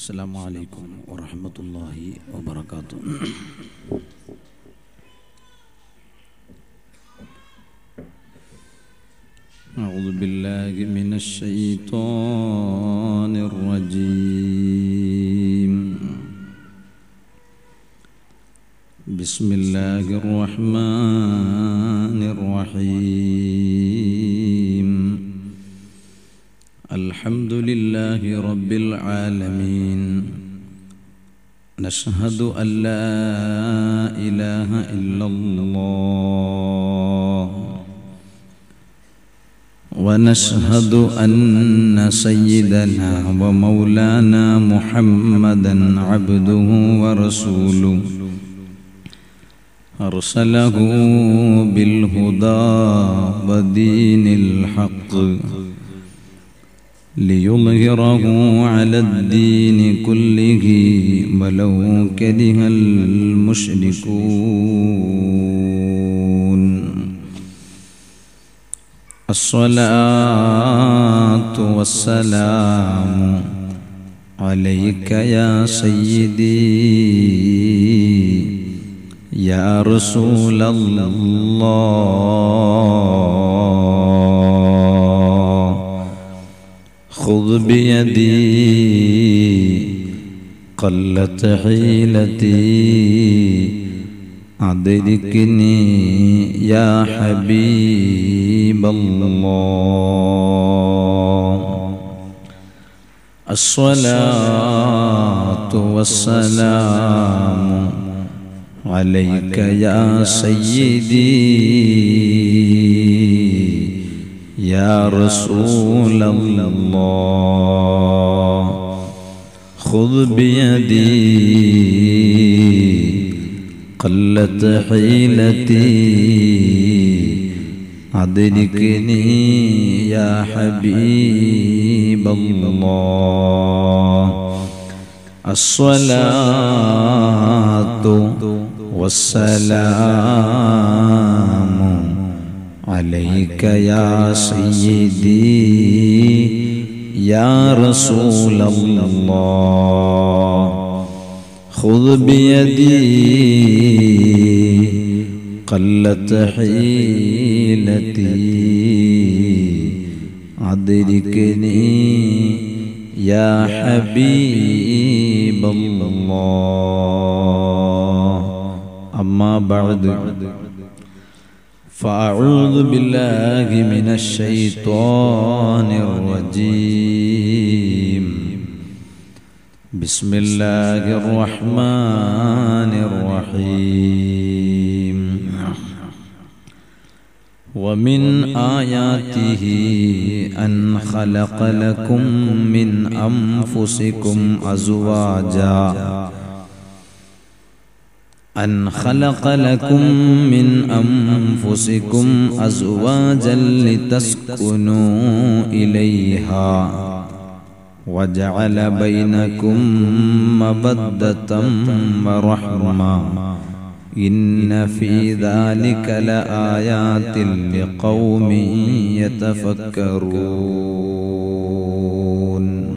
السلام عليكم ورحمة الله وبركاته أعوذ بالله من الشيطان الرجيم بسم الله الرحمن الرحيم الحمد لله رب العالمين نشهد أن لا إله إلا الله ونشهد أن سيدنا ومولانا محمدا عبده ورسوله أرسله بالهدى ودين الحق ليظهره على الدين كله ولو كره المشركون الصلاة والسلام عليك يا سيدي يا رسول الله خذ بيدي قلت حيلتي أدركني يا حبيب الله الصلاة والسلام عليك يا سيدي يا رسول الله خذ بيدي قلت حيلتي أدركني يا حبيب الله الصلاة والسلام عليك يا سيدي يا رسول الله خذ بيدي قلت حيلتي أدركني يا حبيب الله أما بعد فأعوذ بالله من الشيطان الرجيم بسم الله الرحمن الرحيم ومن آياته أن خلق لكم من أنفسكم أزواجا أن خلق لكم من أنفسكم أزواجا لتسكنوا إليها وجعل بينكم مودة ورحمة إن في ذلك لآيات لقوم يتفكرون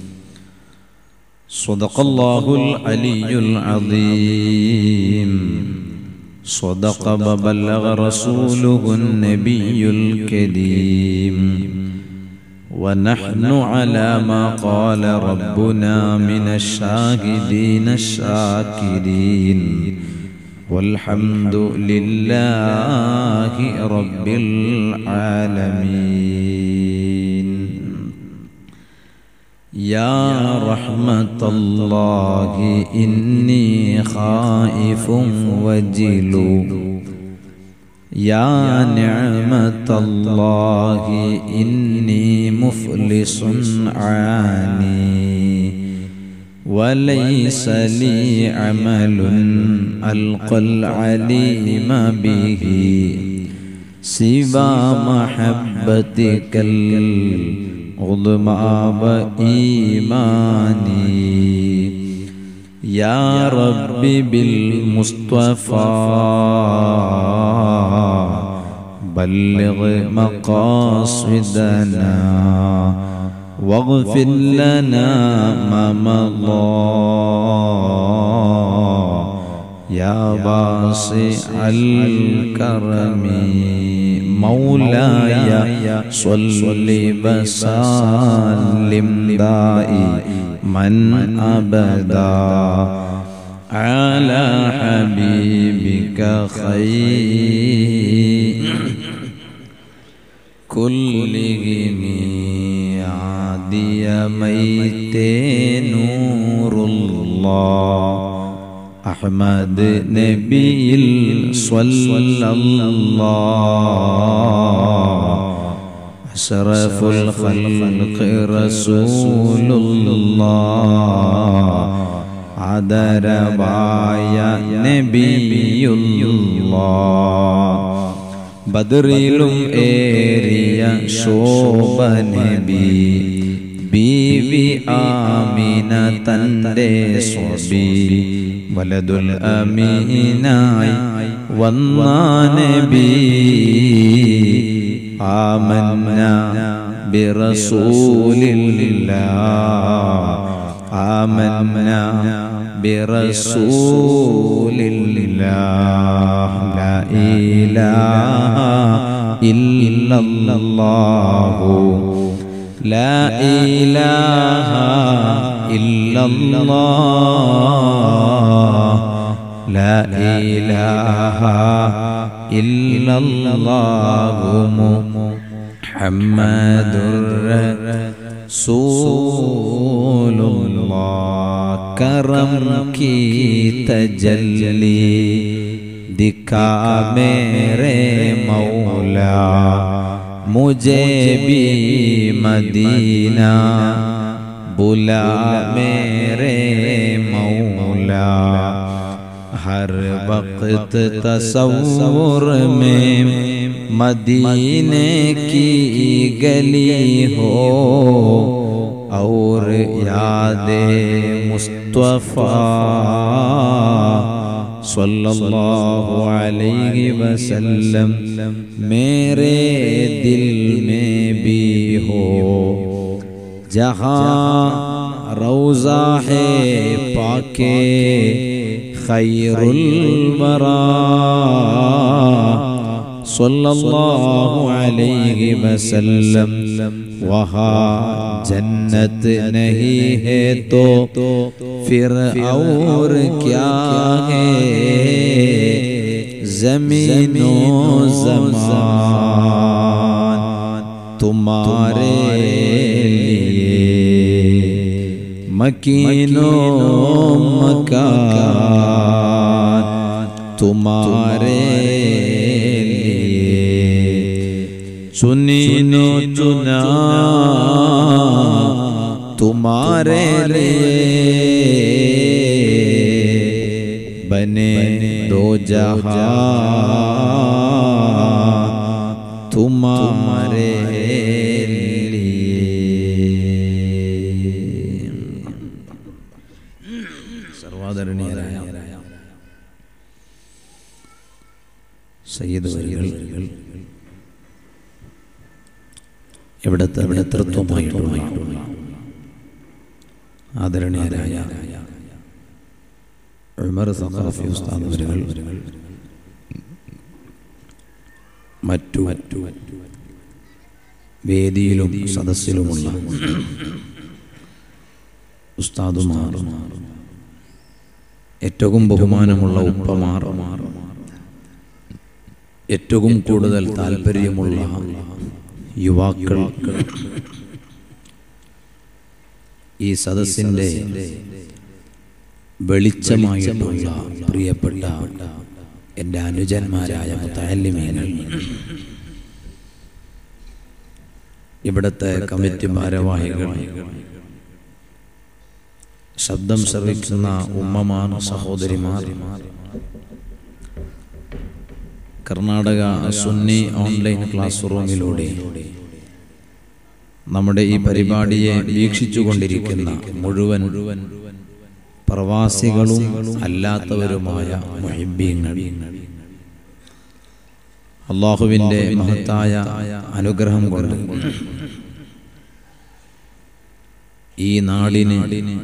صدق الله العلي العظيم صدق وبلغ رسوله النبي الكريم ونحن على ما قال ربنا من الشاهدين الشاكرين والحمد لله رب العالمين يا رحمة الله إني خائف وجل يا نعمة الله إني مفلس عاني وليس لي عمل ألقى العليم به سوى محبتك العظمى وإيماني يا رب بالمصطفى بلغ مقاصدنا واغفر لنا ما مضى يا باسع الكرم مولاي صل وسلم دائما ابدا على حبيبك خير كلهم عادي ميت نور الله أحمد نبي صلى الله أشرف الخلق رسول الله ആദരവായ നബിയുള്ള ബദറിലും ഏറിയ ശോഭ നബി ബീവി ആമിന തന്റെ സ്വബി വലതുൽ അമീനായി വന്ന നബി ആമന്ന ബിറസൂലില്ലാ آمنا برسول الله لا إله إلا الله لا إله إلا الله لا إله إلا الله محمد رسول الله کرم کی تجلی دکھا میرے مولا مجھے بھی مدینہ بلا میرے مولا ہر وقت تصور میں مدینے کی گلی ہو اور یاد مصطفیٰ صلی اللہ علیہ وسلم میرے دل میں بھی ہو جہاں روزہ ہے پاکے خیر الورا صلی اللہ علیہ وسلم وہاں جنت نہیں ہے تو پھر اور کیا ہے زمین و زمان تمہارے لیے مکین و مکان تمہارے لیے چنینو چنا تمہارے لیے بنے دو جہاں تمہارے لیے സർവാദരണീയരായ സയ്യിദ് വരികൾ ഇവിടുത്തെ നേതൃത്വമായിട്ടുള്ള ആദരണീയരായ ഉമർ സഖാഫി ഉസ്താദ് അവരുകൾ മറ്റു മറ്റു വേദിയിലും സദസ്സിലുമുള്ള ഉസ്താദുമാർ ഏറ്റവും ബഹുമാനമുള്ള ഉപ്പമാർ ഏറ്റവും കൂടുതൽ താല്പര്യമുള്ള യുവാക്കൾ ഈ സദസ്സിൻ്റെ വെളിച്ചമായിട്ടുള്ള പ്രിയപ്പെട്ട എൻ്റെ അനുജന്മാരായ മുത്താലിമീങ്ങൾ ഇവിടുത്തെ കമ്മിറ്റി ഭാരവാഹികൾ ശബ്ദം ശ്രവിക്കുന്ന ഉമ്മമാർ സഹോദരിമാർ കർണാടക സുന്നി ഓൺലൈൻ ക്ലാസ് റൂമിലൂടെ നമ്മുടെ ഈ പരിപാടിയെ വീക്ഷിച്ചുകൊണ്ടിരിക്കുന്ന മുഴുവൻ മുഴുവൻ പ്രവാസികളും അല്ലാത്തവരുമായ മുഹിബീങ്ങൾ അള്ളാഹുവിൻ്റെ മഹത്തായ അനുഗ്രഹം കൊണ്ട് ഈ നാടിന്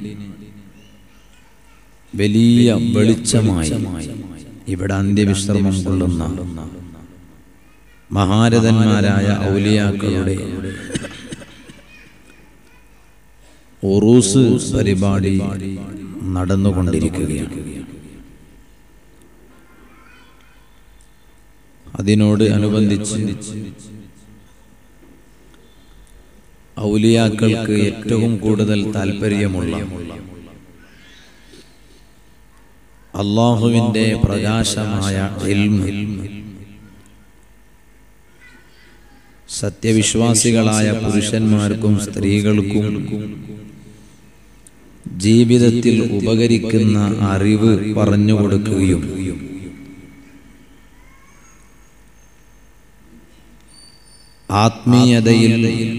വലിയ വെളിച്ചമായി ഇവിടെ അന്ത്യവിശ്രമം കൊള്ളുന്ന മഹാരഥന്മാരായ ഔലിയാക്കളുടെ ഉറൂസ് പരിപാടി നടന്നുകൊണ്ടിരിക്കുകയാണ് അതിനോട് അനുബന്ധിച്ച് ഔലിയാക്കൾക്ക് ഏറ്റവും കൂടുതൽ താല്പര്യമുള്ള അള്ളാഹുവിൻ്റെ പ്രകാശമായ ഇൽമ് സത്യവിശ്വാസികളായ പുരുഷന്മാർക്കും സ്ത്രീകൾക്കും ജീവിതത്തിൽ ഉപകരിക്കുന്ന അറിവ് പറഞ്ഞു കൊടുക്കുകയും ആത്മീയതയിൽ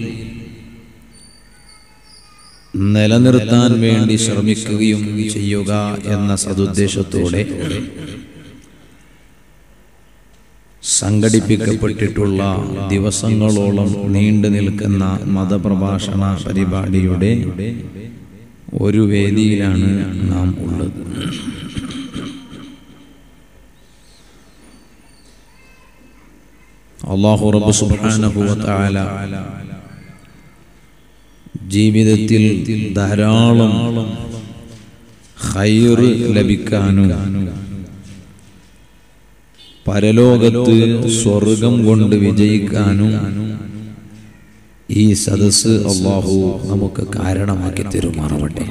നിലനിർത്താൻ വേണ്ടി ശ്രമിക്കുകയും ചെയ്യുക എന്ന സതുദ്ദേശത്തോടെ സംഘടിപ്പിക്കപ്പെട്ടിട്ടുള്ള ദിവസങ്ങളോളം നീണ്ടു നിൽക്കുന്ന മതപ്രഭാഷണ പരിപാടിയുടെ ഒരു വേദിയിലാണ് നാം ഉള്ളത് അള്ളാഹു റബ്ബ് സുബ്ഹാനഹു വ തആല ജീവിതത്തിൽ ധാരാളം ഖൈറ് ലഭിക്കാനും പരലോകത്ത് സ്വർഗം കൊണ്ട് വിജയിക്കാനും ഈ സദസ് അള്ളാഹു നമുക്ക് കാരണമാക്കി തരുമാറാവട്ടെ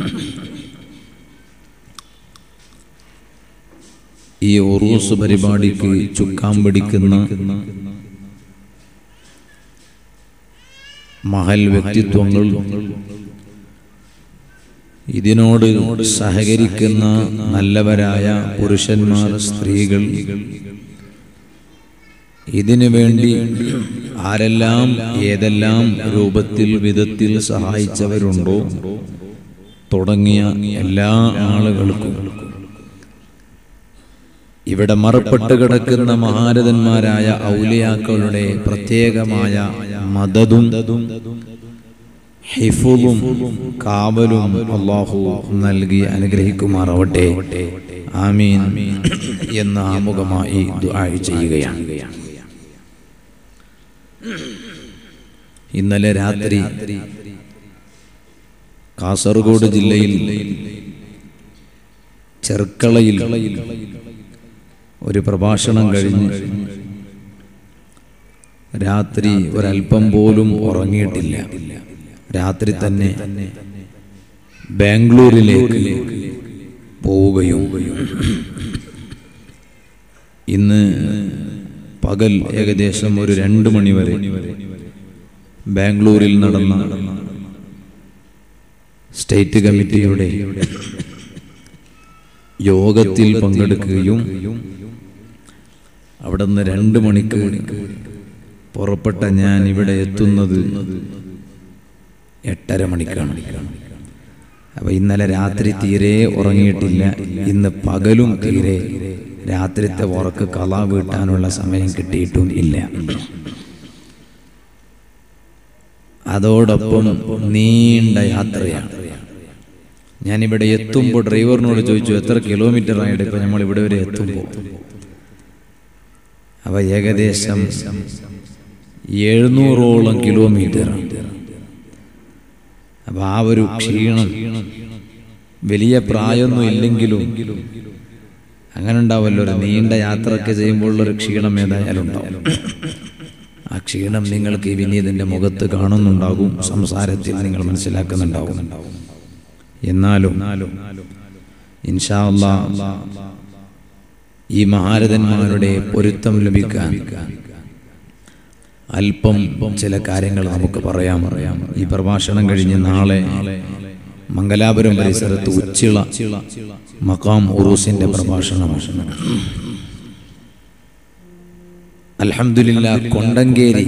ഈ ഉറൂസ് പരിപാടിക്ക് ചുക്കാൻ പിടിക്കുന്ന മഹൽ വ്യക്തിത്വങ്ങൾ ഇതിനോട് സഹകരിക്കുന്ന നല്ലവരായ പുരുഷന്മാർ സ്ത്രീകൾ ഇതിനു വേണ്ടി ആരെല്ലാം ഏതെല്ലാം രൂപത്തിൽ വിധത്തിൽ സഹായിച്ചവരുണ്ടോ തുടങ്ങിയ എല്ലാ ആളുകൾക്കും ഇവിടെ മറപ്പെട്ട് കിടക്കുന്ന മഹാരഥന്മാരായ ഔലിയാക്കളുടെ പ്രത്യേകമായ മദതും ഹിഫുവും കാവലും അള്ളാഹു നൽകി അനുഗ്രഹിക്കുമാറാവട്ടെ ആമീൻ എന്ന് ആമുഖമായി ദുആ ചെയ്യുകയാണ് ഇന്നലെ രാത്രി കാസർഗോഡ് ജില്ലയിൽ ചെർക്കളയിൽ ഒരു പ്രഭാഷണം കഴിഞ്ഞ് രാത്രി ഒരല്പം പോലും ഉറങ്ങിയിട്ടില്ല രാത്രി തന്നെ ബാംഗ്ലൂരിലേക്ക് പോവുകയും ഇന്ന് പകൽ ഏകദേശം ഒരു രണ്ട് മണി വരെ ബാംഗ്ലൂരിൽ നടന്ന സ്റ്റേറ്റ് കമ്മിറ്റിയുടെ യോഗത്തിൽ പങ്കെടുക്കുകയും അവിടെ നിന്ന് രണ്ട് മണിക്ക് പുറപ്പെട്ട ഞാൻ ഇവിടെ എത്തുന്നത് എട്ടര മണിക്കാണ് അപ്പൊ ഇന്നലെ രാത്രി തീരെ ഉറങ്ങിയിട്ടില്ല ഇന്ന് പകലും തീരെ രാത്രിത്തെ ഉറക്ക് കല വീട്ടാനുള്ള സമയം കിട്ടിയിട്ടും ഇല്ല അതോടൊപ്പം നീണ്ട യാത്രയാണ് ഞാനിവിടെ എത്തുമ്പോൾ ഡ്രൈവറിനോട് ചോദിച്ചു എത്ര കിലോമീറ്റർ ആയിട്ട് ഇപ്പൊ നമ്മൾ ഇവിടെ വരെ എത്തുമ്പോൾ അവ ഏകദേശം എഴുന്നൂറോളം കിലോമീറ്റർ അപ്പൊ ആ ഒരു ക്ഷീണം വലിയ പ്രായമൊന്നും ഇല്ലെങ്കിലും അങ്ങനെ ഉണ്ടാവുമല്ലോ ഒരു നീണ്ട യാത്രയൊക്കെ ചെയ്യുമ്പോൾ ഒരു ക്ഷീണം ഏതായാലും ഉണ്ടാവും ആ ക്ഷീണം നിങ്ങൾക്ക് ഈ വിനീതിന്റെ മുഖത്ത് കാണുന്നുണ്ടാകും സംസാരത്തിൽ നിങ്ങൾ മനസ്സിലാക്കുന്നുണ്ടാവും എന്നാലും ഇൻഷാ അല്ലാ ഈ മഹാരഥന്മാരുടെ പൊരുത്തം ലഭിക്കാൻ അല്പം ചില കാര്യങ്ങൾ നമുക്ക് പറയാം ഈ പ്രഭാഷണം കഴിഞ്ഞ് നാളെ മംഗലാപുരം പരിസരത്ത് ഉച്ചിള മക്കാം ഉറൂസിന്റെ പ്രഭാഷണമാണ് അൽഹംദുലില്ലാ കൊണ്ടങ്കേരി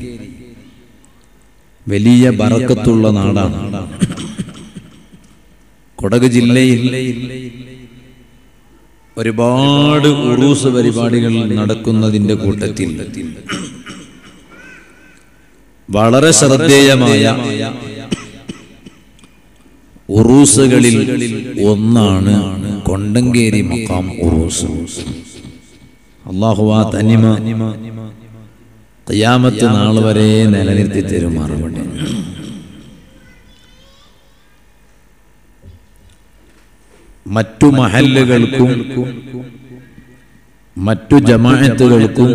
വലിയ ബറക്കത്തുള്ള നാടാണ് കൊടക് ജില്ലയിൽ ഒരുപാട് ഉറൂസ് പരിപാടികൾ നടക്കുന്നതിന്റെ കൂട്ടത്തിൽ വളരെ ശ്രദ്ധേയമായ ഉറൂസുകളിൽ ഒന്നാണ് കൊണ്ടങ്കേരി മക്കാം ഉറൂസ് അള്ളാഹുവാ തനിമ ഖിയാമത്ത് നാൾ വരെ നിലനിർത്തി തരുമാറുണ്ട് മറ്റു മഹല്ലുകൾക്കും മറ്റു ജമാഅത്തുകൾക്കും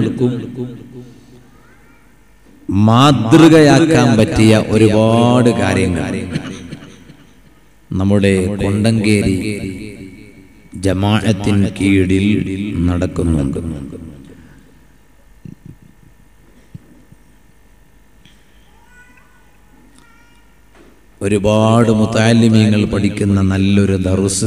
മാതൃകയാക്കാൻ പറ്റിയ ഒരുപാട് കാര്യങ്ങൾ നമ്മുടെ കൊണ്ടങ്കേരി ജമാഅത്തിന് കീഴിൽ നടക്കുന്നുണ്ട് ഒരുപാട് മുത്താലിമീങ്ങൾ പഠിക്കുന്ന നല്ലൊരു ദറുസ്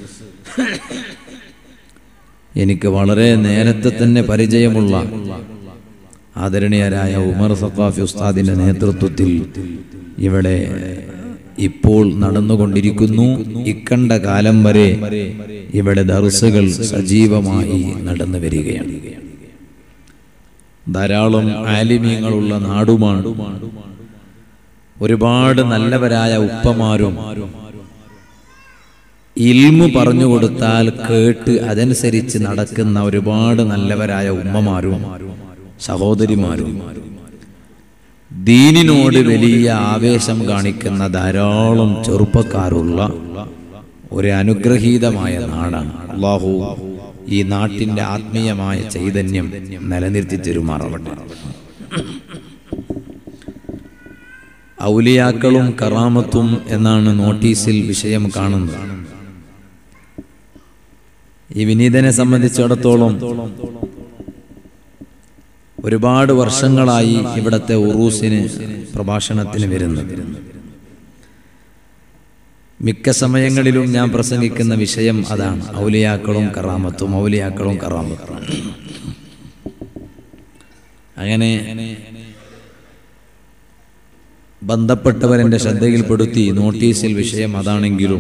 എനിക്ക് വളരെ നേരത്തെ തന്നെ പരിചയമുള്ള ആദരണീയരായ ഉമർ സഖാഫി ഉസ്താദിന്റെ നേതൃത്വത്തിൽ ഇവിടെ ഇപ്പോൾ നടന്നുകൊണ്ടിരിക്കുന്നു ഇക്കണ്ട കാലം വരെ ഇവിടെ ദർസുകൾ സജീവമായി നടന്നു വരികയാണ് ധാരാളം ആലിമീങ്ങളുള്ള നാടുമാണ് ഒരുപാട് നല്ലവരായ ഉപ്പമാരും ഇൽമു പറഞ്ഞു കൊടുത്താൽ കേട്ട് അതനുസരിച്ച് നടക്കുന്ന ഒരുപാട് നല്ലവരായ ഉമ്മമാരും സഹോദരിമാരും ദീനിനോട് വലിയ ആവേശം കാണിക്കുന്ന ധാരാളം ചെറുപ്പക്കാരുള്ള ഒരു അനുഗ്രഹീതമായ നാടാണ് അള്ളാഹു ഈ നാട്ടിന്റെ ആത്മീയമായ ചൈതന്യം നിലനിർത്തി തെരുമാറാവട്ടെ ഔലിയാക്കളും കറാമത്തും എന്നാണ് നോട്ടീസിൽ വിഷയം കാണുന്നത് ഈ വിനീതനെ സംബന്ധിച്ചിടത്തോളം ഒരുപാട് വർഷങ്ങളായി ഇവിടത്തെ ഉറൂസിന് പ്രഭാഷണത്തിന് വരുന്നത് മിക്ക സമയങ്ങളിലും ഞാൻ പ്രസംഗിക്കുന്ന വിഷയം അതാണ് ഔലിയാക്കളും കറാമത്തും ഔലിയാക്കളും കറാമത്തും അങ്ങനെ ബന്ധപ്പെട്ടവരെന്റെ ശ്രദ്ധയിൽപ്പെടുത്തി നോട്ടീസിൽ വിഷയം അതാണെങ്കിലും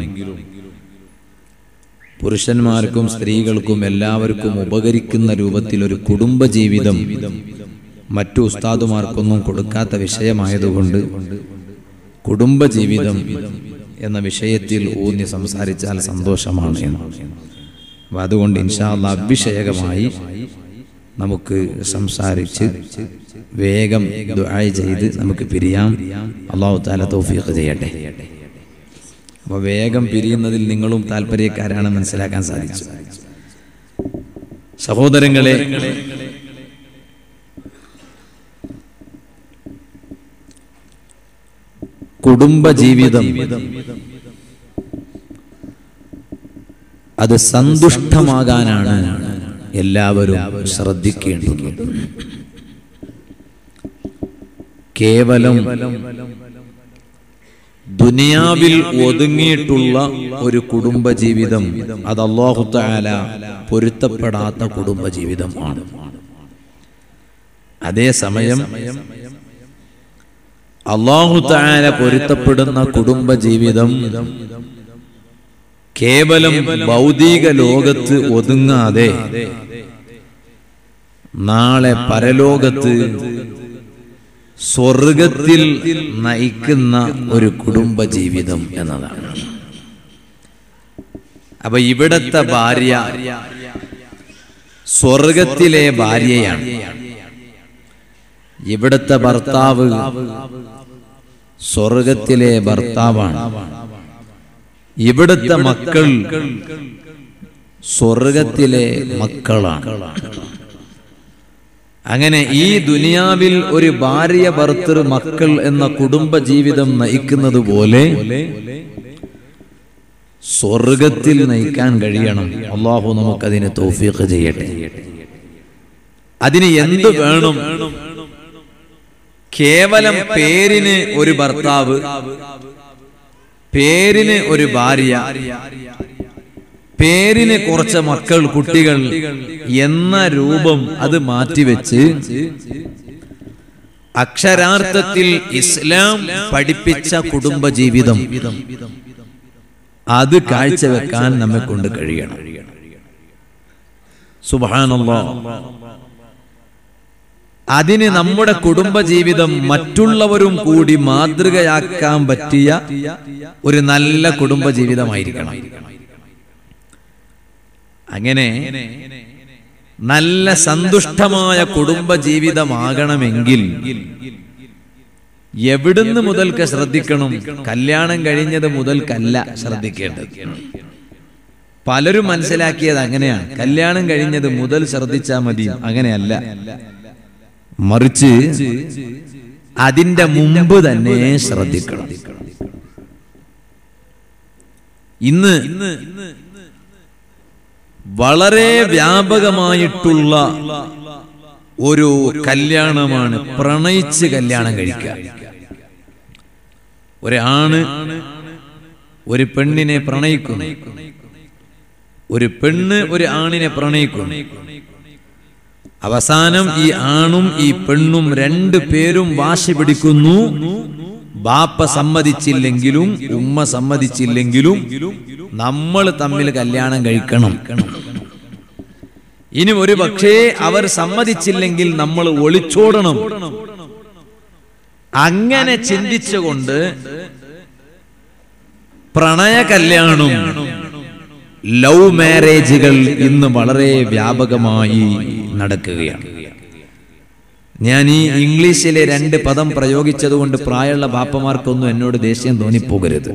പുരുഷന്മാർക്കും സ്ത്രീകൾക്കും എല്ലാവർക്കും ഉപകരിക്കുന്ന രൂപത്തിൽ ഒരു കുടുംബജീവിതം മറ്റു ഉസ്താദുമാർക്കൊന്നും കൊടുക്കാത്ത വിഷയമായതുകൊണ്ട് കുടുംബജീവിതം എന്ന വിഷയത്തിൽ ഊന്നി സംസാരിച്ചാൽ സന്തോഷമാണ് എന്ന് അപ്പൊ അതുകൊണ്ട് ഇൻഷാല്ല അഭിഷേകമായി നമുക്ക് സംസാരിച്ച് വേഗം ദുആ ചെയ്ത് നമുക്ക് പിരിയാം അള്ളാഹു താല തൗഫീഖ് ചെയ്യട്ടെ അപ്പൊ വേഗം പിരിയുന്നതിൽ നിങ്ങളും താല്പര്യക്കാരാണ് മനസ്സിലാക്കാൻ സാധിച്ചു സഹോദരങ്ങളെ കുടുംബജീവിതം അത് സന്തുഷ്ടമാകാനാണ് എല്ലാവരും ശ്രദ്ധിക്കേണ്ടത് കേവലം ദുനിയാവിൽ ഒതുങ്ങിയിട്ടുള്ള ഒരു കുടുംബജീവിതം അത് അള്ളാഹു തആല പൊരുത്തപ്പെടാത്ത കുടുംബജീവിതം ആണ് അതേസമയം അള്ളാഹു തആല പൊരുത്തപ്പെടുന്ന കുടുംബജീവിതം കേവലം ഭൗതിക ലോകത്ത് ഒതുങ്ങാതെ നാളെ പരലോകത്ത് സ്വർഗത്തിൽ നയിക്കുന്ന ഒരു കുടുംബ ജീവിതം എന്നതാണ് അപ്പൊ ഇവിടത്തെ ഭാര്യ സ്വർഗത്തിലെ ഭാര്യയാണ് ഇവിടത്തെ ഭർത്താവ് സ്വർഗത്തിലെ ഭർത്താവാണ് ഇവിടുത്തെ മക്കൾ സ്വർഗത്തിലെ മക്കളാണ് അങ്ങനെ ഈ ദുനിയാവിൽ ഒരു ഭാര്യ ഭർത്തൃ മക്കൾ എന്ന കുടുംബ ജീവിതം നയിക്കുന്നത് പോലെ സ്വർഗത്തിൽ നയിക്കാൻ കഴിയണം അള്ളാഹു നമുക്കതിന് തോഫീഖ് ചെയ്യട്ടെ അതിന് എന്ത് വേണം കേവലം പേരിന് ഒരു ഭർത്താവ് പേരിന് ഒരു ഭാര്യ പേരിന് കുറച്ച് മക്കൾ കുട്ടികൾ എന്ന രൂപം അത് മാറ്റിവെച്ച് അക്ഷരാർത്ഥത്തിൽ ഇസ്ലാം പഠിപ്പിച്ച കുടുംബജീവിതം അത് കാഴ്ചവെക്കാൻ നമ്മെ കൊണ്ട് കഴിയണം സുബാനല്ലോ അതിന് നമ്മുടെ കുടുംബജീവിതം മറ്റുള്ളവരും കൂടി മാതൃകയാക്കാൻ പറ്റിയ ഒരു നല്ല കുടുംബജീവിതമായിരിക്കണം അങ്ങനെ നല്ല സന്തുഷ്ടമായ കുടുംബജീവിതമാകണമെങ്കിൽ എവിടുന്ന് മുതൽക്ക് ശ്രദ്ധിക്കണം കല്യാണം കഴിഞ്ഞത് മുതൽക്കല്ല ശ്രദ്ധിക്കേണ്ടത് പലരും മനസ്സിലാക്കിയത് അങ്ങനെയാണ് കല്യാണം കഴിഞ്ഞത് മുതൽ ശ്രദ്ധിച്ചാൽ മതി അങ്ങനെയല്ല മറിച്ച് അതിന്റെ മുമ്പ് തന്നെ ശ്രദ്ധിക്കണം ഇന്ന് വളരെ വ്യാപകമായിട്ടുള്ള ഒരു കല്യാണമാണ് പ്രണയിച്ച് കല്യാണം കഴിക്കുക ഒരാണ് ഒരു പെണ്ണിനെ പ്രണയിക്കുന്നു ഒരു പെണ്ണ് ഒരു ആണിനെ പ്രണയിക്കുന്നു അവസാനം ഈ ആണും ഈ പെണ്ണും രണ്ടു പേരും വാശി പിടിക്കുന്നു ബാപ്പ സമ്മതിച്ചില്ലെങ്കിലും ഉമ്മ സമ്മതിച്ചില്ലെങ്കിലും നമ്മൾ തമ്മിൽ കല്യാണം കഴിക്കണം ഇനി ഒരു പക്ഷേ അവർ സമ്മതിച്ചില്ലെങ്കിൽ നമ്മൾ ഒളിച്ചോടണം അങ്ങനെ ചിന്തിച്ചുകൊണ്ട് പ്രണയ കല്യാണം ലവ് മാരേജുകൾ ഇന്ന് വളരെ വ്യാപകമായി നടക്കുകയാണ് ഞാൻ ഈ ഇംഗ്ലീഷിലെ രണ്ട് പദം പ്രയോഗിച്ചതുകൊണ്ട് പ്രായമുള്ള ബാപ്പമാർക്കൊന്നും എന്നോട് ദേഷ്യം തോന്നിപ്പോകരുത്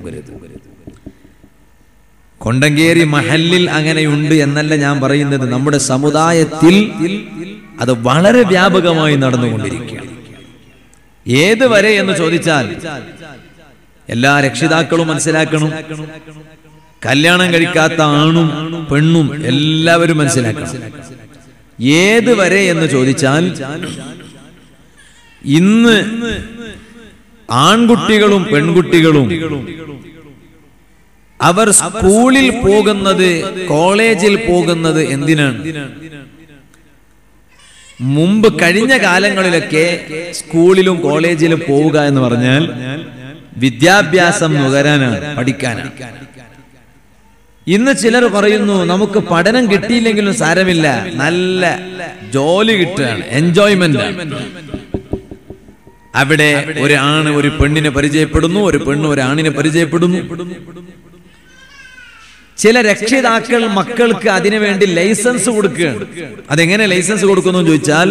കൊണ്ടങ്കേരി മഹല്ലിൽ അങ്ങനെയുണ്ട് എന്നല്ല ഞാൻ പറയുന്നത് നമ്മുടെ സമുദായത്തിൽ അത് വളരെ വ്യാപകമായി നടന്നുകൊണ്ടിരിക്കുകയാണ് ഏത് വരെ എന്ന് ചോദിച്ചാൽ എല്ലാ രക്ഷിതാക്കളും മനസ്സിലാക്കണം കല്യാണം കഴിക്കാത്ത ആണും പെണ്ണും എല്ലാവരും മനസ്സിലാക്കണം ഏത് വരെ എന്ന് ചോദിച്ചാൽ ഇന്ന് ആൺകുട്ടികളും പെൺകുട്ടികളും അവർ സ്കൂളിൽ പോകുന്നത് കോളേജിൽ പോകുന്നത് എന്തിനാണ് മുമ്പ് കഴിഞ്ഞ കാലങ്ങളിലൊക്കെ സ്കൂളിലും കോളേജിലും പോവുക എന്ന് പറഞ്ഞാൽ വിദ്യാഭ്യാസം നുകരാനാണ് പഠിക്കാനാണ് ഇന്ന് ചിലർ പറയുന്നു നമുക്ക് പഠനം കിട്ടിയില്ലെങ്കിലും സാരമില്ല നല്ല ജോലി കിട്ടുകയാണ് എൻജോയ്മെന്റ് അവിടെ ഒരു ആണ് ഒരു പെണ്ണിനെ പരിചയപ്പെടുന്നു ഒരു പെണ്ണ് ഒരു ആണിനെ പരിചയപ്പെടുന്നു ചില രക്ഷിതാക്കൾ മക്കൾക്ക് അതിനുവേണ്ടി ലൈസൻസ് കൊടുക്കുകയാണ് അതെങ്ങനെ ലൈസൻസ് കൊടുക്കുന്നു എന്ന് ചോദിച്ചാൽ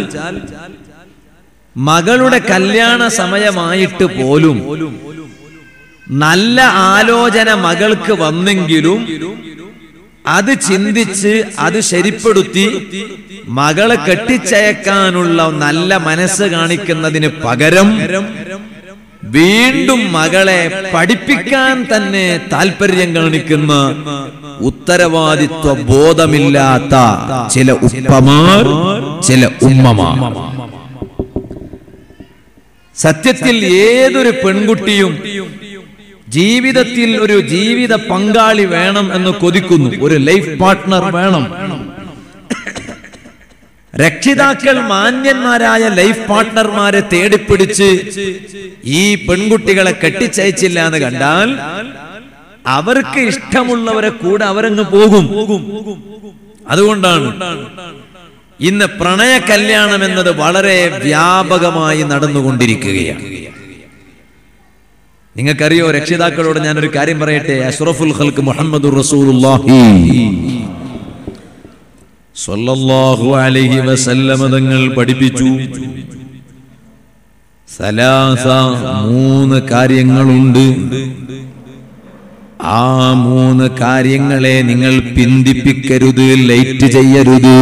മകളുടെ കല്യാണ സമയമായിട്ട് പോലും നല്ല ആലോചന മകൾക്ക് വന്നെങ്കിലും അത് ചിന്തിച്ച് അത് ശരിപ്പെടുത്തി മകളെ കെട്ടിച്ചയക്കാനുള്ള നല്ല മനസ്സ് കാണിക്കുന്നതിന് പകരം വീണ്ടും മകളെ പഠിപ്പിക്കാൻ തന്നെ താല്പര്യം കാണിക്കുന്ന ഉത്തരവാദിത്വ ബോധമില്ലാത്ത ചില ഉപ്പമാർ ചില ഉമ്മമാർ സത്യത്തിൽ ഏതൊരു പെൺകുട്ടിയും ജീവിതത്തിൽ ഒരു ജീവിത പങ്കാളി വേണം എന്ന് കൊതിക്കുന്നു ഒരു ലൈഫ് പാർട്ട്ണർ വേണം രക്ഷിതാക്കൾ മാന്യന്മാരായ ലൈഫ് പാർട്ട്ണർമാരെ തേടിപ്പിടിച്ച് ഈ പെൺകുട്ടികളെ കെട്ടിച്ചയച്ചില്ല എന്ന് കണ്ടാൽ അവർക്ക് ഇഷ്ടമുള്ളവരെ കൂടെ അവരങ്ങ് പോകും അതുകൊണ്ടാണ് ഇന്ന് പ്രണയ കല്യാണം എന്നത് വളരെ വ്യാപകമായി നടന്നുകൊണ്ടിരിക്കുകയാണ് നിങ്ങൾക്കറിയോ രക്ഷിതാക്കളോട് ഞാനൊരു കാര്യം പറയട്ടെ അഷ്റഫുൽ ഖൽക്ക് മുഹമ്മദ് റസൂലുള്ളാഹി സ്വല്ലല്ലാഹു അലൈഹി വസല്ലമ തങ്ങൾ പഠിപ്പിച്ചു സലാസ മൂന്ന് കാര്യങ്ങളുണ്ട് ആ മൂന്ന് കാര്യങ്ങളെ നിങ്ങൾ പിന്തിപ്പിക്കരുത് ലൈറ്റ് ചെയ്യരുത്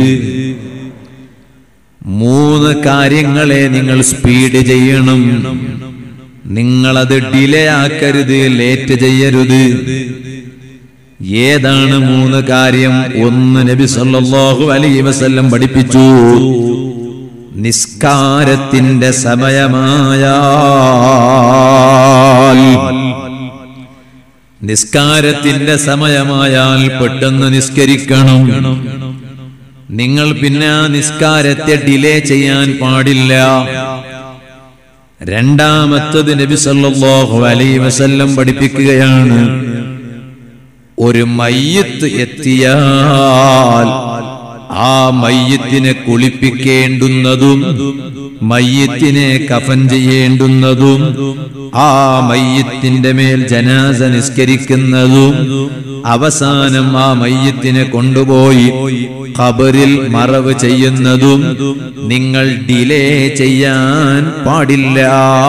മൂന്ന് കാര്യങ്ങളെ നിങ്ങൾ സ്പീഡ് ചെയ്യണം നിങ്ങളത് ഡിലേ ആക്കരുത് ലേറ്റ് ചെയ്യരുത് ഏതാണ് മൂന്ന് കാര്യം ഒന്ന് നബി സല്ലല്ലാഹു അലൈഹി വസല്ലം പഠിപ്പിച്ചു നിസ്കാരത്തിന്റെ സമയമായാൽ നിസ്കാരത്തിന്റെ സമയമായാൽ പെട്ടെന്ന് നിസ്കരിക്കണം നിങ്ങൾ പിന്നെ ആ നിസ്കാരത്തെ ഡിലേ ചെയ്യാൻ പാടില്ല രണ്ടാമത്തത് നബി സല്ലല്ലാഹു അലൈഹി വസല്ലം പഠിപ്പിക്കുകയാണ് ഒരു മയ്യത്ത് എത്തിയാൽ ആ മയ്യത്തിനെ കുളിപ്പിക്കേണ്ടുന്നതും മയ്യത്തിനെ കഫൻ ചെയ്യേണ്ടുന്നതും ആ മയ്യത്തിന്റെ മേൽ ജനാസ നിസ്കരിക്കുന്നതും അവസാനം ആ മയ്യത്തിനെ കൊണ്ടുപോയി ഖബറിൽ മറവ് ചെയ്യുന്നതും നിങ്ങൾ ഡിലേ ചെയ്യാൻ പാടില്ല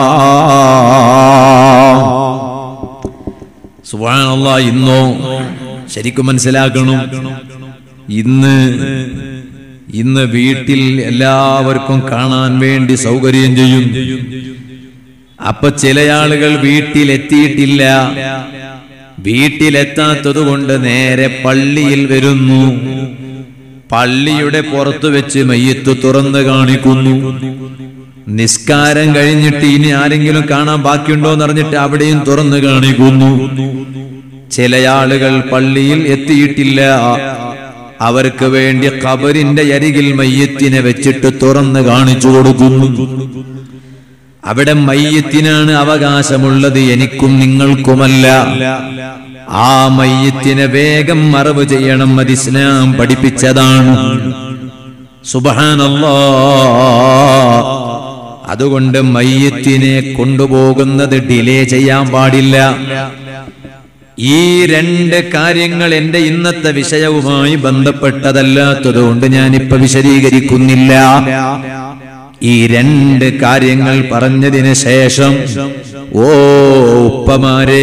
സുബ്ഹാനല്ലാ ഇന്നോ ശരിക്കും മനസ്സിലാക്കണം ഇന്ന് ഇന്ന് വീട്ടിൽ എല്ലാവർക്കും കാണാൻ വേണ്ടി സൗകര്യം ചെയ്യും അപ്പൊ ചില ആളുകൾ വീട്ടിലെത്തിയിട്ടില്ല വീട്ടിലെത്താത്തത് കൊണ്ട് നേരെ പള്ളിയിൽ വരുന്നു പള്ളിയുടെ പുറത്തു വെച്ച് മയ്യത്ത് തുറന്ന് കാണിക്കുന്നു നിസ്കാരം കഴിഞ്ഞിട്ട് ഇനി ആരെങ്കിലും കാണാൻ ബാക്കിയുണ്ടോ എന്ന് അറിഞ്ഞിട്ട് അവിടെയും തുറന്ന് കാണിക്കുന്നു ചില ആളുകൾ പള്ളിയിൽ എത്തിയിട്ടില്ല അവർക്ക് വേണ്ടി ഖബറിന്റെ അരികിൽ മയ്യത്തിനെ വെച്ചിട്ട് തുറന്ന് കാണിച്ചു കൊടുക്കുന്നു അവിടെ മയ്യത്തിനാണ് അവകാശമുള്ളത് എനിക്കും നിങ്ങൾക്കുമല്ല ആ മയ്യത്തിനെ വേഗം മറവ് ചെയ്യണം അത് ഇസ്ലാം പഠിപ്പിച്ചതാണ് സുബഹാനല്ലാ അതുകൊണ്ട് മയ്യത്തിനെ കൊണ്ടുപോകുന്നത് ഡിലേ ചെയ്യാൻ പാടില്ല ഈ രണ്ട് കാര്യങ്ങൾ എന്റെ ഇന്നത്തെ വിഷയവുമായി ബന്ധപ്പെട്ടതല്ലാത്തതുകൊണ്ട് ഞാനിപ്പോ വിശദീകരിക്കുന്നില്ല ഈ രണ്ട് കാര്യങ്ങൾ പറഞ്ഞതിന് ശേഷം ഓ ഉപ്പമാരേ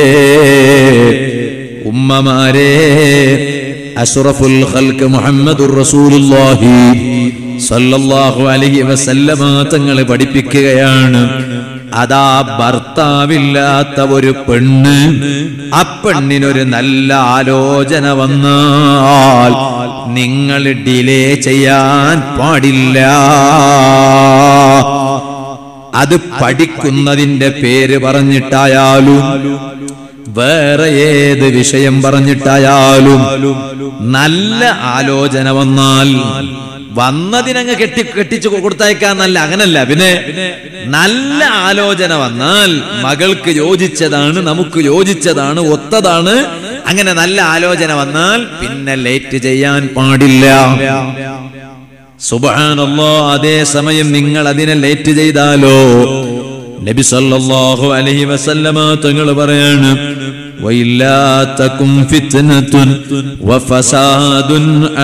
ഉമ്മമാരേ അഷ്റഫുൽ ഖൽക്ക് മുഹമ്മദുർ റസൂലുള്ളാഹി സല്ലല്ലാഹു അലൈഹി വസല്ലമ തങ്ങൾ പഠിപ്പിക്കുകയാണ് അതാ ഭർത്താവില്ലാത്ത ഒരു പെണ്ണ് ആ പെണ്ണിനൊരു നല്ല ആലോചന വന്നാൽ നിങ്ങൾ ഡിലേ ചെയ്യാൻ പാടില്ല അത് പഠിക്കുന്നതിന്റെ പേര് പറഞ്ഞിട്ടായാലും വേറെ ഏത് വിഷയം പറഞ്ഞിട്ടായാലും നല്ല ആലോചന വന്നാൽ വന്നതിനങ്ങ് കെട്ടി കെട്ടിച്ചു കൊടുത്തയക്കാന്നല്ല അങ്ങനല്ല പിന്നെ നല്ല ആലോചന വന്നാൽ മകൾക്ക് യോജിച്ചതാണ് നമുക്ക് യോജിച്ചതാണ് ഒത്തതാണ് അങ്ങനെ നല്ല ആലോചന വന്നാൽ പിന്നെ ലേറ്റ് ചെയ്യാൻ പാടില്ല സുബാനല്ലോ അതേ സമയം നിങ്ങൾ അതിനെ ലേറ്റ് ചെയ്താലോ നബി സല്ലല്ലാഹു അലൈഹി വസല്ലമ തങ്ങൾ പറയാണ് വൈല്ലാത്തക്കും ഫിത്നത്തുൻ വഫസാദുൻ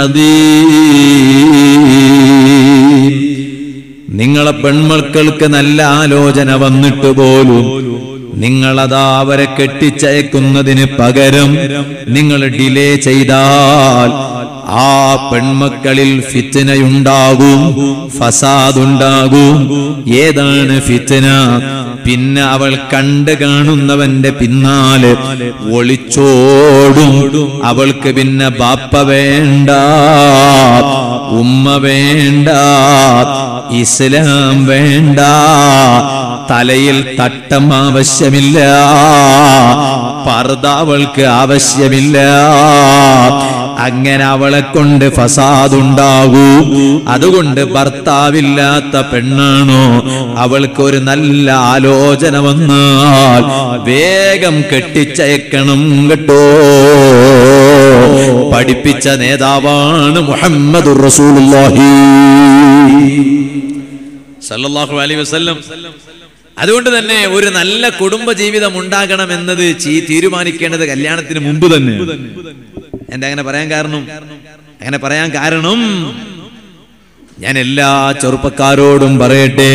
അദീം നിങ്ങളെ പെൺമക്കൾക്ക് നല്ല ആലോചന വന്നിട്ട് പോലും നിങ്ങളതാ അവരെ കെട്ടിച്ചയക്കുന്നതിന് പകരം നിങ്ങൾ ഡിലേ ചെയ്താൽ ആ പെൺമക്കളിൽ ഫിത്തനയുണ്ടാകും ഫസാദുണ്ടാകും ഏതാണ് ഫിത്തന പിന്നെ അവൾ കണ്ടു കാണുന്നവന്റെ പിന്നാലെ ഒളിച്ചോടും അവൾക്ക് പിന്നെ ബാപ്പ വേണ്ട ഉമ്മ വേണ്ട ഇസ്ലാം വേണ്ട തലയിൽ തട്ടം ആവശ്യമില്ല പർദ അവൾക്ക് ആവശ്യമില്ല അങ്ങനെ അവളെ കൊണ്ട് ഫസാദുണ്ടാകൂ അതുകൊണ്ട് ഭർത്താവില്ലാത്ത പെണ്ണാണോ അവൾക്ക് ഒരു നല്ല ആലോചന വന്നാൽ വേഗം കെട്ടിച്ചയക്കണം കേട്ടോ പഠിപ്പിച്ച നേതാവാണ് മുഹമ്മദ് റസൂലുള്ളാഹി സല്ലല്ലാഹു അലൈഹി വസല്ലം അതുകൊണ്ട് തന്നെ ഒരു നല്ല കുടുംബ ജീവിതം ഉണ്ടാകണം എന്നത് ചീ- തീരുമാനിക്കേണ്ടത് കല്യാണത്തിന് മുമ്പ് തന്നെ എന്താ അങ്ങനെ പറയാൻ കാരണം അങ്ങനെ പറയാൻ കാരണം ഞാൻ എല്ലാ ചെറുപ്പക്കാരോടും പറയട്ടെ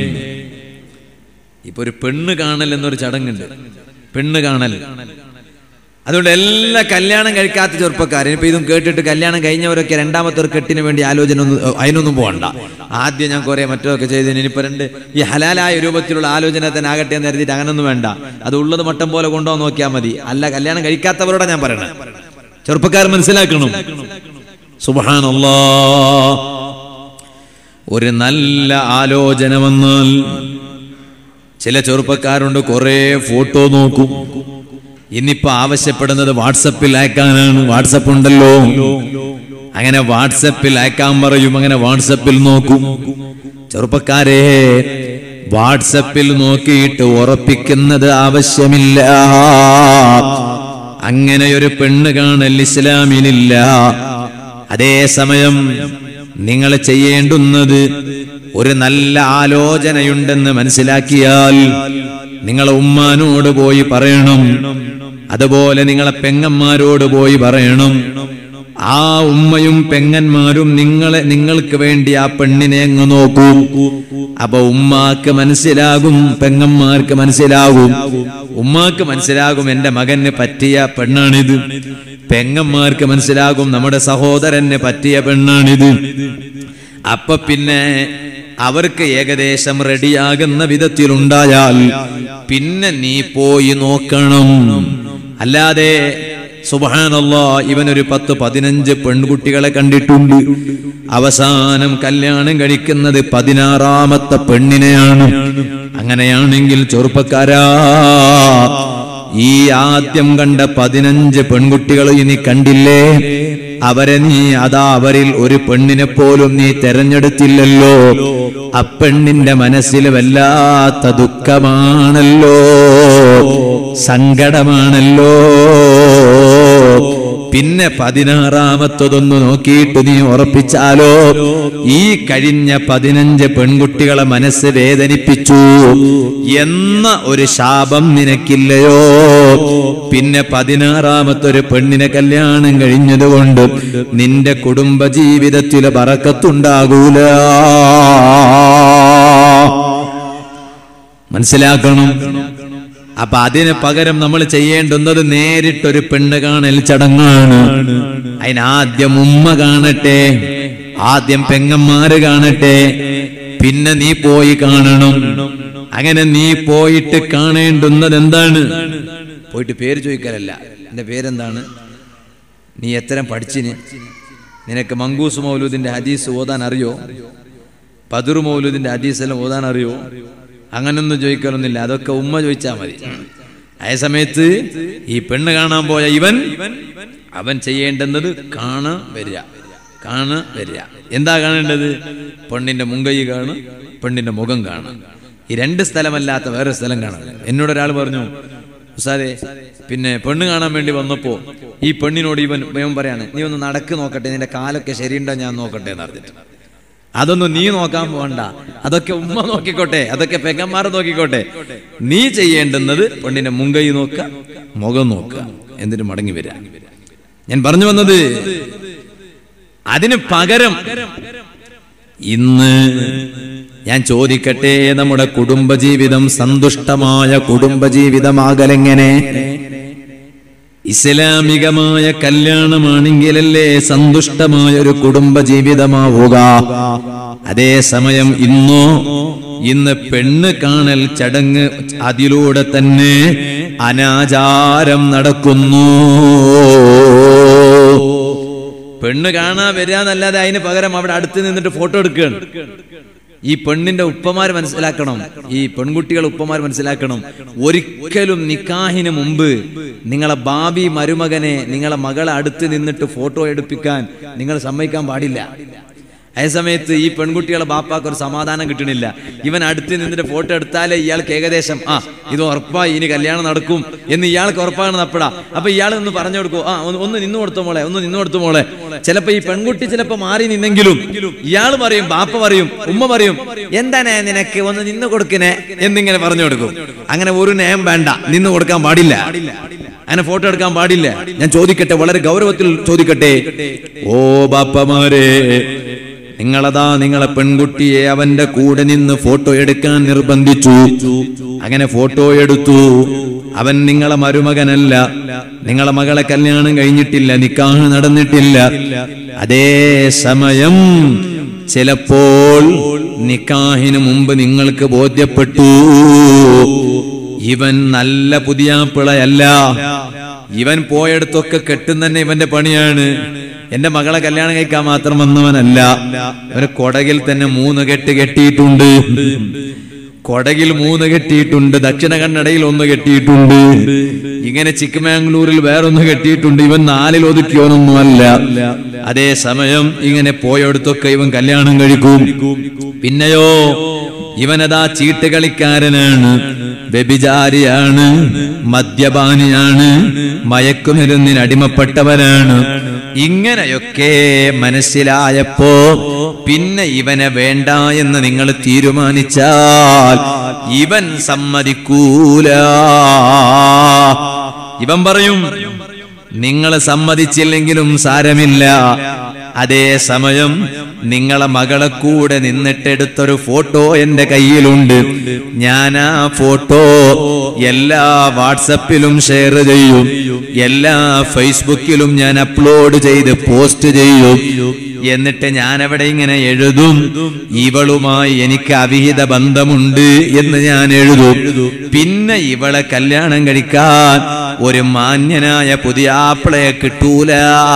ഇപ്പൊ ഒരു പെണ്ണ് കാണൽ എന്നൊരു ചടങ്ങുണ്ട് പെണ്ണ് കാണൽ അതുകൊണ്ട് എല്ലാ കല്യാണം കഴിക്കാത്ത ചെറുപ്പക്കാരും ഇപ്പൊ ഇതും കേട്ടിട്ട് കല്യാണം കഴിഞ്ഞവരൊക്കെ രണ്ടാമത്തെ ഒരു കെട്ടിന് വേണ്ടി ആലോചന ഒന്നും അതിനൊന്നും പോകണ്ട ആദ്യം ഞാൻ കുറെ മറ്റൊക്കെ ചെയ്തതിന് ഇനിയിപ്പോ രണ്ട് ഈ ഹലാലായ രൂപത്തിലുള്ള ആലോചന തന്നെ ആകട്ടെ എന്ന് കരുതിയിട്ട് അങ്ങനൊന്നും വേണ്ട അത് ഉള്ളത് മട്ടം പോലെ കൊണ്ടുപോകാൻ നോക്കിയാൽ മതി അല്ല കല്യാണം കഴിക്കാത്തവരോടാ ഞാൻ പറയണത് ചെറുപ്പക്കാർ മനസ്സിലാക്കണം സുബാനല്ലാ ഒരു നല്ല ആലോചന വന്നാൽ ചില ചെറുപ്പക്കാരുണ്ട് കുറെ ഫോട്ടോ നോക്കും ഇന്നിപ്പോ ആവശ്യപ്പെടുന്നത് വാട്സപ്പിൽ അയക്കാനാണ് വാട്സപ്പ് ഉണ്ടല്ലോ അങ്ങനെ വാട്സപ്പിൽ അയക്കാൻ പറയും അങ്ങനെ വാട്സപ്പിൽ നോക്കും ചെറുപ്പക്കാരെ വാട്സപ്പിൽ നോക്കിയിട്ട് ഉറപ്പിക്കുന്നത് ആവശ്യമില്ല അങ്ങനെ ഒരു പെണ്ണ് കാണൽ ഇസ്ലാമിലില്ല അതേസമയം നിങ്ങൾ ചെയ്യേണ്ടുന്നത് ഒരു നല്ല ആലോചനയുണ്ടെന്ന് മനസ്സിലാക്കിയാൽ നിങ്ങളെ ഉമ്മാനോട് പോയി പറയണം അതുപോലെ നിങ്ങളെ പെങ്ങന്മാരോട് പോയി പറയണം ആ ഉമ്മയും പെങ്ങന്മാരും നിങ്ങളെ നിങ്ങൾക്ക് വേണ്ടി ആ പെണ്ണിനെ അങ്ങ് നോക്കൂ അപ്പൊ ഉമ്മാക്ക് മനസ്സിലാകും പെങ്ങന്മാർക്ക് മനസ്സിലാകും ഉമ്മാക്ക് മനസ്സിലാകും എന്റെ മകന് പറ്റിയ പെണ്ണാണിത് പെങ്ങന്മാർക്ക് മനസ്സിലാകും നമ്മുടെ സഹോദരന് പറ്റിയ പെണ്ണാണിത് അപ്പൊ പിന്നെ അവർക്ക് ഏകദേശം റെഡിയാകുന്ന വിധത്തിലുണ്ടായാൽ പിന്നെ നീ പോയി നോക്കണം അല്ലാതെ സുബാനല്ലോ ഇവനൊരു പത്ത് പതിനഞ്ച് പെൺകുട്ടികളെ കണ്ടിട്ടുണ്ട് അവസാനം കല്യാണം കഴിക്കുന്നത് പതിനാറാമത്തെ പെണ്ണിനെയാണ് അങ്ങനെയാണെങ്കിൽ ചെറുപ്പക്കാരാ ഈ ആദ്യം കണ്ട പതിനഞ്ച് പെൺകുട്ടികൾ ഇനി കണ്ടില്ലേ അവരെ നീ അതാ അവരിൽ ഒരു പെണ്ണിനെ പോലും നീ തെരഞ്ഞെടുത്തില്ലല്ലോ അപ്പെണ്ണിന്റെ മനസ്സിൽ വല്ലാത്ത ദുഃഖമാണല്ലോ സങ്കടമാണല്ലോ പിന്നെ പതിനാറാമത്തതൊന്ന് നോക്കിയിട്ട് നീ ഉറപ്പിച്ചാലോ ഈ കഴിഞ്ഞ പതിനഞ്ച് പെൺകുട്ടികളെ മനസ്സ് വേദനിപ്പിച്ചു എന്ന ഒരു ശാപം നിനക്കില്ലയോ പിന്നെ പതിനാറാമത്തെ ഒരു പെണ്ണിനെ കല്യാണം കഴിഞ്ഞതുകൊണ്ട് നിന്റെ കുടുംബ ജീവിതത്തിലെ പറക്കത്തുണ്ടാകൂല മനസ്സിലാക്കണം അപ്പൊ അതിന് പകരം നമ്മൾ ചെയ്യേണ്ടുന്നത് നേരിട്ടൊരു പെണ്ണ് കാണൽ ചടങ്ങാണ് അതിനാദ്യം ഉമ്മ കാണട്ടെ ആദ്യം പെങ്ങന്മാര് കാണട്ടെ പിന്നെ നീ പോയി കാണണം അങ്ങനെ നീ പോയിട്ട് കാണേണ്ടുന്നത് എന്താണ് പോയിട്ട് പേര് ചോദിക്കലല്ല എന്റെ പേരെന്താണ് നീ എത്ര പഠിച്ചിന് നിനക്ക് മങ്കൂസ് മൗലൂദിന്റെ ഹദീസ് ഓതാൻ അറിയോ പതുറു മൗലൂദിന്റെ ഹദീസ് എല്ലാം ഓതാൻ അറിയോ അങ്ങനൊന്നും ചോദിക്കലൊന്നുമില്ല അതൊക്കെ ഉമ്മ ചോദിച്ചാൽ മതി അതേ സമയത്ത് ഈ പെണ്ണ് കാണാൻ പോയ ഇവൻ അവൻ ചെയ്യേണ്ടുന്നത് കാണാൻ വരിക കാണാൻ വരിക എന്താ കാണേണ്ടത് പെണ്ണിന്റെ മുങ്കൈ കാണും പെണ്ണിന്റെ മുഖം കാണും ഈ രണ്ട് സ്ഥലമല്ലാത്ത വേറെ സ്ഥലം കാണാം എന്നോട് ഒരാൾ പറഞ്ഞു ഉസാദേ പിന്നെ പെണ്ണ് കാണാൻ വേണ്ടി വന്നപ്പോ ഈ പെണ്ണിനോട് ഇവൻ ഇവൻ പറയാണ് നീ ഒന്ന് നടക്ക് നോക്കട്ടെ നിന്റെ കാലൊക്കെ ശരിയുണ്ടോ ഞാൻ നോക്കട്ടെ എന്ന് പറഞ്ഞിട്ട് അതൊന്നും നീ നോക്കാൻ പോകണ്ട അതൊക്കെ ഉമ്മ നോക്കിക്കോട്ടെ അതൊക്കെ പെങ്ങന്മാർ നോക്കിക്കോട്ടെ നീ ചെയ്യേണ്ടുന്നത് പെണ്ണിന്റെ മുങ്കൈ നോക്കുക മുഖം നോക്കുക എന്നിട്ട് മടങ്ങി വരിക ഞാൻ പറഞ്ഞു വന്നത് അതിന് പകരം ഇന്ന് ഞാൻ ചോദിക്കട്ടെ നമ്മുടെ കുടുംബജീവിതം സന്തുഷ്ടമായ കുടുംബജീവിതമാകലെങ്ങനെ ഇസ്ലാമികമായ കല്യാണമാണെങ്കിലല്ലേ സന്തുഷ്ടമായ ഒരു കുടുംബജീവിതമാവുക അതേസമയം ഇന്നോ ഇന്ന് പെണ്ണ് കാണൽ ചടങ്ങ് അതിലൂടെ തന്നെ അനാചാരം നടക്കുന്നു പെണ്ണ് കാണാൻ വരികയെന്നല്ലാതെ അതിന് പകരം അവിടെ അടുത്ത് നിന്നിട്ട് ഫോട്ടോ എടുക്കുകയാണ് ഈ പെണ്ണിന്റെ ഉപ്പമാർ മനസ്സിലാക്കണം ഈ പെൺകുട്ടികൾ ഉപ്പമാർ മനസ്സിലാക്കണം ഒരിക്കലും നിക്കാഹിന് മുമ്പ് നിങ്ങളെ ബാബി മരുമകനെ നിങ്ങളെ മകളെ അടുത്ത് നിന്നിട്ട് ഫോട്ടോ എടുപ്പിക്കാൻ നിങ്ങൾ സമ്മതിക്കാൻ പാടില്ല അതേസമയത്ത് ഈ പെൺകുട്ടികളെ ബാപ്പാക്ക് ഒരു സമാധാനം കിട്ടണില്ല ഇവൻ അടുത്ത് നിന്നിട്ട് ഫോട്ടോ എടുത്താലേ ഇയാൾക്ക് ഏകദേശം ആ ഇത് ഉറപ്പായി ഇനി കല്യാണം നടക്കും എന്ന് ഇയാൾക്ക് ഉറപ്പാണ് അപ്പടാ അപ്പൊ ഇയാൾ ഒന്ന് പറഞ്ഞു കൊടുക്കും ആ ഒന്ന് ഒന്ന് നിന്നു കൊടുത്തു മോളെ ഒന്ന് നിന്നു കൊടുത്തു മോളെ ചിലപ്പോ ഈ പെൺകുട്ടി ചിലപ്പോ മാറി നിന്നെങ്കിലും ഇയാൾ പറയും ബാപ്പ പറയും ഉമ്മ പറയും എന്താണേ നിനക്ക് ഒന്ന് നിന്ന് കൊടുക്കണേ എന്നിങ്ങനെ പറഞ്ഞു കൊടുക്കും അങ്ങനെ ഒരു നയം വേണ്ട നിന്ന് കൊടുക്കാൻ പാടില്ല അങ്ങനെ ഫോട്ടോ എടുക്കാൻ പാടില്ല ഞാൻ ചോദിക്കട്ടെ വളരെ ഗൗരവത്തിൽ ചോദിക്കട്ടെ ഓ ബാപ്പമാരെ നിങ്ങളതാ നിങ്ങളെ പെൺകുട്ടിയെ അവന്റെ കൂടെ നിന്ന് ഫോട്ടോ എടുക്കാൻ നിർബന്ധിച്ചു അങ്ങനെ ഫോട്ടോ എടുത്തു അവൻ നിങ്ങളെ മരുമകനല്ല നിങ്ങളെ മകളെ കല്യാണം കഴിഞ്ഞിട്ടില്ല നിക്കാഹ് നടന്നിട്ടില്ല അതേ സമയം ചിലപ്പോൾ നിക്കാഹിന് മുമ്പ് നിങ്ങൾക്ക് ബോധ്യപ്പെട്ടു ഇവൻ നല്ല പുതിയ പിളയല്ല ഇവൻ പോയടത്തൊക്കെ കെട്ടും തന്നെ ഇവന്റെ പണിയാണ് എന്റെ മകളെ കല്യാണം കഴിക്കാൻ മാത്രം വന്നവനല്ല അവന് കൊടകിൽ തന്നെ മൂന്ന് കെട്ട് കെട്ടിയിട്ടുണ്ട് കൊടകിൽ മൂന്ന് കെട്ടിയിട്ടുണ്ട് ദക്ഷിണ കന്നഡയിൽ ഒന്ന് കെട്ടിയിട്ടുണ്ട് ഇങ്ങനെ ചിക്കമാംഗ്ലൂരിൽ വേറൊന്ന് കെട്ടിയിട്ടുണ്ട് ഇവൻ നാലിൽ ഒതുക്കിയോനൊന്നുമല്ല അതേ സമയം ഇങ്ങനെ പോയടത്തൊക്കെ ഇവൻ കല്യാണം കഴിക്കും പിന്നെയോ ഇവനതാ ചീട്ട് കളിക്കാരനാണ് വ്യഭിചാരിയാണ് മദ്യപാനിയാണ് മയക്കുമരുന്നിന് അടിമപ്പെട്ടവനാണ് ഇങ്ങനെയൊക്കെ മനസ്സിലായപ്പോ പിന്നെ ഇവനെ വേണ്ട എന്ന് നിങ്ങൾ തീരുമാനിച്ചാൽ ഇവൻ സമ്മതിക്കൂല ഇവൻ പറയും നിങ്ങൾ സമ്മതിച്ചില്ലെങ്കിലും സാരമില്ല അതേ സമയം നിങ്ങളെ മകളെ കൂടെ നിന്നിട്ടെടുത്തൊരു ഫോട്ടോ എന്റെ കയ്യിലുണ്ട് ഞാൻ ആ ഫോട്ടോ എല്ലാ വാട്സപ്പിലും ഷെയർ ചെയ്യും എല്ലാ ഫേസ്ബുക്കിലും ഞാൻ അപ്ലോഡ് ചെയ്ത് പോസ്റ്റ് ചെയ്യും എന്നിട്ട് ഞാൻ അവിടെ ഇങ്ങനെ എഴുതും ഇവളുമായി എനിക്ക് അവിഹിത ബന്ധമുണ്ട് എന്ന് ഞാൻ എഴുതും പിന്നെ ഇവളെ കല്യാണം കഴിക്കാൻ ഒരു മാന്യനായ പുതിയ ആപ്പിളയെ കിട്ടൂല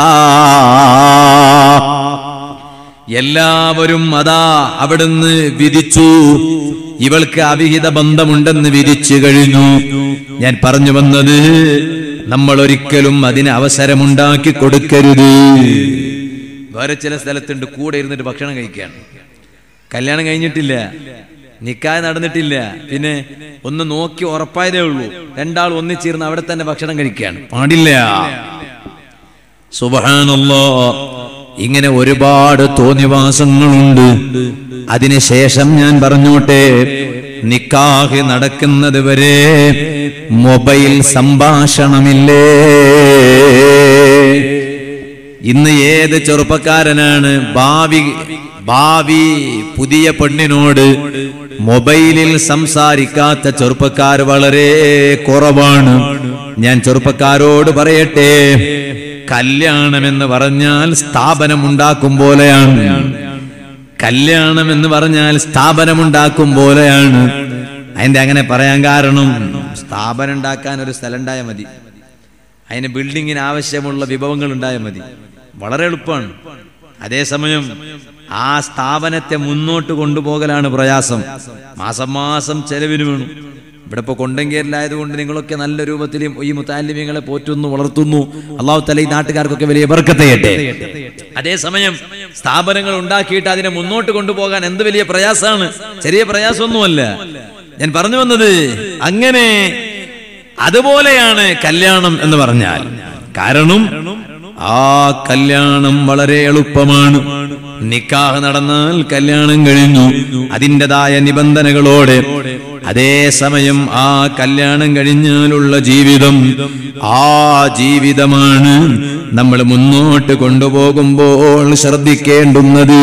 എല്ലാവരും അതാ അവിടുന്ന് വിധിച്ചു ഇവൾക്ക് അവിഹിത ബന്ധമുണ്ടെന്ന് വിധിച്ചു കഴിഞ്ഞു ഞാൻ പറഞ്ഞു വന്നത് നമ്മൾ ഒരിക്കലും അതിന് അവസരമുണ്ടാക്കി കൊടുക്കരുത് വേറെ ചില സ്ഥലത്തുണ്ട് കൂടെ ഇരുന്നിട്ട് ഭക്ഷണം കഴിക്കുകയാണ് കല്യാണം കഴിഞ്ഞിട്ടില്ല നിക്കായ് നടന്നിട്ടില്ല പിന്നെ ഒന്ന് നോക്കി ഉറപ്പായതേ ഉള്ളൂ രണ്ടാൾ ഒന്നിച്ചിരുന്ന് അവിടെ തന്നെ ഭക്ഷണം കഴിക്കുകയാണ് പാടില്ല സുബഹാനല്ലോ ഇങ്ങനെ ഒരുപാട് തോന്നിവാസങ്ങളുണ്ട് അതിനുശേഷം ഞാൻ പറഞ്ഞോട്ടെ നിക്കാഹ് നടക്കുന്നത് വരെ മൊബൈൽ സംഭാഷണമില്ലേ ഇന്ന് ഏത് ചെറുപ്പക്കാരനാണ് ഭാവി ഭാവി പുതിയ പെണ്ണിനോട് മൊബൈലിൽ സംസാരിക്കാത്ത ചെറുപ്പക്കാർ വളരെ കുറവാണ് ഞാൻ ചെറുപ്പക്കാരോട് പറയട്ടെ കല്യാണം എന്ന് പറഞ്ഞാൽ സ്ഥാപനം ഉണ്ടാക്കും പോലെയാണ് കല്യാണം എന്ന് പറഞ്ഞാൽ സ്ഥാപനം ഉണ്ടാക്കും പോലെയാണ് അതിന്റെ അങ്ങനെ പറയാൻ കാരണം സ്ഥാപനം ഉണ്ടാക്കാൻ ഒരു സ്ഥലം ഉണ്ടായാൽ മതി അതിന് ബിൽഡിങ്ങിന് ആവശ്യമുള്ള വിഭവങ്ങൾ ഉണ്ടായാൽ മതി വളരെ എളുപ്പമാണ് അതേസമയം ആ സ്ഥാപനത്തെ മുന്നോട്ട് കൊണ്ടുപോകലാണ് പ്രയാസം മാസം മാസം ചെലവിന് വേണം ഇവിടെ ഇപ്പൊ കൊണ്ടങ്കേരിലായതുകൊണ്ട് നിങ്ങളൊക്കെ നല്ല രൂപത്തിൽ ഈ മുത്താലിമ്യങ്ങളെ പോറ്റുന്നു വളർത്തുന്നു അള്ളാഹു തല ഈ നാട്ടുകാർക്കൊക്കെ വലിയ ബർക്കത്തയട്ടെ അതേസമയം സ്ഥാപനങ്ങൾ ഉണ്ടാക്കിയിട്ട് അതിനെ മുന്നോട്ട് കൊണ്ടുപോകാൻ എന്ത് വലിയ പ്രയാസമാണ് ചെറിയ പ്രയാസമൊന്നുമല്ല ഞാൻ പറഞ്ഞു വന്നത് അങ്ങനെ അതുപോലെയാണ് കല്യാണം എന്ന് പറഞ്ഞാൽ കാരണം ആ കല്യാണം വളരെ എളുപ്പമാണ് നിക്കാഹ് നടന്നാൽ കല്യാണം കഴിഞ്ഞു അതിൻ്റെതായ നിബന്ധനകളോടെ അതേ സമയം ആ കല്യാണം കഴിഞ്ഞാലുള്ള ജീവിതം ആ ജീവിതമാണ് നമ്മൾ മുന്നോട്ട് കൊണ്ടുപോകുമ്പോൾ ശ്രദ്ധിക്കേണ്ടുന്നത്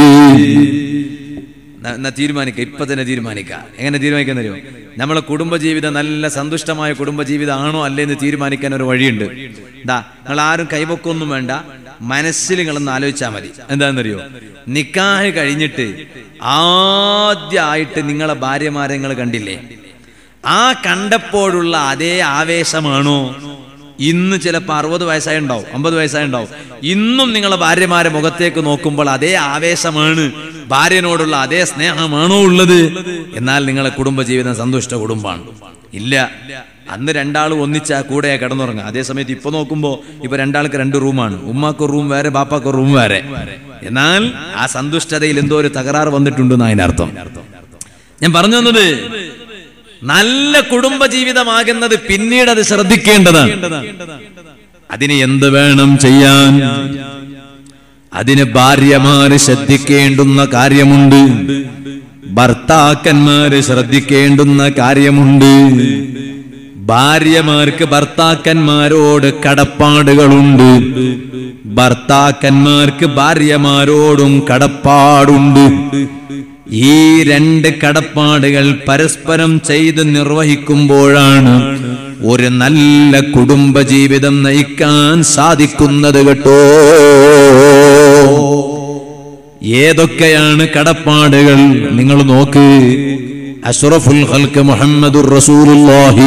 എന്നാ തീരുമാനിക്കുക ഇപ്പൊ തന്നെ തീരുമാനിക്കുക എങ്ങനെ തീരുമാനിക്കാൻ തരുമോ നമ്മളെ കുടുംബജീവിതം നല്ല സന്തുഷ്ടമായ കുടുംബജീവിതം ആണോ അല്ലേ എന്ന് തീരുമാനിക്കാൻ ഒരു വഴിയുണ്ട് എന്താ നിങ്ങൾ ആരും കൈവക്കൊന്നും വേണ്ട മനസ്സിൽ നിങ്ങളൊന്ന് ആലോചിച്ചാൽ മതി എന്താണെന്നറിയോ നിക്കാഹ് കഴിഞ്ഞിട്ട് ആദ്യമായിട്ട് നിങ്ങളെ ഭാര്യമാരെ നിങ്ങൾ കണ്ടില്ലേ ആ കണ്ടപ്പോഴുള്ള അതേ ആവേശമാണോ ഇന്ന് ചിലപ്പോൾ അറുപത് വയസ്സായി ഉണ്ടാവും അമ്പത് വയസ്സായി ഉണ്ടാവും ഇന്നും നിങ്ങളെ ഭാര്യമാരെ മുഖത്തേക്ക് നോക്കുമ്പോൾ അതേ ആവേശമാണ് ഭാര്യനോടുള്ള അതേ സ്നേഹമാണോ ഉള്ളത് എന്നാൽ നിങ്ങളെ കുടുംബജീവിതം സന്തുഷ്ട കുടുംബമാണ് ഇല്ല അന്ന് രണ്ടാൾ ഒന്നിച്ചാ കൂടെ കിടന്നുറങ്ങുക അതേ സമയത്ത് ഇപ്പൊ നോക്കുമ്പോ ഇപ്പൊ രണ്ടാൾക്ക് രണ്ട് റൂമാണ് ഉമ്മാക്ക് റൂം വേറെ ബാപ്പാക്ക് റൂം വേറെ എന്നാൽ ആ സന്തുഷ്ടതയിൽ എന്തോ ഒരു തകരാറ് വന്നിട്ടുണ്ടെന്ന് അതിനർത്ഥം ഞാൻ പറഞ്ഞു വന്നത് നല്ല കുടുംബജീവിതമാകുന്നത് പിന്നീട് അത് ശ്രദ്ധിക്കേണ്ടതാണ് അതിന് എന്ത് വേണം ചെയ്യാൻ അതിന് ഭാര്യമാര് ശ്രദ്ധിക്കേണ്ടുന്ന കാര്യമുണ്ട് ഭർത്താക്കന്മാര് ശ്രദ്ധിക്കേണ്ടുന്ന കാര്യമുണ്ട് ഭാര്യമാർക്ക് ഭർത്താക്കന്മാരോട് കടപ്പാടുകളുണ്ട് ഭർത്താക്കന്മാർക്ക് ഭാര്യമാരോടും കടപ്പാടുണ്ട് ഈ രണ്ട് കടപ്പാടുകൾ പരസ്പരം ചെയ്ത് നിർവഹിക്കുമ്പോഴാണ് ഒരു നല്ല കുടുംബജീവിതം നയിക്കാൻ സാധിക്കുന്നത് കേട്ടോ ഏതൊക്കെയാണ് കടപ്പാടുകൾ നിങ്ങൾ നോക്ക് അഷ്റഫുൽ ഖൽക്ക് മുഹമ്മദുർ റസൂലുള്ളാഹി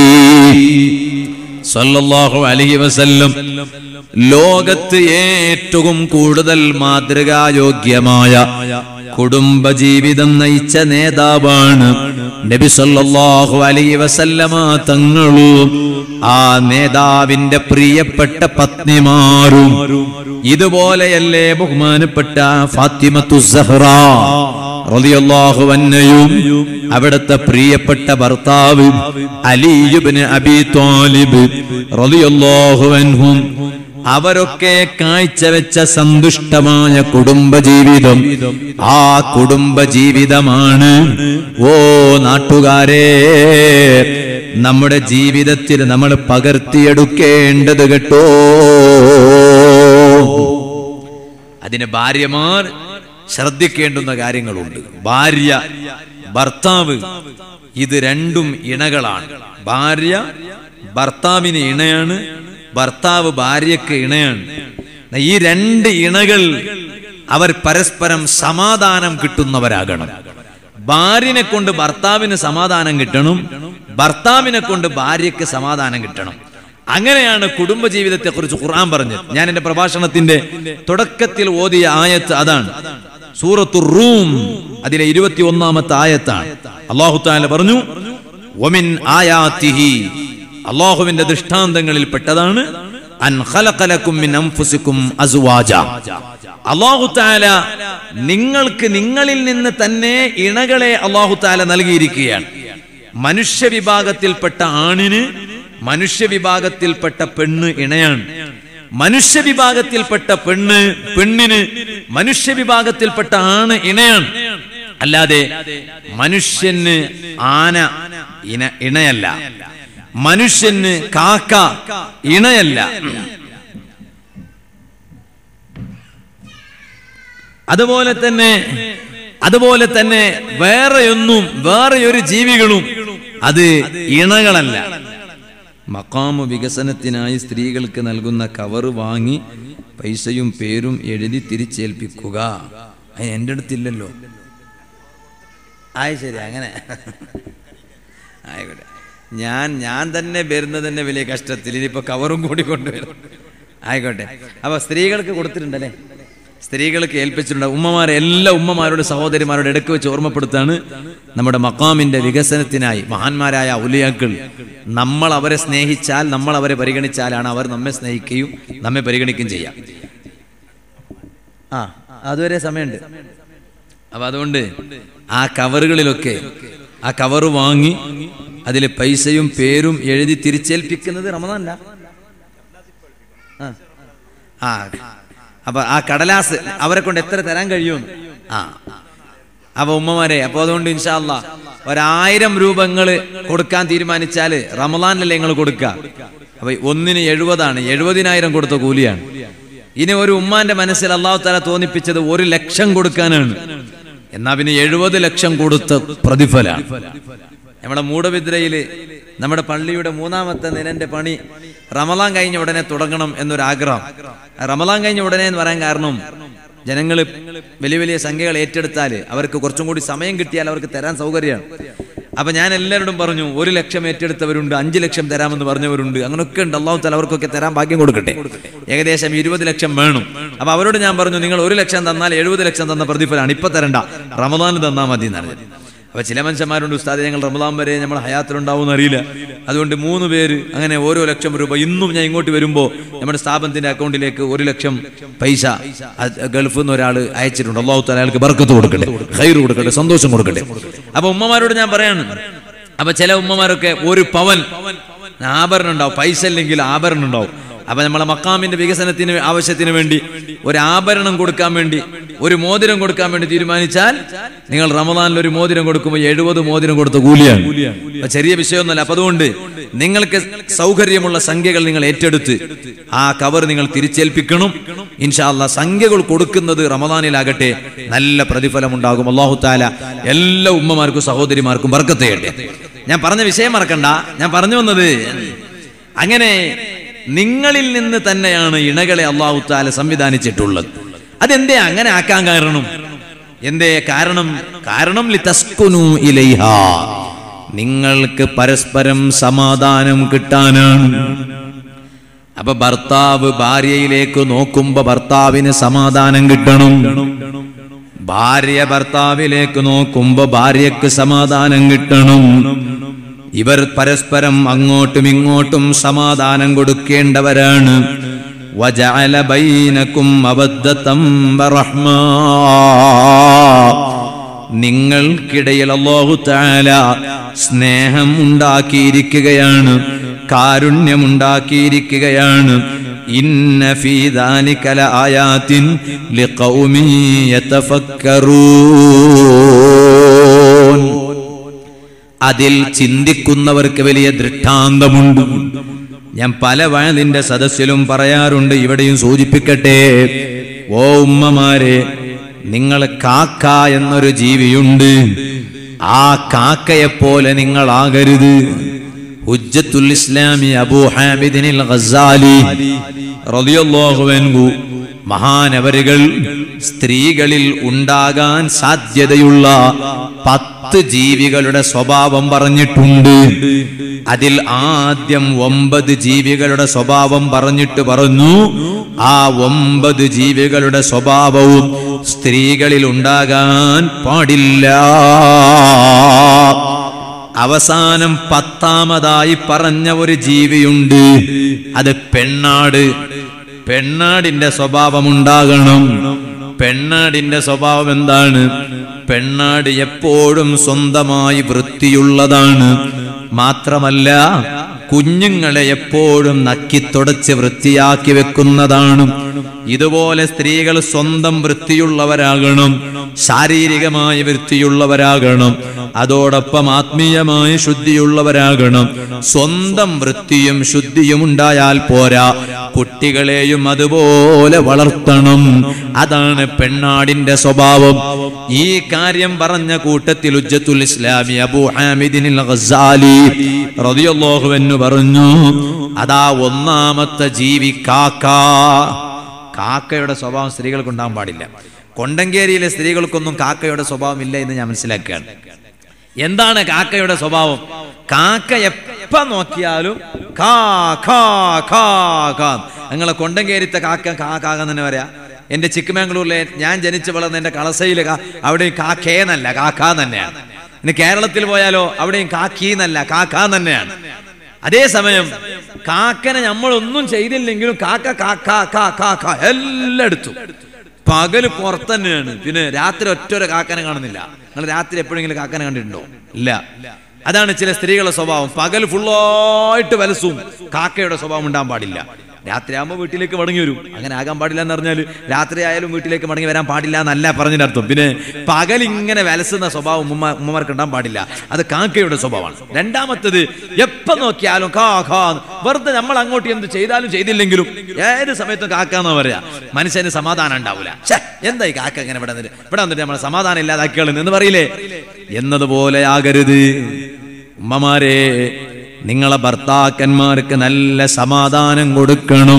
സല്ലല്ലാഹു അലൈഹി വസല്ലം ലോകത്ത് ഏറ്റവും കൂടുതൽ മാതൃകായോഗ്യമായ കുടുംബജീവിതം നയിച്ച നേതാവാണ് നബി സല്ലല്ലാഹു അലൈഹി വസല്ലമ തങ്ങളും ആ നേതാവിന്റെ പ്രിയപ്പെട്ട പത്നിമാരും ഇതുപോലെയല്ലേ ബഹുമാനപ്പെട്ട ഫാത്തിമത്തു സഹ്റ റളിയല്ലാഹു അൻഹയും അവിടുത്തെ പ്രിയപ്പെട്ട ഭർത്താവ് അലിയുബ്ന് അബി ത്വാലിബ് റളിയല്ലാഹു അൻഹും അവരൊക്കെ കാഴ്ചവെച്ച സന്തുഷ്ടമായ കുടുംബജീവിതം ആ കുടുംബജീവിതമാണ് ഓ നാട്ടുകാരെ നമ്മുടെ ജീവിതത്തിൽ നമ്മൾ പകർത്തിയെടുക്കേണ്ടത് കേട്ടോ അതിന് ഭാര്യമാർ ശ്രദ്ധിക്കേണ്ടുന്ന കാര്യങ്ങളുണ്ട് ഭാര്യ ഭർത്താവ് ഇത് രണ്ടും ഇണകളാണ് ഭാര്യ ഭർത്താവിന് ഇണയാണ് ഭർത്താവ് ഭാര്യയ്ക്ക് ഇണയാണ് ഈ രണ്ട് ഇണകൾ അവർ പരസ്പരം സമാധാനം കിട്ടുന്നവരാകണം ഭാര്യനെ കൊണ്ട് ഭർത്താവിന് സമാധാനം കിട്ടണം ഭർത്താവിനെ കൊണ്ട് ഭാര്യയ്ക്ക് സമാധാനം കിട്ടണം അങ്ങനെയാണ് കുടുംബജീവിതത്തെ കുറിച്ച് ഖുർആൻ പറഞ്ഞത് ഞാൻ എന്റെ പ്രഭാഷണത്തിന്റെ തുടക്കത്തിൽ ഓതിയ ആയത്ത് അതാണ് സൂറത്തു റൂം അതിലെ ഇരുപത്തി ഒന്നാമത്തെ ആയത്താണ് അള്ളാഹു താല പറഞ്ഞു ഒമിൻ ആയാത്തിഹി അള്ളാഹുവിന്റെ ദൃഷ്ടാന്തങ്ങളിൽ പെട്ടതാണ് അൻ ഖലഖലക്കും മിൻ അൻഫുസിക്കും അസ്വാജ അള്ളാഹു താല നിങ്ങൾക്ക് നിങ്ങളിൽ നിന്ന് തന്നെ ഇണകളെ അള്ളാഹു താല നൽകിയിരിക്കുകയാണ് മനുഷ്യ വിഭാഗത്തിൽപ്പെട്ട ആണിന് മനുഷ്യ വിഭാഗത്തിൽപ്പെട്ട പെണ്ണ് ഇണയാണ് മനുഷ്യ വിഭാഗത്തിൽപ്പെട്ട പെണ്ണ് പെണ്ണിന് മനുഷ്യ വിഭാഗത്തിൽപ്പെട്ട ആണ് ഇണയാണ് അല്ലാതെ മനുഷ്യന് ആന ഇന ഇണയല്ല മനുഷ്യന് കാക്ക ഇണയല്ല അതുപോലെ തന്നെ അതുപോലെ തന്നെ വേറെയൊന്നും വേറെ ഒരു ജീവികളും അത് ഇണകളല്ല മക്കാമ് വികസനത്തിനായി സ്ത്രീകൾക്ക് നൽകുന്ന കവർ വാങ്ങി പൈസയും പേരും എഴുതി തിരിച്ചേൽപ്പിക്കുക അതിന് എൻ്റെ അടുത്തില്ലല്ലോ ആയി ശരി അങ്ങനെ ആയിക്കോട്ടെ ഞാൻ ഞാൻ തന്നെ വരുന്നത് തന്നെ വലിയ കഷ്ടത്തിൽ ഇനിയിപ്പോ കവറും കൂടി കൊണ്ടുവരും ആയിക്കോട്ടെ അപ്പൊ സ്ത്രീകൾക്ക് കൊടുത്തിട്ടുണ്ടല്ലേ സ്ത്രീകൾക്ക് ഏൽപ്പിച്ചിട്ടുണ്ട് ഉമ്മമാരെ എല്ലാ ഉമ്മമാരോട് സഹോദരിമാരോട് ഇടയ്ക്ക് വെച്ച് ഓർമ്മപ്പെടുത്താണ് നമ്മുടെ മക്കാമിന്റെ വികസനത്തിനായി മഹാന്മാരായ ഉലിയാക്കൾ നമ്മൾ അവരെ സ്നേഹിച്ചാൽ നമ്മൾ അവരെ പരിഗണിച്ചാലാണ് അവർ നമ്മെ സ്നേഹിക്കുകയും നമ്മെ പരിഗണിക്കുകയും ചെയ്യാം ആ അതുവരെ സമയമുണ്ട് അപ്പൊ അതുകൊണ്ട് ആ കവറുകളിലൊക്കെ ആ കവറ് വാങ്ങി അതിൽ പൈസയും പേരും എഴുതി തിരിച്ചേൽപ്പിക്കുന്നത് റമദാനല്ല ആ ആ അപ്പൊ ആ കടലാസ് അവരെ കൊണ്ട് എത്ര തരാൻ കഴിയുമെന്ന് ആ അപ്പൊ ഉമ്മമാരെ അപ്പൊ അതുകൊണ്ട് ഇൻഷാല്ല ഒരായിരം രൂപങ്ങള് കൊടുക്കാൻ തീരുമാനിച്ചാല് റമദാനിലല്ലേ നിങ്ങൾ കൊടുക്കുക അപ്പൊ ഒന്നിന് എഴുപതാണ് എഴുപതിനായിരം കൊടുത്ത കൂലിയാണ് ഇനി ഒരു ഉമ്മാന്റെ മനസ്സിൽ അള്ളാഹു താല തോന്നിപ്പിച്ചത് ഒരു ലക്ഷം കൊടുക്കാനാണ് എന്നാ പിന്നെ എഴുപത് ലക്ഷം കൊടുത്ത പ്രതിഫലാണ് നമ്മുടെ മൂടവിദ്രയില് നമ്മുടെ പള്ളിയുടെ മൂന്നാമത്തെ നിലന്റെ പണി റമലാൻ കഴിഞ്ഞ ഉടനെ തുടങ്ങണം എന്നൊരാഗ്രഹം റമലാൻ കഴിഞ്ഞ ഉടനെ എന്ന് പറയാൻ കാരണം ജനങ്ങൾ വലിയ വലിയ സംഖ്യകൾ ഏറ്റെടുത്താൽ അവർക്ക് കുറച്ചും കൂടി സമയം കിട്ടിയാൽ അവർക്ക് തരാൻ സൗകര്യമാണ് അപ്പൊ ഞാൻ എല്ലാവരോടും പറഞ്ഞു ഒരു ലക്ഷം ഏറ്റെടുത്തവരുണ്ട് അഞ്ചു ലക്ഷം തരാമെന്ന് പറഞ്ഞവരുണ്ട് അങ്ങനെയൊക്കെ ഉണ്ട് അള്ളാഹു തല അവർക്കൊക്കെ തരാൻ ഭാഗ്യം കൊടുക്കട്ടെ ഏകദേശം ഇരുപത് ലക്ഷം വേണം അപ്പൊ അവരോട് ഞാൻ പറഞ്ഞു നിങ്ങൾ ഒരു ലക്ഷം തന്നാൽ എഴുപത് ലക്ഷം തന്ന പ്രതിഫലമാണ് ഇപ്പൊ തരണ്ട റമദാന് തന്നാൽ മതി എന്നാണ് അപ്പൊ ചില മനുഷ്യന്മാരുണ്ട് ഉസ്താദ് ഞങ്ങൾ റമദാൻ വരെ നമ്മൾ ഹയാത്തിലുണ്ടാവും അറിയില്ല അതുകൊണ്ട് മൂന്ന് പേര് അങ്ങനെ ഓരോ ലക്ഷം രൂപ ഇന്നും ഞാൻ ഇങ്ങോട്ട് വരുമ്പോൾ നമ്മുടെ സ്ഥാപനത്തിന്റെ അക്കൗണ്ടിലേക്ക് ഒരു ലക്ഷം പൈസ അത് ഗൾഫിൽ നിന്ന് ഒരാൾ അയച്ചിട്ടുണ്ട് അള്ളാഹു താല അയാൾക്ക് ബർക്കത്ത് കൊടുക്കട്ടെ ഹൈർ കൊടുക്കട്ടെ സന്തോഷം കൊടുക്കട്ടെ അപ്പൊ ഉമ്മമാരോട് ഞാൻ പറയാണ് അപ്പൊ ചില ഉമ്മമാരൊക്കെ ഒരു പവൻ ആഭരണം ഉണ്ടാവും പൈസ ഇല്ലെങ്കിൽ ആഭരണം ഉണ്ടാവും അപ്പൊ നമ്മളെ മക്കാമിന്റെ വികസനത്തിന് ആവശ്യത്തിന് വേണ്ടി ഒരു ആഭരണം കൊടുക്കാൻ വേണ്ടി ഒരു മോതിരം കൊടുക്കാൻ വേണ്ടി തീരുമാനിച്ചാൽ നിങ്ങൾ റമദാനിൽ ഒരു മോതിരം കൊടുക്കുമ്പോൾ എഴുപത് മോതിരം കൊടുത്ത കൂലിയാണ് അപ്പൊ ചെറിയ വിഷയമൊന്നുമല്ല അപ്പൊ അതുകൊണ്ട് നിങ്ങൾക്ക് സൗകര്യമുള്ള സംഖ്യകൾ നിങ്ങൾ ഏറ്റെടുത്ത് ആ കവർ നിങ്ങൾ തിരിച്ചേൽപ്പിക്കണം ഇൻഷാല്ല സംഖ്യകൾ കൊടുക്കുന്നത് റമദാനിലാകട്ടെ നല്ല പ്രതിഫലം ഉണ്ടാകും അള്ളാഹു താല എല്ലാ ഉമ്മമാർക്കും സഹോദരിമാർക്കും വർക്കത്ത് ചെയ്യട്ടെ ഞാൻ പറഞ്ഞ വിഷയം മറക്കണ്ട ഞാൻ പറഞ്ഞു വന്നത് അങ്ങനെ നിങ്ങളിൽ നിന്ന് തന്നെയാണ് ഇണകളെ അള്ളാഹു താല സംവിധാനിച്ചിട്ടുള്ളത് അതെന്തേ അങ്ങനെ ആക്കാൻ കാരണം എന്തേ കാരണം കാരണം ലിതസ്കുനു ഇലൈഹ നിങ്ങൾക്ക് പരസ്പരം സമാധാനം കിട്ടാനാണ് അപ്പൊ ഭർത്താവ് ഭാര്യയിലേക്ക് നോക്കുമ്പോ ഭർത്താവിന് സമാധാനം കിട്ടണം ഭാര്യ ഭർത്താവിലേക്ക് നോക്കുമ്പോ ഭാര്യക്ക് സമാധാനം കിട്ടണം ഇവർ പരസ്പരം അങ്ങോട്ടും ഇങ്ങോട്ടും സമാധാനം കൊടുക്കേണ്ടവരാണ് വജഅല ബൈനക്കും അബദ്ധത്തം വറഹ്മാ. നിങ്ങൾക്കിടയിൽ അല്ലാഹു തആല സ്നേഹം ഉണ്ടാക്കിയിരിക്കുകയാണ് കാരുണ്യമുണ്ടാക്കിയിരിക്കുകയാണ് ഇന്ന ഫീ ദാലിക ലആയാത്തിൻ ലിഖൗമിൻ യതഫക്കറൂൻ അതിൽ ചിന്തിക്കുന്നവർക്ക് വലിയ ദൃഷ്ടാന്തമുണ്ട് ഞാൻ പല വയതിന്റെ സദസ്സിലും പറയാറുണ്ട് ഇവിടെയും സൂചിപ്പിക്കട്ടെ ഓ ഉമ്മമാരെ നിങ്ങൾ കാക്ക എന്നൊരു ജീവിയുണ്ട് ആ കാക്കയെപ്പോലെ നിങ്ങളാകരുത് ഹുജ്ജത്തുൽ ഇസ്ലാമി അബൂ ഹാമിദിനിൽ ഗസാലി റളിയല്ലാഹു അൻഹു മഹാനവരുകൾ സ്ത്രീകളിൽ ഉണ്ടാകാൻ സാധ്യതയുള്ള പത്ത് ജീവികളുടെ സ്വഭാവം പറഞ്ഞിട്ടുണ്ട് അതിൽ ആദ്യം ഒമ്പത് ജീവികളുടെ സ്വഭാവം പറഞ്ഞിട്ട് പറഞ്ഞു ആ ഒമ്പത് ജീവികളുടെ സ്വഭാവവും സ്ത്രീകളിൽ ഉണ്ടാകാൻ പാടില്ല അവസാനം പത്താമതായി പറഞ്ഞ ഒരു ജീവിയുണ്ട് അത് പെണ്ണാട് പെണ്ണാടിന്റെ സ്വഭാവം ഉണ്ടാകണം പെണ്ണാടിന്റെ സ്വഭാവം എന്താണ് പെണ്ണാട് എപ്പോഴും സ്വന്തമായി വൃത്തിയുള്ളതാണ് മാത്രമല്ല കുഞ്ഞുങ്ങളെ എപ്പോഴും നക്കിത്തുടച്ച് വൃത്തിയാക്കി വെക്കുന്നതാണ് ഇതുപോലെ സ്ത്രീകൾ സ്വന്തം വൃത്തിയുള്ളവരാകണം ശാരീരികമായ വൃത്തിയുള്ളവരാകണം അതോടൊപ്പം ആത്മീയമായ ശുദ്ധിയുള്ളവരാകണം സ്വന്തം വൃത്തിയും ശുദ്ധിയും ഉണ്ടായാൽ പോരാ കുട്ടികളെയും അതുപോലെ വളർത്തണം അതാണ് പെണ്ണാടിന്റെ സ്വഭാവം ഈ കാര്യം പറഞ്ഞ കൂട്ടത്തിൽ ഉജ്ജത്തുൽ ഇസ്ലാമി അബൂ ഹാമിദിനിൽ ഗസാലി റളിയല്ലാഹു അൻഹു പറഞ്ഞു അതാ ഒന്നാമത്തെ ജീവി കാക്ക കാക്കയുടെ സ്വഭാവം സ്ത്രീകൾക്ക് ഉണ്ടാകാൻ പാടില്ല കൊണ്ടങ്കേരിയിലെ സ്ത്രീകൾക്കൊന്നും കാക്കയുടെ സ്വഭാവം ഇല്ല എന്ന് ഞാൻ മനസ്സിലാക്കുകയാണ് എന്താണ് കാക്കയുടെ സ്വഭാവം കാക്ക എപ്പ നോക്കിയാലും കാ ഖാ ഖാ ഖാ നിങ്ങളെ കൊണ്ടങ്കേരിത്തെ കാക്ക കാ കാക തന്നെ പറയാ എന്റെ ചിക്കമംഗളൂരിലെ ഞാൻ ജനിച്ചു വളർന്ന എന്റെ കളസയില് കാ- അവിടെയും കാക്കേന്നല്ല കാക്ക തന്നെയാണ് ഇനി കേരളത്തിൽ പോയാലോ അവിടെയും കാക്കീന്നല്ല കാക്ക തന്നെയാണ് അതേസമയം കാക്കനെ നമ്മളൊന്നും ചെയ്തില്ലെങ്കിലും കാക്ക കാക്ക കാ കാ കാ എല്ലായിടത്തും പകല് പുറത്ത് തന്നെയാണ് പിന്നെ രാത്രി ഒറ്റൊരു കാക്കനെ കാണുന്നില്ല നിങ്ങൾ രാത്രി എപ്പോഴെങ്കിലും കാക്കനെ കണ്ടിട്ടുണ്ടോ ഇല്ല അതാണ് ചില സ്ത്രീകളുടെ സ്വഭാവം പകൽ ഫുള്ളായിട്ട് വലസും കാക്കയുടെ സ്വഭാവം ഉണ്ടാകാൻ പാടില്ല രാത്രി ആകുമ്പോൾ വീട്ടിലേക്ക് മടങ്ങി വരും അങ്ങനെ ആകാൻ പാടില്ല എന്ന് പറഞ്ഞാൽ രാത്രി ആയാലും വീട്ടിലേക്ക് മടങ്ങി വരാൻ പാടില്ല എന്നല്ല പറഞ്ഞതിന്റെ അർത്ഥം പിന്നെ പകൽ ഇങ്ങനെ വലസുന്ന സ്വഭാവം ഉമ്മ ഉമ്മമാർക്ക് ഉണ്ടാകാൻ പാടില്ല അത് കാക്കയുടെ സ്വഭാവമാണ് രണ്ടാമത്തത് എപ്പോ നോക്കിയാലും കാ ഖാ വെറുതെ നമ്മൾ അങ്ങോട്ട് എന്ത് ചെയ്താലും ചെയ്തില്ലെങ്കിലും ഏത് സമയത്തും കാക്കാന്നാ പറയാ മനുഷ്യന് സമാധാനം ഉണ്ടാവില്ല ഛെ, എന്താ ഈ കാക്ക ഇങ്ങനെ ഇവിടെ വന്നിട്ട് ഇവിടെ വന്നിട്ട് നമ്മളെ സമാധാനം ഇല്ലാതാക്കിയാളെന്ന് എന്ന് പറയില്ലേ എന്നതുപോലെ ആകരുത് ഉമ്മമാരെ നിങ്ങളെ ഭർത്താക്കന്മാർക്ക് നല്ല സമാധാനം കൊടുക്കണം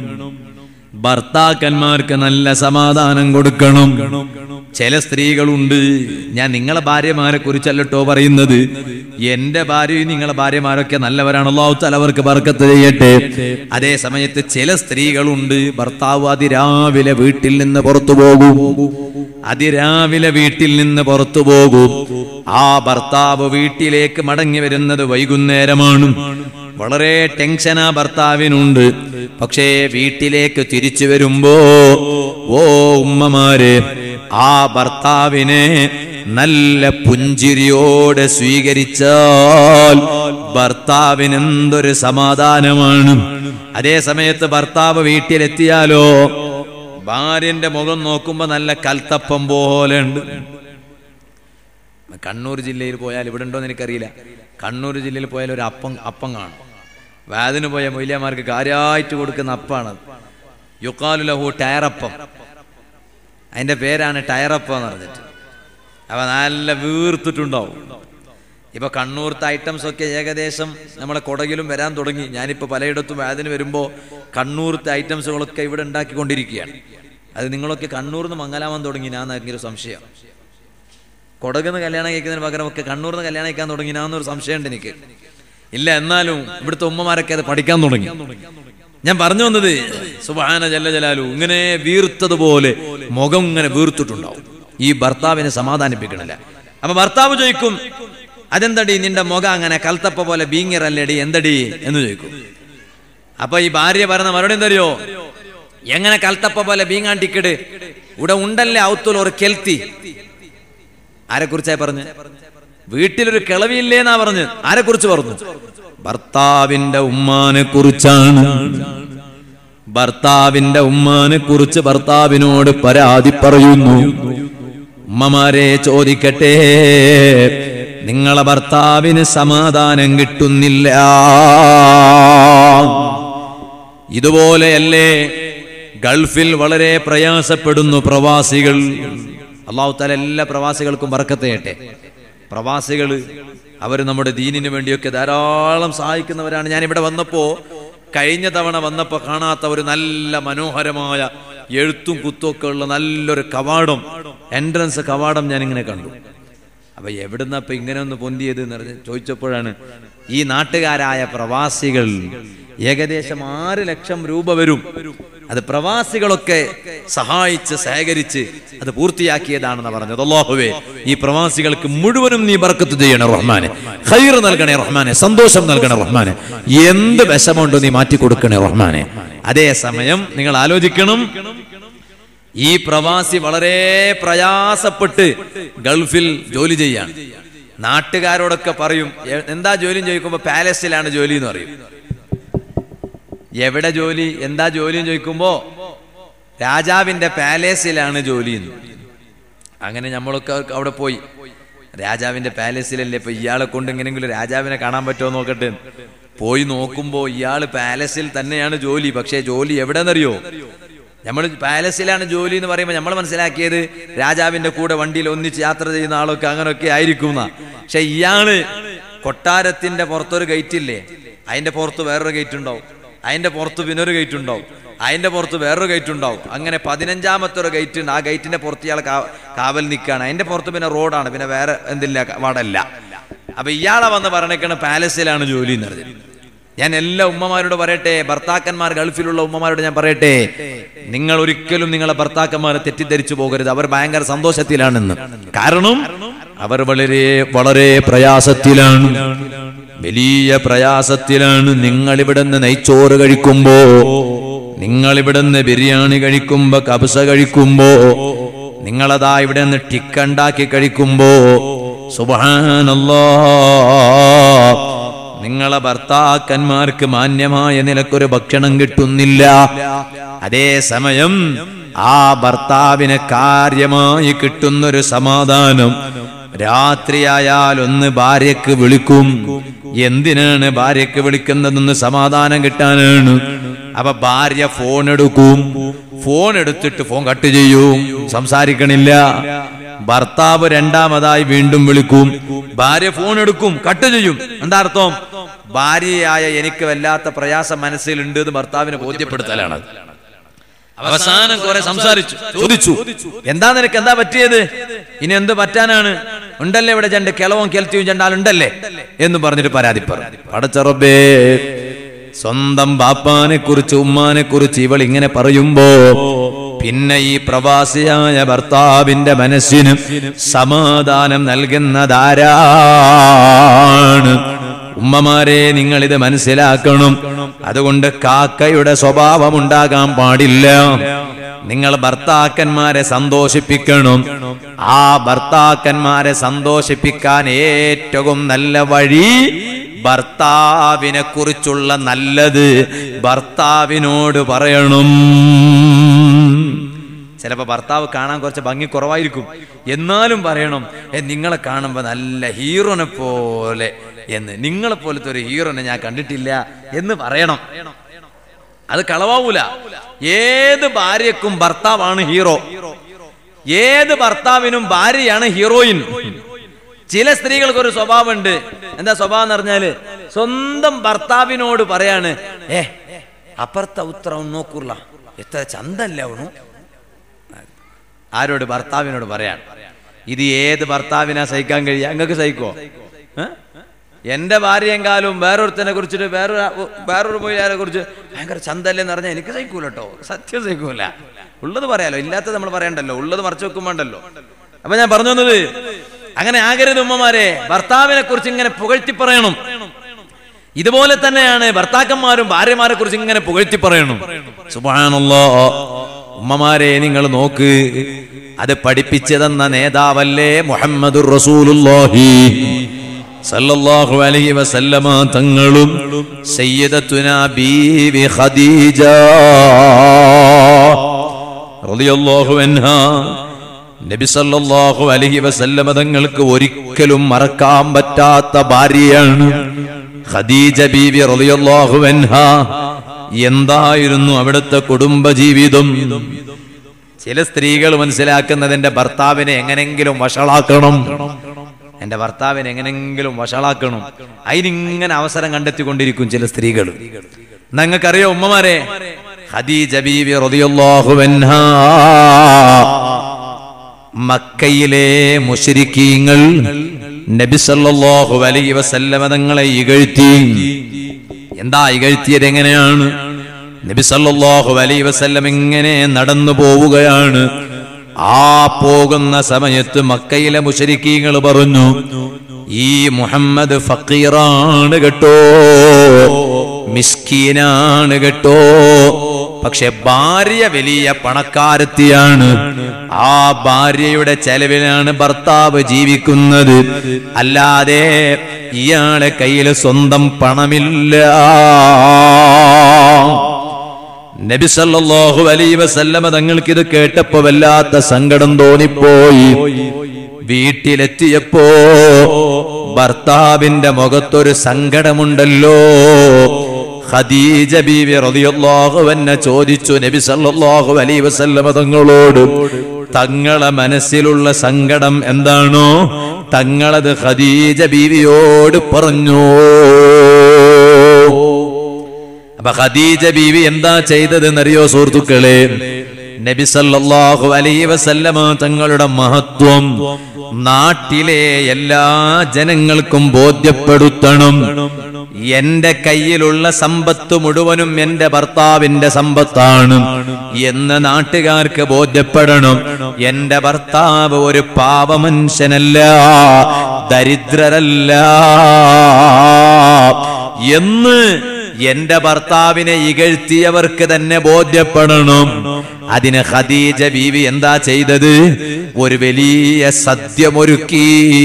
ഭർത്താക്കന്മാർക്ക് നല്ല സമാധാനം കൊടുക്കണം ചില സ്ത്രീകളുണ്ട് ഞാൻ നിങ്ങളെ ഭാര്യമാരെ കുറിച്ചല്ലട്ടോ പറയുന്നത് എന്റെ ഭാര്യയും നിങ്ങളെ ഭാര്യമാരൊക്കെ നല്ലവരാണല്ലോ അവർക്ക് ബർക്കത്ത് ചെയ്യട്ടെ അതേ സമയത്ത് ചില സ്ത്രീകളുണ്ട് ഭർത്താവ് അതിരാവിലെ വീട്ടിൽ നിന്ന് പുറത്തു പോകും അതിരാവിലെ വീട്ടിൽ നിന്ന് പുറത്തു പോകും ആ ഭർത്താവ് വീട്ടിലേക്ക് മടങ്ങി വരുന്നത് വൈകുന്നേരമാണ് വളരെ ടെൻഷനാ ഭർത്താവിനുണ്ട് പക്ഷേ വീട്ടിലേക്ക് തിരിച്ചു വരുമ്പോ ഓ ഉമ്മമാരെ ആ ഭർത്താവിനെ നല്ല പുഞ്ചിരിയോടെ സ്വീകരിച്ചാൽ ഭർത്താവിന് എന്തൊരു സമാധാനമാണ് അതേ സമയത്ത് ഭർത്താവ് വീട്ടിലെത്തിയാലോ ഭാര്യന്റെ മുഖം നോക്കുമ്പോ നല്ല കൽത്തപ്പം പോലെ ഉണ്ട് കണ്ണൂർ ജില്ലയിൽ പോയാൽ ഇവിടെ ഉണ്ടോ എന്ന് എനിക്കറിയില്ല കണ്ണൂർ ജില്ലയിൽ പോയാൽ ഒരു അപ്പം അപ്പം കാണും വാതിന് പോയ മൊയ്ലിയമാർക്ക് കാര്യമായിട്ട് കൊടുക്കുന്ന അപ്പാണ് യുക്കാലു ലഹു ടയറപ്പം അതിന്റെ പേരാണ് ടയറപ്പം എന്ന് പറഞ്ഞിട്ട് അപ്പൊ നല്ല വീർത്തിട്ടുണ്ടാവും ഇപ്പൊ കണ്ണൂർത്തെ ഐറ്റംസ് ഒക്കെ ഏകദേശം നമ്മളെ കൊടകിലും വരാൻ തുടങ്ങി ഞാനിപ്പോ പലയിടത്തും വാതിന് വരുമ്പോ കണ്ണൂർത്തെ ഐറ്റംസുകളൊക്കെ ഇവിടെ ഉണ്ടാക്കിക്കൊണ്ടിരിക്കുകയാണ് അത് നിങ്ങളൊക്കെ കണ്ണൂരിൽ നിന്ന് മംഗലാവാൻ തുടങ്ങി ഞാൻ ഒരു സംശയം കൊടകുന്ന് കല്യാണം കഴിക്കുന്നതിന് പകരം ഒക്കെ കണ്ണൂരിൽ നിന്ന് കല്യാണം കഴിക്കാൻ തുടങ്ങിനാന്നൊരു സംശയമുണ്ട് എനിക്ക് ഇല്ല എന്നാലും ഇവിടുത്തെ ഉമ്മമാരൊക്കെ അത് പഠിക്കാൻ തുടങ്ങി ഞാൻ പറഞ്ഞു വന്നത് സുബാന ജല്ല ജലാലു ഇങ്ങനെ വീർത്തതുപോലെ മുഖം ഇങ്ങനെ വീർത്തിട്ടുണ്ടാവും ഈ ഭർത്താവിനെ സമാധാനിപ്പിക്കണില്ല അപ്പൊ ഭർത്താവ് ചോദിക്കും അതെന്തടി നിന്റെ മുഖം അങ്ങനെ കൽത്തപ്പ പോലെ ബീങ്ങിറല്ലടി എന്തടി എന്ന് ചോദിക്കും അപ്പൊ ഈ ഭാര്യ പറയുന്ന മറുപടി എന്തറിയോ എങ്ങനെ കൽത്തപ്പ പോലെ ബീങ്ങാണ്ടിക്കിട് ഇവിടെ ഉണ്ടല്ലേ ഔത്തുൽ ഒരു കെൽത്തി ആരെ കുറിച്ചായി പറഞ്ഞു വീട്ടിലൊരു കിളവിയില്ലേന്നാ പറഞ്ഞു ആരെ കുറിച്ച് പറഞ്ഞു ഭർത്താവിന്റെ ഉമ്മാനെ കുറിച്ചാണ് ഭർത്താവിന്റെ ഉമ്മാനെ കുറിച്ച് ഭർത്താവിനോട് പരാതി പറയുന്നു ഉമ്മമാരെ ചോദിക്കട്ടെ നിങ്ങളെ ഭർത്താവിന് സമാധാനം കിട്ടുന്നില്ല ഇതുപോലെയല്ലേ ഗൾഫിൽ വളരെ പ്രയാസപ്പെടുന്നു പ്രവാസികൾ അള്ളാഹു താല എല്ലാ പ്രവാസികൾക്കും വർക്കത്തേയട്ടെ പ്രവാസികൾ അവർ നമ്മുടെ ദീനിന് വേണ്ടിയൊക്കെ ധാരാളം സഹായിക്കുന്നവരാണ് ഞാൻ ഇവിടെ വന്നപ്പോ കഴിഞ്ഞ തവണ വന്നപ്പോൾ കാണാത്ത ഒരു നല്ല മനോഹരമായ എഴുത്തും കുത്തുമൊക്കെ ഉള്ള നല്ലൊരു കവാടം എൻട്രൻസ് കവാടം ഞാൻ ഇങ്ങനെ കണ്ടു അപ്പൊ എവിടുന്ന ഇപ്പൊ ഇങ്ങനെ ഒന്ന് പൊന്തിയത് എന്ന് പറഞ്ഞ് ചോദിച്ചപ്പോഴാണ് ഈ നാട്ടുകാരായ പ്രവാസികൾ ഏകദേശം ആറ് ലക്ഷം രൂപ വരും അത് പ്രവാസികളൊക്കെ സഹായിച്ച് ശേഖരിച്ച് അത് പൂർത്തിയാക്കിയതാണെന്ന് പറഞ്ഞത് അല്ലാഹുവേ ഈ പ്രവാസികൾക്ക് മുഴുവനും നീ ബർക്കത്ത് ചെയ്യണേ റഹ്മാനെ ഖൈർ നൽകണേ റഹ്മാനെ സന്തോഷം നൽകണേ റഹ്മാനെ എന്ത് വിഷമുണ്ടോ നീ മാറ്റി കൊടുക്കണേ റഹ്മാനെ അതേ സമയം നിങ്ങൾ ആലോചിക്കണം ഈ പ്രവാസി വളരെ പ്രയാസപ്പെട്ട് ഗൾഫിൽ ജോലി ചെയ്യാണ് നാട്ടുകാരോടൊക്കെ പറയും "എ- എന്താ ജോലി എന്ന് ചോദിക്കുമ്പോൾ പാലസിലാണ് ജോലി എന്ന് പറയും എവിടെ ജോലി എന്താ ജോലി എന്ന് ചോദിക്കുമ്പോ രാജാവിന്റെ പാലേസിലാണ് ജോലി എന്ന് അങ്ങനെ നമ്മളൊക്കെ അവിടെ പോയി രാജാവിന്റെ പാലസിലല്ലേ ഇപ്പൊ ഇയാളെ കൊണ്ട് എങ്ങനെയെങ്കിലും രാജാവിനെ കാണാൻ പറ്റുമോ നോക്കട്ടെ പോയി നോക്കുമ്പോ ഇയാള് പാലസിൽ തന്നെയാണ് ജോലി പക്ഷേ ജോലി എവിടെന്നറിയോ നമ്മൾ പാലസിലാണ് ജോലി എന്ന് പറയുമ്പോൾ നമ്മൾ മനസ്സിലാക്കിയത് രാജാവിന്റെ കൂടെ വണ്ടിയിൽ ഒന്നിച്ച് യാത്ര ചെയ്യുന്ന ആളൊക്കെ അങ്ങനെയൊക്കെ ആയിരിക്കും എന്നാ പക്ഷെ ഇയാള് കൊട്ടാരത്തിന്റെ പുറത്തൊരു ഗേറ്റ് ഇല്ലേ അതിന്റെ പുറത്ത് വേറൊരു ഗേറ്റ് ഉണ്ടാവും അതിന്റെ പുറത്ത് പിന്നെ ഒരു ഗേറ്റ് ഉണ്ടാവും അതിന്റെ പുറത്ത് വേറൊരു ഗേറ്റ് ഉണ്ടാവും അങ്ങനെ പതിനഞ്ചാമത്തെ ഒരു ഗേറ്റ് ഉണ്ട് ആ ഗേറ്റിന്റെ പുറത്ത് ഇയാൾ കാ- കാവൽ നിൽക്കുകയാണ് അതിന്റെ പുറത്ത് പിന്നെ റോഡാണ് പിന്നെ വേറെ എന്തില്ല വാടല്ല അപ്പൊ ഇയാളെ വന്ന് പറഞ്ഞേക്കണ പാലസിലാണ് ജോലി എന്ന് പറഞ്ഞത് ഞാൻ എല്ലാ ഉമ്മമാരോട് പറയട്ടെ ഭർത്താക്കന്മാർ ഗൾഫിലുള്ള ഉമ്മമാരോട് ഞാൻ പറയട്ടെ നിങ്ങൾ ഒരിക്കലും നിങ്ങളെ ഭർത്താക്കന്മാരെ തെറ്റിദ്ധരിച്ചു പോകരുത് അവർ ഭയങ്കര സന്തോഷത്തിലാണെന്ന് കാരണം അവർ വളരെ വളരെ പ്രയാസത്തിലാണ് വലിയ പ്രയാസത്തിലാണ് നിങ്ങൾ ഇവിടുന്ന് നെയ്ച്ചോറ് കഴിക്കുമ്പോ നിങ്ങൾ ഇവിടുന്ന് ബിരിയാണി കഴിക്കുമ്പോ കബ്സ കഴിക്കുമ്പോ നിങ്ങളതാ ഇവിടെ നിന്ന് ടിക്കണ്ടാക്കി കഴിക്കുമ്പോ സുബാനല്ലോ നിങ്ങളെ ഭർത്താക്കന്മാർക്ക് മാന്യമായ നിലക്കൊരു ഭക്ഷണം കിട്ടുന്നില്ല അതേ സമയം ആ ഭർത്താവിന് കാര്യമായി കിട്ടുന്നൊരു സമാധാനം രാത്രിയായാൽ ഒന്ന് ഭാര്യക്ക് വിളിക്കും എന്തിനാണ് ഭാര്യക്ക് വിളിക്കുന്നതെന്ന് സമാധാനം കിട്ടാനാണ് അപ്പൊ ഭാര്യ ഫോൺ എടുക്കും ഫോൺ എടുത്തിട്ട് ഫോൺ കട്ട് ചെയ്യും സംസാരിക്കണില്ല ഭർത്താവ് രണ്ടാമതായി വീണ്ടും വിളിക്കും ഭാര്യ ഫോൺ എടുക്കും കട്ട് ചെയ്യും എന്താ അർത്ഥം ഭാര്യയായ എനിക്ക് വല്ലാത്ത പ്രയാസം മനസ്സിലുണ്ട് എന്ന് ഭർത്താവിനെ ബോധ്യപ്പെടുത്തലാണ് അവസാനം കുറെ സംസാരിച്ചു ചോദിച്ചു എന്താ നിനക്ക് എന്താ പറ്റിയത് ഇനി എന്ത് പറ്റാനാണ് ഉണ്ടല്ലേ ഇവിടെ രണ്ട് കിളവും കെൽത്തിയും ചെണ്ടാലുണ്ടല്ലേ എന്ന് പറഞ്ഞിട്ട് പരാതി പറഞ്ഞു പടച്ചറബേ സ്വന്തം ബാപ്പാനെ കുറിച്ച് ഉമ്മാനെ കുറിച്ച് ഇവൾ ഇങ്ങനെ പറയുമ്പോ പിന്നെ ഈ പ്രവാസിയായ ഭർത്താവിന്റെ മനസ്സിന് സമാധാനം നൽകുന്നതാരാണ് ഉമ്മമാരെ നിങ്ങൾ ഇത് മനസ്സിലാക്കണം അതുകൊണ്ട് കാക്കയുടെ സ്വഭാവം ഉണ്ടാകാൻ പാടില്ല നിങ്ങൾ ഭർത്താക്കന്മാരെ സന്തോഷിപ്പിക്കണം ആ ഭർത്താക്കന്മാരെ സന്തോഷിപ്പിക്കാൻ ഏറ്റവും നല്ല വഴി ഭർത്താവിനെ കുറിച്ചുള്ള നല്ലത് ഭർത്താവിനോട് പറയണം ചിലപ്പോ ഭർത്താവ് കാണാൻ കുറച്ച് ഭംഗി കുറവായിരിക്കും എന്നാലും പറയണം ഏ നിങ്ങളെ കാണുമ്പോ നല്ല ഹീറോനെ പോലെ എന്ന് നിങ്ങളെ പോലത്തെ ഒരു ഹീറോനെ ഞാൻ കണ്ടിട്ടില്ല എന്ന് പറയണം അത് കളവാവൂല ഏത് ഭാര്യക്കും ഭർത്താവാണ് ഹീറോ ഏത് ഭർത്താവിനും ഭാര്യയാണ് ഹീറോയിൻ ചില സ്ത്രീകൾക്ക് ഒരു സ്വഭാവമുണ്ട് എന്താ സ്വഭാവം എന്ന് പറഞ്ഞാല് സ്വന്തം ഭർത്താവിനോട് പറയാണ് ഏ അപ്പുറത്തെ ഉത്തരം നോക്കൂല എത്ര ചന്തല്ല അവണു ആരോട് ഭർത്താവിനോട് പറയാൻ ഇത് ഏത് ഭർത്താവിനാ സഹിക്കാൻ കഴിയുക അങ്ങക്ക് സഹിക്കോ ഏ? എന്റെ ഭാര്യയെങ്കാലും വേറൊരുത്തനെ കുറിച്ചിട്ട് വേറൊരു വേറൊരു മൊയിലാരെ കുറിച്ച് ഭയങ്കര ചന്തല്ലെന്ന് പറഞ്ഞാൽ എനിക്ക് സഹിക്കൂല കേട്ടോ സത്യം സഹിക്കൂല ഉള്ളത് പറയാലോ ഇല്ലാത്തത് നമ്മൾ പറയണ്ടല്ലോ ഉള്ളത് മറച്ചു വെക്കുമ്പോണ്ടല്ലോ അപ്പൊ ഞാൻ പറഞ്ഞു വന്നത് അങ്ങനെ ആകരുത് ഉമ്മമാരെ ഭർത്താവിനെ കുറിച്ച് ഇങ്ങനെ പുകഴ്ത്തി പറയണം ഇതുപോലെ തന്നെയാണ് ഭർത്താക്കന്മാരും ഭാര്യമാരെ കുറിച്ച് ഇങ്ങനെ പുകഴ്ത്തി പറയണം സുബാനല്ലോ ഉമ്മമാരെ നിങ്ങൾ നോക്ക് അത് പഠിപ്പിച്ചു തന്ന നേതാവല്ലേ മുഹമ്മദ് റസൂലുള്ളാഹി സല്ലല്ലാഹു അലൈഹി വസല്ലമ തങ്ങളും സയ്യിദത്തുന ബീവി ഖദീജ റളിയല്ലാഹു അൻഹാ നബി സല്ലല്ലാഹു അലൈഹി വസല്ലമ തങ്ങൾക്ക് ഒരിക്കലും മറക്കാൻ പറ്റാത്ത ഭാര്യയാണ് ഖദീജ ബീവി റളിയല്ലാഹു അൻഹാ എന്തായിരുന്നു അവിടുത്തെ കുടുംബജീവിതം ചില സ്ത്രീകൾ മനസ്സിലാക്കുന്നതിന്റെ ഭർത്താവിനെ എങ്ങനെങ്കിലും വഷളാക്കണം എന്റെ ഭർത്താവിനെ എങ്ങനെങ്കിലും വഷളാക്കണം അതിനിങ്ങനെ അവസരം കണ്ടെത്തിക്കൊണ്ടിരിക്കും ചില സ്ത്രീകൾ നിങ്ങൾക്കറിയോ ഉമ്മമാരെ ഖദീജ ബീവി റളിയല്ലാഹു അൻഹാ മക്കയിലെ മുശ്രിക്കീങ്ങൾ നബി സല്ലല്ലാഹു അലൈഹി വസല്ലമ തങ്ങളെ ഇകഴ്ത്തി എന്താ ഇകഴ്ത്തിയത് എങ്ങനെയാണ് നബി സല്ലല്ലാഹു അലൈഹി വസല്ലം ഇങ്ങനെ നടന്നു പോവുകയാണ് ആ പോകുന്ന സമയത്ത് മക്കയിലെ മുശരിക്കീങ്ങൾ പറഞ്ഞു ഈ മുഹമ്മദ് ഫക്കീറാണ് കേട്ടോ മിസ്കീനാണ് കേട്ടോ പക്ഷെ ഭാര്യ വലിയ പണക്കാരത്തിയാണ് ആ ഭാര്യയുടെ ചെലവിലാണ് ഭർത്താവ് ജീവിക്കുന്നത് അല്ലാതെ ഇയാളെ കയ്യിൽ സ്വന്തം പണമില്ല നബി സല്ലല്ലാഹു അലൈഹി വസല്ലമ തങ്ങൾക്ക് ഇത് കേട്ടപ്പോ വല്ലാത്ത സങ്കടം തോന്നിപ്പോയി വീട്ടിലെത്തിയപ്പോ ഭർത്താവിന്റെ മുഖത്തൊരു സങ്കടമുണ്ടല്ലോ ഖദീജ ബീവി റളിയല്ലാഹു അൻഹ ചോദിച്ചു നബി സല്ലല്ലാഹു അലൈഹി വസല്ലമ തങ്ങളോട് തങ്ങളെ മനസ്സിലുള്ള സങ്കടം എന്താണോ തങ്ങളത് ഖദീജ ബീവിയോട് പറഞ്ഞു അപ്പൊ ഖദീജ ബീവി എന്താ ചെയ്തതെന്നറിയോ സുഹൃത്തുക്കളെ നബി സല്ലല്ലാഹു അലൈഹി വസല്ലമ തങ്ങളുടെ മഹത്വം നാട്ടിലെ എല്ലാ ജനങ്ങൾക്കും ബോധ്യപ്പെടുത്തണം എന്റെ കയ്യിലുള്ള സമ്പത്ത് മുഴുവനും എന്റെ ഭർത്താവിന്റെ സമ്പത്താണ് എന്ന് നാട്ടുകാർക്ക് ബോധ്യപ്പെടണം എന്റെ ഭർത്താവ് ഒരു പാവമനുഷ്യനല്ല ദരിദ്രരല്ല എന്ന് എന്റെ ഭർത്താവിനെ ഇകഴ്ത്തിയവർക്ക് തന്നെ ബോധ്യപ്പെടണം അതിന് ഖദീജ ബീവി എന്താ ചെയ്തത് ഒരു വലിയ സദ്യമൊരുക്കി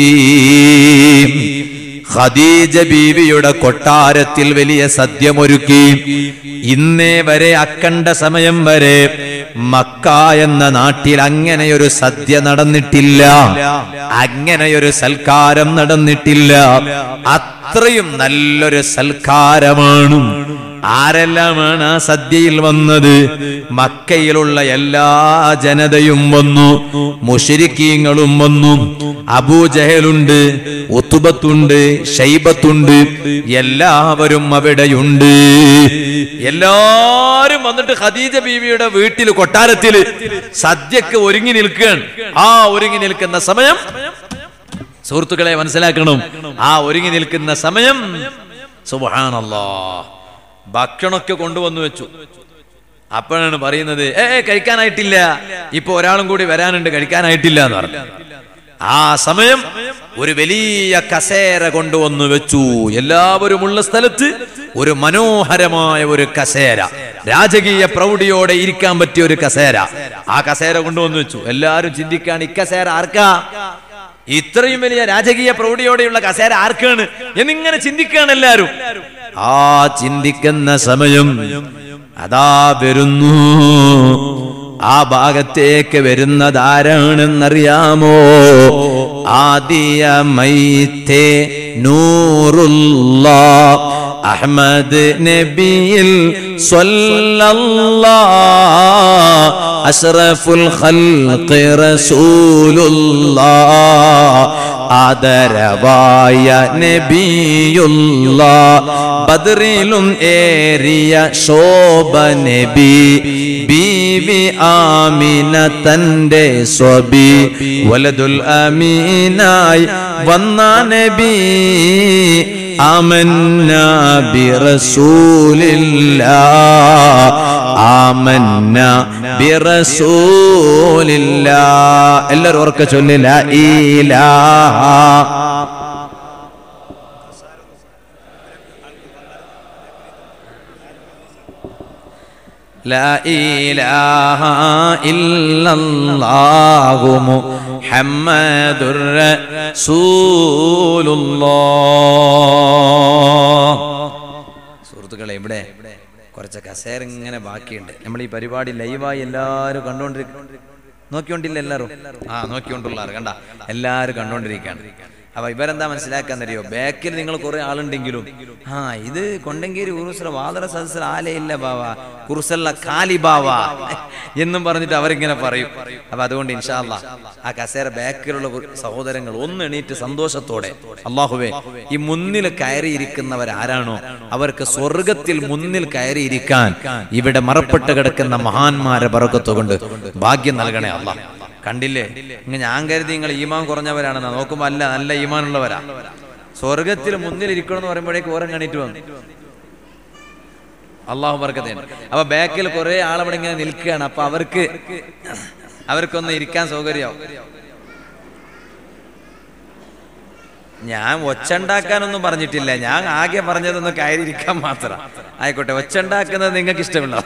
ഖദീജ ബീവിയുടെ കൊട്ടാരത്തിൽ വലിയ സദ്യമൊരുക്കി ഇന്നേ വരെ അക്കണ്ട സമയം വരെ മക്ക എന്ന നാട്ടിൽ അങ്ങനെയൊരു സദ്യ നടന്നിട്ടില്ല അങ്ങനെയൊരു സൽക്കാരം നടന്നിട്ടില്ല അത്രയും നല്ലൊരു സൽക്കാരമാണ് ആരെല്ലാമാണ് ആ സദ്യയിൽ വന്നത് മക്കയിലുള്ള എല്ലാ ജനതയും വന്നു മുഷിരിക്കീങ്ങളും വന്നു അബൂജഹലുണ്ട് ഉത്തുബത്തുണ്ട് ഷൈബത്തുണ്ട് എല്ലാവരും അവിടെയുണ്ട് എല്ലാരും വന്നിട്ട് ഖദീജ ബീവിയുടെ വീട്ടിൽ കൊട്ടാരത്തിൽ സദ്യക്ക് ഒരുങ്ങി നിൽക്കുകയാണ് ആ ഒരുങ്ങി നിൽക്കുന്ന സമയം സുഹൃത്തുക്കളെ മനസ്സിലാക്കണം ആ ഒരുങ്ങി നിൽക്കുന്ന സമയം സുബാനല്ലോ ഭക്ഷണമൊക്കെ കൊണ്ടുവന്നു വെച്ചു അപ്പോഴാണ് പറയുന്നത് ഏ ഏ, കഴിക്കാനായിട്ടില്ല ഇപ്പൊ ഒരാളും കൂടി വരാനുണ്ട് കഴിക്കാനായിട്ടില്ല എന്ന് പറഞ്ഞു ആ സമയം ഒരു വലിയ കസേര കൊണ്ടുവന്നു വെച്ചു എല്ലാവരും ഉള്ള സ്ഥലത്ത് ഒരു മനോഹരമായ ഒരു കസേര രാജകീയ പ്രൗഢിയോടെ ഇരിക്കാൻ പറ്റിയ ഒരു കസേര ആ കസേര കൊണ്ടുവന്നു വെച്ചു എല്ലാവരും ചിന്തിക്കാണ് ഈ കസേര ആർക്കാ ഇത്രയും വലിയ രാജകീയ പ്രൗഢിയോടെയുള്ള കസേര ആർക്കാണ് എന്നിങ്ങനെ ചിന്തിക്കുകയാണ് എല്ലാവരും ആ ചിന്തിക്കുന്ന സമയം അതാ വരുന്നു ആ ഭാഗത്തേക്ക് വരുന്നത് ആരാണെന്നറിയാമോ ആദിയ മൈത്തേ നൂറുള്ള അഹമ്മദ് നബിയിൽ സ്വല്ലല്ലാ അഷ്റഫുൽ ഖൽഖ് റസൂലുള്ള ആദരവായ നബിയുള്ള ബദറിലും ഏറിയ ശോഭ നബി ബീവി ആമിന തന്റെ സ്വബി വലതുൽ അമീനായി വന്ന നബി ആമന്ന ബിറസൂലില്ല ആമന്ന ബിറസൂലില്ല എല്ലാവരും ഉറക്കെ ചൊല്ലില്ല ഈലാഹ لا إله إلا الله محمد رسول الله സുഹൃത്തുക്കളെ ഇവിടെ കുറച്ച് കസേര ഇങ്ങനെ ബാക്കിയുണ്ട് നമ്മൾ ഈ പരിപാടി ലൈവായി എല്ലാവരും കണ്ടുകൊണ്ടിരിക്കും നോക്കിക്കൊണ്ടില്ല എല്ലാവരും ആ നോക്കിക്കൊണ്ടുള്ള കണ്ട എല്ലാവരും കണ്ടുകൊണ്ടിരിക്കുകയാണ് അപ്പൊ ഇവരെന്താ മനസ്സിലാക്കാൻ തരുമോ ബാക്കിൽ നിങ്ങൾ കുറെ ആളുണ്ടെങ്കിലും ആ ഇത് കൊണ്ടങ്കേരി ഉറുസല വാതറ സദസ്സിൽ ആലയില്ല ബാവ കുറുസല്ല കാലി ബാവ എന്നും പറഞ്ഞിട്ട് അവരിങ്ങനെ പറയും അപ്പൊ അതുകൊണ്ട് ഇൻഷാല്ല ആ കസേര ബാക്കിലുള്ള കു- സഹോദരങ്ങൾ ഒന്ന് എണീറ്റ് സന്തോഷത്തോടെ അള്ളാഹുവേ ഈ മുന്നിൽ കയറിയിരിക്കുന്നവർ ആരാണോ അവർക്ക് സ്വർഗത്തിൽ മുന്നിൽ കയറിയിരിക്കാൻ ഇവിടെ മറപ്പെട്ട് കിടക്കുന്ന മഹാന്മാരെ പറക്കത്തുകൊണ്ട് ഭാഗ്യം നൽകണേ അള്ളാഹ് കണ്ടില്ലേ ഇങ്ങ് ഞാൻ കരുതി നിങ്ങൾ ഈമാൻ കുറഞ്ഞവരാണെന്ന് നോക്കുമ്പോ അല്ല നല്ല ഈമാനുള്ളവരാ സ്വർഗത്തിൽ മുന്നിൽ ഇരിക്കണം എന്ന് പറയുമ്പോഴേക്ക് ഓരം കണിട്ട് വന്നു അള്ളാഹു ബർക്കത്തേന് അപ്പൊ ബാക്കിൽ കുറെ ആളവിടെ ഇങ്ങനെ നിൽക്കുകയാണ് അപ്പൊ അവർക്ക് അവർക്കൊന്ന് ഇരിക്കാൻ സൗകര്യമാവും ഞാൻ ഒച്ചുണ്ടാക്കാനൊന്നും പറഞ്ഞിട്ടില്ല ഞാൻ ആകെ പറഞ്ഞതൊന്ന് കയറിയിരിക്കാൻ മാത്രം ആയിക്കോട്ടെ ഒച്ചുണ്ടാക്കുന്നത് നിങ്ങൾക്ക് ഇഷ്ടമുണ്ടോ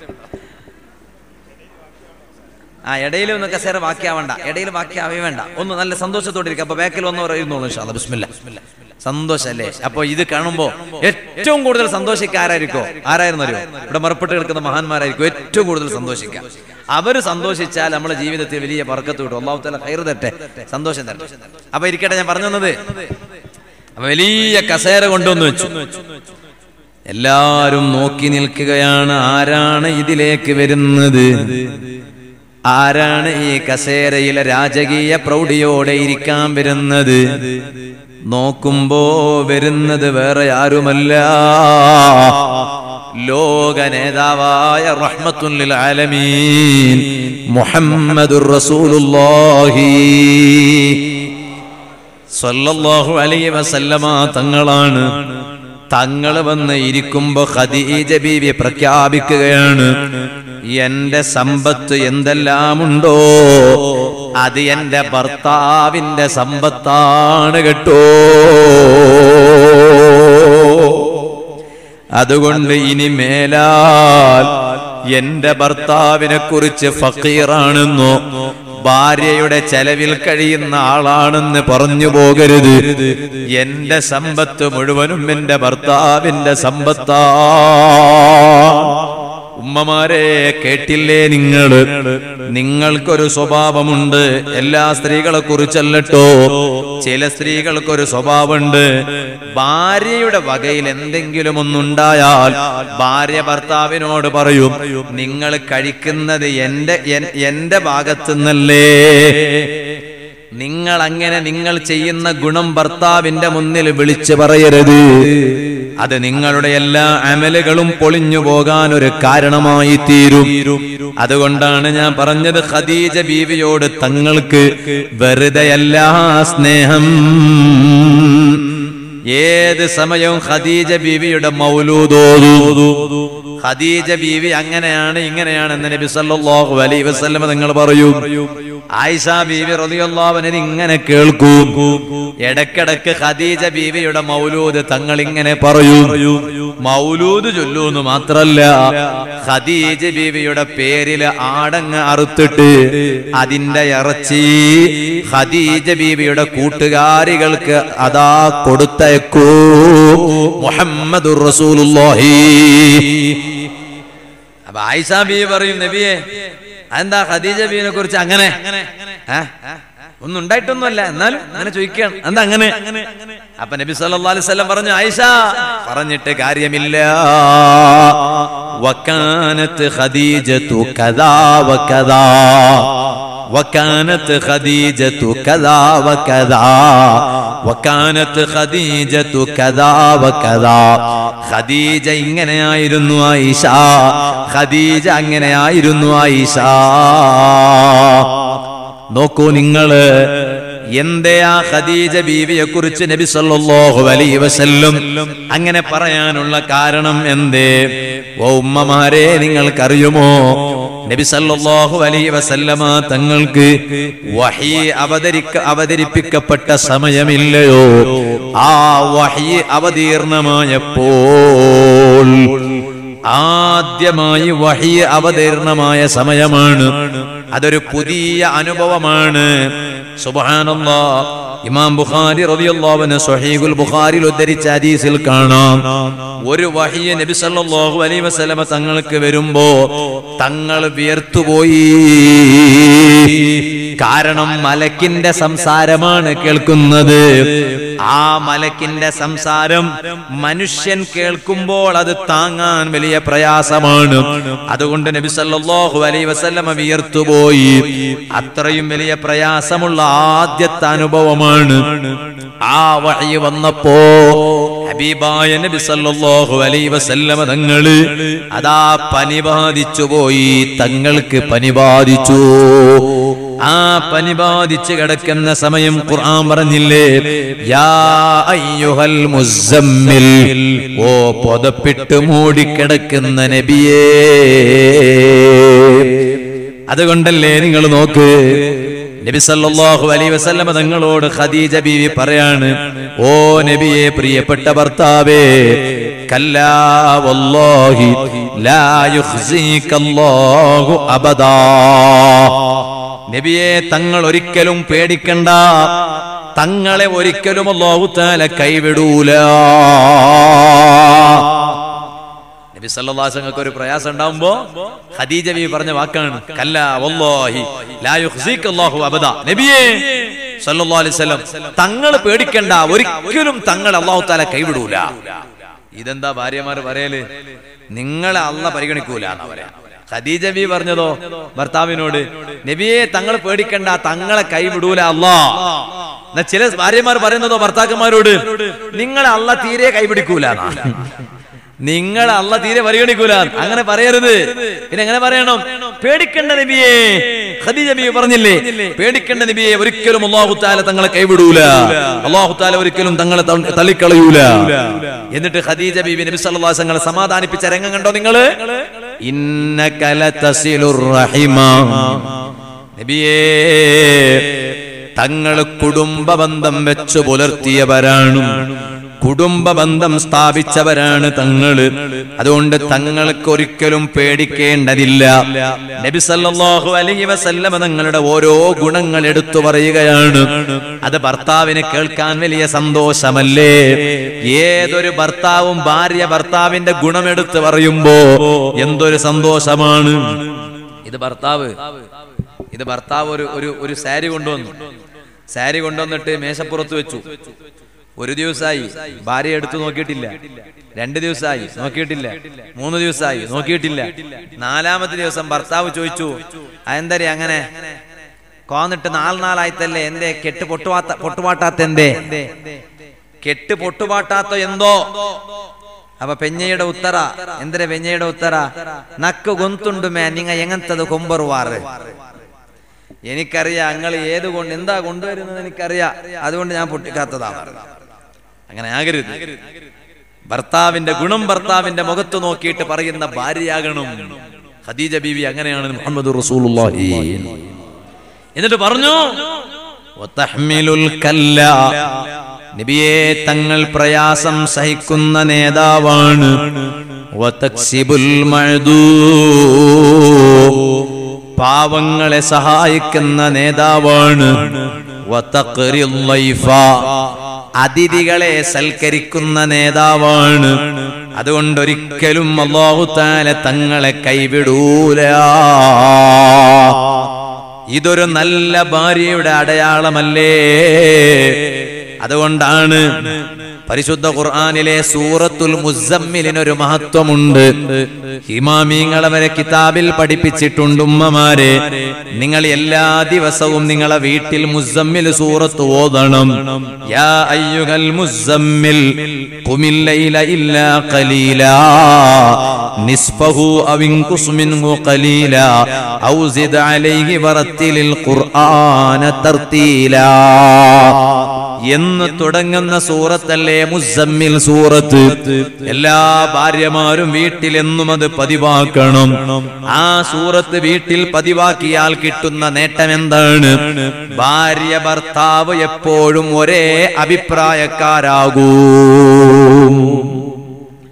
ആ ഇടയിൽ ഒന്ന് കസേര ബാക്കിയാവണ്ട ഇടയിൽ ബാക്കിയാവേ വേണ്ട ഒന്ന് നല്ല സന്തോഷത്തോടെ ഇരിക്കുക അപ്പൊ ബാക്കിൽ വന്നവർ ഇരുന്നോളൂ ഇൻഷാ അല്ലാ. ബിസ്മില്ലാ സന്തോഷല്ലേ അപ്പൊ ഇത് കാണുമ്പോ ഏറ്റവും കൂടുതൽ സന്തോഷിക്കുക ആരായിരിക്കോ ആരായിരുന്നു അറിയോ ഇവിടെ മറപ്പെട്ട് കിടക്കുന്ന മഹാന്മാരായിരിക്കും ഏറ്റവും കൂടുതൽ സന്തോഷിക്കുക അവര് സന്തോഷിച്ചാൽ നമ്മുടെ ജീവിതത്തിൽ വലിയ പറക്കത്ത് കിട്ടും അള്ളാഹു തല കയറ് തട്ടെ സന്തോഷം തട്ടെ അപ്പൊ ഇരിക്കട്ടെ ഞാൻ പറഞ്ഞു തന്നത് അപ്പൊ വലിയ കസേര കൊണ്ടുവന്ന് വെച്ചു എല്ലാരും നോക്കി നിൽക്കുകയാണ് ആരാണ് ഇതിലേക്ക് വരുന്നത് ആരാണ് ഈ കസേരയിലെ രാജകീയ പ്രൗഢിയോടെ ഇരിക്കാൻ വരുന്നത് നോക്കുമ്പോ വരുന്നത് വേറെ ആരുമല്ല ലോക നേതാവായ റഹ്മത്തുൽ ആലമീൻ മുഹമ്മദുർ റസൂലുള്ളാഹി സല്ലല്ലാഹു അലൈഹി വസല്ലമ തങ്ങളാണ് തങ്ങൾ വന്ന് ഇരിക്കുമ്പോ ഖദീജ ബീവി പ്രഖ്യാപിക്കുകയാണ് എന്റെ സമ്പത്ത് എന്തെല്ലാമുണ്ടോ അത് എന്റെ ഭർത്താവിന്റെ സമ്പത്താണ് കേട്ടോ അതുകൊണ്ട് ഇനി മേലാൽ എന്റെ ഭർത്താവിനെ കുറിച്ച് ഫക്കീറാണെന്നോ ഭാര്യയുടെ ചെലവിൽ കഴിയുന്ന ആളാണെന്ന് പറഞ്ഞു പോകരുത് എന്റെ സമ്പത്ത് മുഴുവനും എന്റെ ഭർത്താവിന്റെ സമ്പത്താ ഉമ്മമാരെ കേട്ടില്ലേ നിങ്ങള് നിങ്ങൾക്കൊരു സ്വഭാവമുണ്ട് എല്ലാ സ്ത്രീകളെ കുറിച്ചല്ലട്ടോ ചില സ്ത്രീകൾക്കൊരു സ്വഭാവമുണ്ട് ഭാര്യയുടെ വകയിൽ എന്തെങ്കിലും ഒന്നുണ്ടായാൽ ഭാര്യ ഭർത്താവിനോട് പറയും നിങ്ങൾ കഴിക്കുന്നത് എന്റെ എൻ- എന്റെ ഭാഗത്തുനിന്നല്ലേ നിങ്ങൾ അങ്ങനെ നിങ്ങൾ ചെയ്യുന്ന ഗുണം ഭർത്താവിന്റെ മുന്നിൽ വിളിച്ചു പറയരുത് അത് നിങ്ങളുടെ എല്ലാ അമലുകളും പൊളിഞ്ഞു പോകാൻ ഒരു കാരണമായി തീരും അതുകൊണ്ടാണ് ഞാൻ പറഞ്ഞത് ഖദീജ ബീവിയോട് തങ്ങൾക്ക് വെറുതെയല്ല സ്നേഹം ഏത് സമയവും ഖദീജ ബീവിയുടെ മൗലൂദോതു ഖദീജ ബീവി അങ്ങനെയാണ് ഇങ്ങനെയാണെന്ന് നബി സല്ലല്ലാഹു അലൈഹി വസല്ലം നിങ്ങൾ പറയൂ ആയിഷ ബീവി റളിയല്ലാഹു അൻഹ ഇങ്ങനെ കേൾക്കും ഇടക്കിടക്ക് ഖദീജ ബീവിയുടെ മൗലൂദ് തങ്ങൾ ഇങ്ങനെ പറയൂ മൗലൂദ് ചൊല്ലൂന്ന് മാത്രല്ല ഖദീജ ബീവിയുടെ പേരില് ആടങ്ങ് അറുത്തിട്ട് അതിന്റെ ഇറച്ചി ഖദീജ ബീവിയുടെ കൂട്ടുകാരികൾക്ക് അതാ കൊടുത്തയക്കൂ മുഹമ്മദുർ റസൂലുള്ളാഹി അപ്പൊ ആയിഷ ബീവി പറയും നബിയെ എന്താ ഖദീജ ബീവിനെ കുറിച്ച് അങ്ങനെ ഏ? ഒന്നും ഉണ്ടായിട്ടൊന്നുമല്ല എന്നാലും അങ്ങനെ ചോദിക്കുകയാണ് എന്താ അങ്ങനെ അപ്പൊ നബി സല്ലല്ലാഹു അലൈഹി വസല്ലം പറഞ്ഞു ആയിഷ പറഞ്ഞിട്ട് കാര്യമില്ല വക്കാനത്ത് ഖദീജത്തു കദാ വകദാ وكانت خديجة كذا وكذا وكانت خديجة كذا وكذا ഖദീജ ഇങ്ങനെയായിരുന്നു ആയിഷ ഖദീജ അങ്ങനെയായിരുന്നു ആയിഷ നോക്കൂ നിങ്ങള് എന്തേ ആ ഖദീജ ബീവിയെ കുറിച്ച് നബി സല്ലല്ലാഹു അലൈഹി വസല്ലം അങ്ങനെ പറയാനുള്ള കാരണം എന്തേ ഓ ഉമ്മമാരെ നിങ്ങൾക്കറിയുമോ നബി സല്ലല്ലാഹു അലൈഹി വസല്ലമ തങ്ങൾക്ക് വഹി അവതരിക്ക അവതരിപ്പിക്കപ്പെട്ട സമയമില്ലയോ ആ വഹി അവതീർണമായപ്പോൾ ആദ്യമായി വഹി അവതീർണമായ സമയമാണ് അതൊരു പുതിയ അനുഭവമാണ് സുബ്ഹാനല്ലാ ഇമാം ബുഖാരി റളിയല്ലാഹു അൻഹു സ്വഹീഹുൽ ബുഖാരിയിൽ ഉദ്ധരിച്ച ഹദീസിൽ കാണാം ഒരു വഹിയ നബി സല്ലല്ലാഹു അലൈഹി വസല്ലമ തങ്ങൾക്ക് വരുമ്പോ തങ്ങൾ വിയർത്തുപോയി കാരണം മലക്കിന്റെ സംസാരമാണ് കേൾക്കുന്നത് ആ മലക്കിന്റെ സംസാരം മനുഷ്യൻ കേൾക്കുമ്പോൾ അത് താങ്ങാൻ വലിയ പ്രയാസമാണ് അതുകൊണ്ട് നബി സല്ലല്ലാഹു അലൈഹി വസല്ലമ വിയർത്തുപോയി അത്രയും വലിയ പ്രയാസമുള്ള ആദ്യത്തെ അനുഭവമാണ് ആ വഴി വന്നപ്പോ ഹബീബായ നബി സല്ലല്ലാഹു അലൈഹി വസല്ലമ തങ്ങള് അതാ പനി ബാധിച്ചു പോയി തങ്ങൾക്ക് പനി ബാധിച്ചു ആ പനി ബാധിച്ച് കിടക്കുന്ന സമയം ഖുർആൻ പറഞ്ഞില്ലേ യാ അയ്യുഹൽ മുസമ്മിൽ ഓ പൊതപ്പിട്ട് മൂടിക്കിടക്കുന്ന നബിയേ അതുകൊണ്ടല്ലേ നിങ്ങൾ നോക്ക് നബി സല്ലല്ലാഹു അലൈഹി വസല്ലമ തങ്ങളോട് ഖദീജ ബീവി പറയാണ് ഓ നബിയെ പ്രിയപ്പെട്ട ഭർത്താവേ കല്ലാ വല്ലാഹി ലാ യുഖ്സീകല്ലാഹു അബദാ നബിയെ തങ്ങൾ ഒരിക്കലും പേടിക്കണ്ട തങ്ങളെ ഒരിക്കലും അല്ലാഹു തആല കൈവിടൂല നബി സല്ലല്ലാഹു ഒരു പ്രയാസം ഉണ്ടാവുമ്പോ ഖദീജ ബി പറഞ്ഞ വാക്കാണ് കല്ല വല്ലാഹി ലാ യുഖ്സികല്ലാഹു അബദ നബിയേ സല്ലല്ലാഹു അലൈഹി വസല്ലം തങ്ങൾ പേടിക്കണ്ട ഒരിക്കലും തങ്ങൾ അല്ലാഹു തആല കൈവിടൂല ഇതെന്താ ഭാര്യമാർ പറയല് നിങ്ങളെ അല്ല പരിഗണിക്കൂല എന്നാ പറയാ ഖദീജ ബി പറഞ്ഞതോ ഭർത്താവിനോട് നബിയെ തങ്ങൾ പേടിക്കണ്ട തങ്ങളെ കൈവിടൂല അല്ലാ എന്നാ ചില ഭാര്യമാർ പറയുന്നതോ ഭർത്താക്കന്മാരോട് നിങ്ങളെ അല്ല തീരെ കൈപിടിക്കൂല എന്നാ. നിങ്ങൾ അല്ല തീരെ പരിഗണിക്കൂല അങ്ങനെ പറയരുത് പിന്നെ എങ്ങനെ പറയണം പേടിക്കേണ്ട നബിയെ ഖദീജ ബി പറഞ്ഞില്ലേ പേടിക്കേണ്ട നബിയെ ഒരിക്കലും അള്ളാഹു താല തങ്ങളെ കൈവിടൂല അള്ളാഹു താല ഒരിക്കലും തങ്ങളെ തള്ളി- തള്ളിക്കളയൂല എന്നിട്ട് ഖദീജ ബീബി നബി സല്ലല്ലാഹു അലൈഹി വസല്ലം സമാധാനിപ്പിച്ച രംഗം കണ്ടോ നിങ്ങള് ഇന്നക ലതസിലുർ റഹിമ നബിയേ തങ്ങൾ കുടുംബ ബന്ധം വെച്ചു പുലർത്തിയവരാണ് കുടുംബ ബന്ധം സ്ഥാപിച്ചവരാണ് തങ്ങള് അതുകൊണ്ട് തങ്ങൾക്ക് ഒരിക്കലും പേടിക്കേണ്ടതില്ല നബി സല്ലല്ലാഹു അലൈഹി വസല്ലമ തങ്ങളുടെ ഓരോ ഗുണങ്ങൾ എടുത്തു പറയുകയാണ് അത് ഭർത്താവിന് കേൾക്കാൻ വലിയ സന്തോഷമല്ലേ ഏതൊരു ഭർത്താവും ഭാര്യ ഭർത്താവിന്റെ ഗുണമെടുത്ത് പറയുമ്പോ എന്തൊരു സന്തോഷമാണ് ഇത് ഭർത്താവ് ഇത് ഭർത്താവ് ഒരു ഒരു ഒരു സാരി കൊണ്ടുവന്നു സാരി കൊണ്ടുവന്നിട്ട് മേശപ്പുറത്ത് വെച്ചു ഒരു ദിവസമായി ഭാര്യ എടുത്തു നോക്കിയിട്ടില്ല രണ്ട് ദിവസമായി നോക്കിയിട്ടില്ല മൂന്ന് ദിവസമായി നോക്കിയിട്ടില്ല നാലാമത്തെ ദിവസം ഭർത്താവ് ചോദിച്ചു അതെന്തരി അങ്ങനെ കോന്നിട്ട് നാല് നാളായിത്തല്ലേ എന്തേ കെട്ട് പൊട്ടുവാത്ത പൊട്ടുപാട്ടാത്ത എന്തേ കെട്ട് പൊട്ടുപാട്ടാത്ത എന്തോ അപ്പൊ പെഞ്ഞയുടെ ഉത്തര എന്തിനാ പെഞ്ഞയുടെ ഉത്തര നക്ക് ഗൊന്തുണ്ടു മേ നിങ്ങ എങ്ങനത്തത് കൊമ്പറുവാറ് എനിക്കറിയാം നിങ്ങൾ ഏത് കൊണ്ട് എന്താ കൊണ്ടുവരുന്നത് എനിക്കറിയാം അതുകൊണ്ട് ഞാൻ പൊട്ടിക്കാത്തതാണ് അങ്ങനെ ആകരുത് ഭർത്താവിന്റെ ഗുണം ഭർത്താവിന്റെ മുഖത്ത് നോക്കിയിട്ട് പറയുന്ന ഭാര്യയാകണം ഖദീജ ബീവി അങ്ങനെയാണ് മുഹമ്മദ് റസൂലുള്ളാഹി എന്നിട്ട് പറഞ്ഞു വതഹ്മിലുൽ കല്ല നബിയെ തങ്ങൾ പ്രയാസം സഹിക്കുന്ന നേതാവാണ് വതക്സിബുൽ മഅദൂ പാവങ്ങളെ സഹായിക്കുന്ന നേതാവാണ് വതഖ്റിൽ ലൈഫ അതിഥികളെ സൽക്കരിക്കുന്ന നേതാവാണ് അതുകൊണ്ട് ഒരിക്കലും അല്ലാഹു തആല തങ്ങളെ കൈവിടൂല ഇതൊരു നല്ല ഭാര്യയുടെ അടയാളമല്ലേ അതുകൊണ്ടാണ് പരിശുദ്ധ ഖുർആനിലെ സൂറത്തുൽ മുസമ്മിലിനൊരു മഹത്വമുണ്ട് ഇമാമീങ്ങൾ അവരെ കിതാബിൽ പഠിപ്പിച്ചിട്ടുണ്ട് ഉമ്മമാരെ നിങ്ങൾ എല്ലാ ദിവസവും നിങ്ങളെ വീട്ടിൽ മുസമ്മിൽ സൂറത്ത് ഓതണം യാ അയ്യുഹൽ മുസമ്മിൽ ഖുമിൽ ലൈല ഇല്ലാ ഖലീലാ നിസ്ഫഹു അവ ഇൻഖുസ് മിൻഹു ഖലീലാ ഔ സിദ് അലൈഹി വറത്തിലിൽ ഖുർആന തർത്തീലാ എന്ന് തുടങ്ങുന്ന സൂറത്തല്ലേ മുസമ്മിൽ സൂറത്ത് എല്ലാ ഭാര്യമാരും വീട്ടിൽ എന്നും അത് പതിവാക്കണം ആ സൂറത്ത് വീട്ടിൽ പതിവാക്കിയാൽ കിട്ടുന്ന നേട്ടം എന്താണ് ഭാര്യ ഭർത്താവ് എപ്പോഴും ഒരേ അഭിപ്രായക്കാരാകൂ പിന്നെ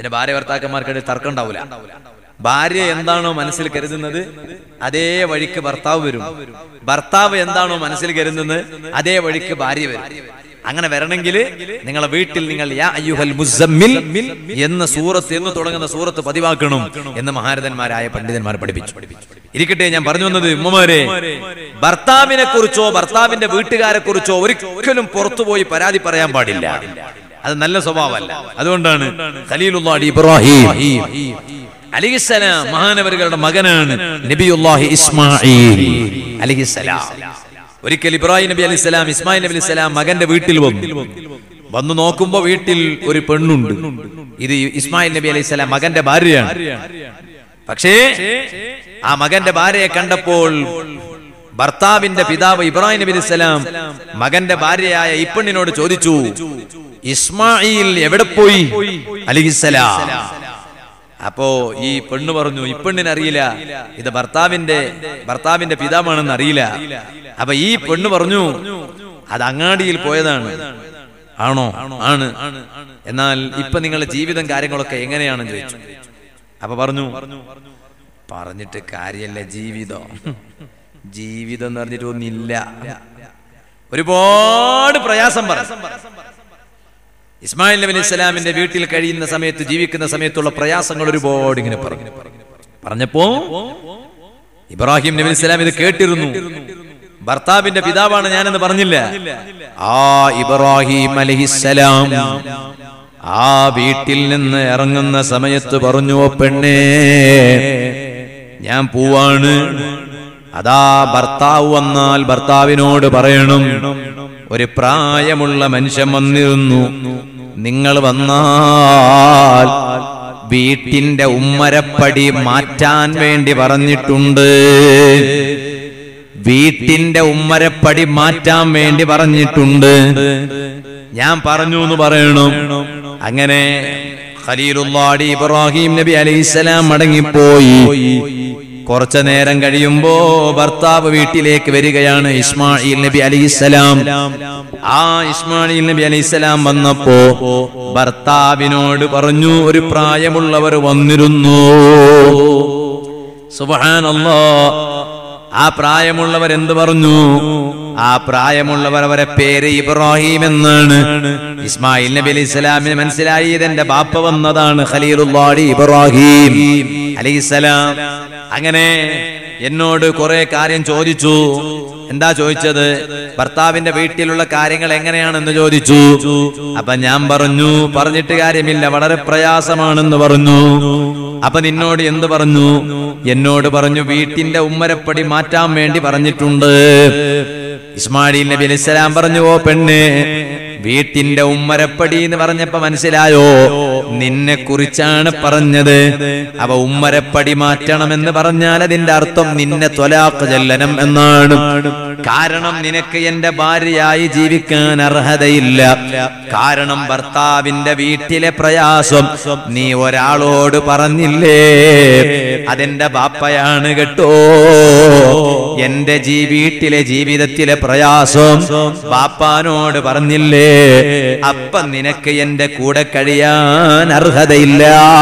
പിന്നെ ഭാര്യ ഭർത്താക്കന്മാർക്കിടയിൽ തർക്കം ഉണ്ടാവില്ല ഭാര്യ എന്താണോ മനസ്സിൽ കരുതുന്നത് അതേ വഴിക്ക് ഭർത്താവ് വരും ഭർത്താവ് എന്താണോ മനസ്സിൽ കരുതുന്നത് അതേ വഴിക്ക് ഭാര്യ വരും അങ്ങനെ വരണമെങ്കിൽ നിങ്ങളെ വീട്ടിൽ നിങ്ങൾ യാ അയ്യുഹൽ മുസമ്മിൽ എന്ന സൂറത്ത് എന്ന് തുടങ്ങുന്ന സൂറത്ത് പതിവാക്കണം എന്ന് മഹാരഥന്മാരായ പണ്ഡിതന്മാർ പഠിപ്പിച്ചു ഇരിക്കട്ടെ ഞാൻ പറഞ്ഞു വന്നത് ഉമ്മമാരെ ഭർത്താവിനെ കുറിച്ചോ ഭർത്താവിന്റെ വീട്ടുകാരെ കുറിച്ചോ ഒരിക്കലും പുറത്തുപോയി പരാതി പറയാൻ പാടില്ല അത് നല്ല സ്വഭാവമല്ല അതുകൊണ്ടാണ് ഖലീലുള്ളാഹി ഇബ്രാഹിം അലിഹിസലാം മഹാനവരുകളുടെ മകനാണ് നബിയുല്ലാഹി ഇസ്മായിൽ അലിഹിസലാം ഒരിക്കൽ ഇബ്രാഹിം നബി അലിസ്ലാം ഇസ്മായിൽ നബി അലിസ്ലാം മകന്റെ വീട്ടിൽ വന്നു വന്നു നോക്കുമ്പോ വീട്ടിൽ ഒരു പെണ്ണുണ്ട് ഇത് ഇസ്മായിൽ നബി അലൈഹിസ്സലാം മകന്റെ ഭാര്യയാണ് പക്ഷേ ആ മകന്റെ ഭാര്യയെ കണ്ടപ്പോൾ ഭർത്താവിന്റെ പിതാവ് ഇബ്രാഹിം നബി അലൈഹിസ്സലാം മകന്റെ ഭാര്യയായ ഈ പെണ്ണിനോട് ചോദിച്ചു ഇസ്മായിൽ എവിടെ പോയി അലിഹിസ്സലാം അപ്പോ ഈ പെണ്ണ് പറഞ്ഞു ഈ പെണ്ണിന് അറിയില്ല ഇത് ഭർത്താവിന്റെ ഭർത്താവിന്റെ പിതാവാണെന്ന് അറിയില്ല അപ്പൊ ഈ പെണ്ണ് പറഞ്ഞു അത് അങ്ങാടിയിൽ പോയതാണ് ആണോ ആണ് എന്നാൽ ഇപ്പൊ നിങ്ങളുടെ ജീവിതം കാര്യങ്ങളൊക്കെ എങ്ങനെയാണെന്ന് ചോദിച്ചു അപ്പൊ പറഞ്ഞു പറഞ്ഞിട്ട് കാര്യല്ല ജീവിതം ജീവിതം എന്ന് പറഞ്ഞിട്ട് ഒന്നില്ല ഒരുപാട് പ്രയാസം പറഞ്ഞു ഇസ്മായിൽ നബി അലൈഹി സ്വലാമിന്റെ വീട്ടിൽ കഴിയുന്ന സമയത്ത് ജീവിക്കുന്ന സമയത്തുള്ള പ്രയാസങ്ങൾ ഒരുപാട് ഇങ്ങനെ പറഞ്ഞു പറഞ്ഞപ്പോ ഇബ്രാഹിം നബി അലൈഹി സ്വലാം ഇത് കേട്ടിരുന്നു ഭർത്താവിന്റെ പിതാവാണ് ഞാനെന്ന് പറഞ്ഞില്ല ആ ഇബ്രാഹിം അലഹിസലാം ആ വീട്ടിൽ നിന്ന് ഇറങ്ങുന്ന സമയത്ത് പറഞ്ഞു "ഓ പെണ്ണേ ഞാൻ പോവാണ് അതാ ഭർത്താവ് വന്നാൽ ഭർത്താവിനോട് പറയണം ഒരു പ്രായമുള്ള മനുഷ്യൻ വന്നിരുന്നു നിങ്ങൾ വന്നാൽ വീട്ടിന്റെ ഉമ്മരപ്പടി മാറ്റാൻ വേണ്ടി പറഞ്ഞിട്ടുണ്ട് വീട്ടിന്റെ ഉമ്മരപ്പടി മാറ്റാൻ വേണ്ടി പറഞ്ഞിട്ടുണ്ട് ഞാൻ പറഞ്ഞു എന്ന് പറയണം അങ്ങനെ ഖലീലുള്ളാടി ഇബ്രാഹിം നബി അലൈഹിസ്സലാം മടങ്ങിപ്പോയി കുറച്ചു നേരം കഴിയുമ്പോ ഭർത്താവ് വീട്ടിലേക്ക് വരികയാണ് ഇസ്മായിൽ നബി അലൈഹിസ്സലാം ആ ഇസ്മായിൽ നബി അലൈഹിസ്സലാം വന്നപ്പോ ഭർത്താവിനോട് പറഞ്ഞു ഒരു പ്രായമുള്ളവർ വന്നിരുന്നു സുബ്ഹാനല്ലാ ആ പ്രായമുള്ളവർ എന്ത് പറഞ്ഞു ആ പ്രായമുള്ളവർ അവരെ പേര് ഇബ്രാഹിം എന്നാണ് ഇസ്മായിൽ നബി അലൈഹി സ്വലാമിന് മനസ്സിലായി ഇതെന്റെ ബാപ്പ വന്നതാണ് ഖലീലുള്ളാഹി ഇബ്രാഹിം അലൈഹിസ്സലാം അങ്ങനെ എന്നോട് കുറെ കാര്യം ചോദിച്ചു എന്താ ചോദിച്ചത് ഭർത്താവിന്റെ വീട്ടിലുള്ള കാര്യങ്ങൾ എങ്ങനെയാണെന്ന് ചോദിച്ചു അപ്പൊ ഞാൻ പറഞ്ഞു പറഞ്ഞിട്ട് കാര്യമില്ല വളരെ പ്രയാസമാണെന്ന് പറഞ്ഞു അപ്പൊ നിന്നോട് എന്ത് പറഞ്ഞു എന്നോട് പറഞ്ഞു വീട്ടിന്റെ ഉമ്മരപ്പടി മാറ്റാൻ വേണ്ടി പറഞ്ഞിട്ടുണ്ട് ഇസ്മായിൽ നബി അലൈഹി സ്വലാം പറഞ്ഞു ഓ പെണ്ണ് വീട്ടിന്റെ ഉമ്മരപ്പടി എന്ന് പറഞ്ഞപ്പോ മനസ്സിലായോ നിന്നെ കുറിച്ചാണ് പറഞ്ഞത് അവ ഉമ്മരപ്പടി മാറ്റണമെന്ന് പറഞ്ഞാൽ അതിന്റെ അർത്ഥം നിന്നെ ത്വലാഖ് ചെല്ലനം എന്നാണ് കാരണം നിനക്ക് എന്റെ ഭാര്യയായി ജീവിക്കാൻ അർഹതയില്ല കാരണം ഭർത്താവിന്റെ വീട്ടിലെ പ്രയാസം നീ ഒരാളോട് പറഞ്ഞില്ലേ അതെന്റെ ബാപ്പയാണ് കേട്ടോ എന്റെ ജീ വീട്ടിലെ ജീവിതത്തിലെ പ്രയാസം ബാപ്പാനോട് പറഞ്ഞില്ലേ അപ്പൊ നിനക്ക് എന്റെ കൂടെ കഴിയാൻ അർഹതയില്ല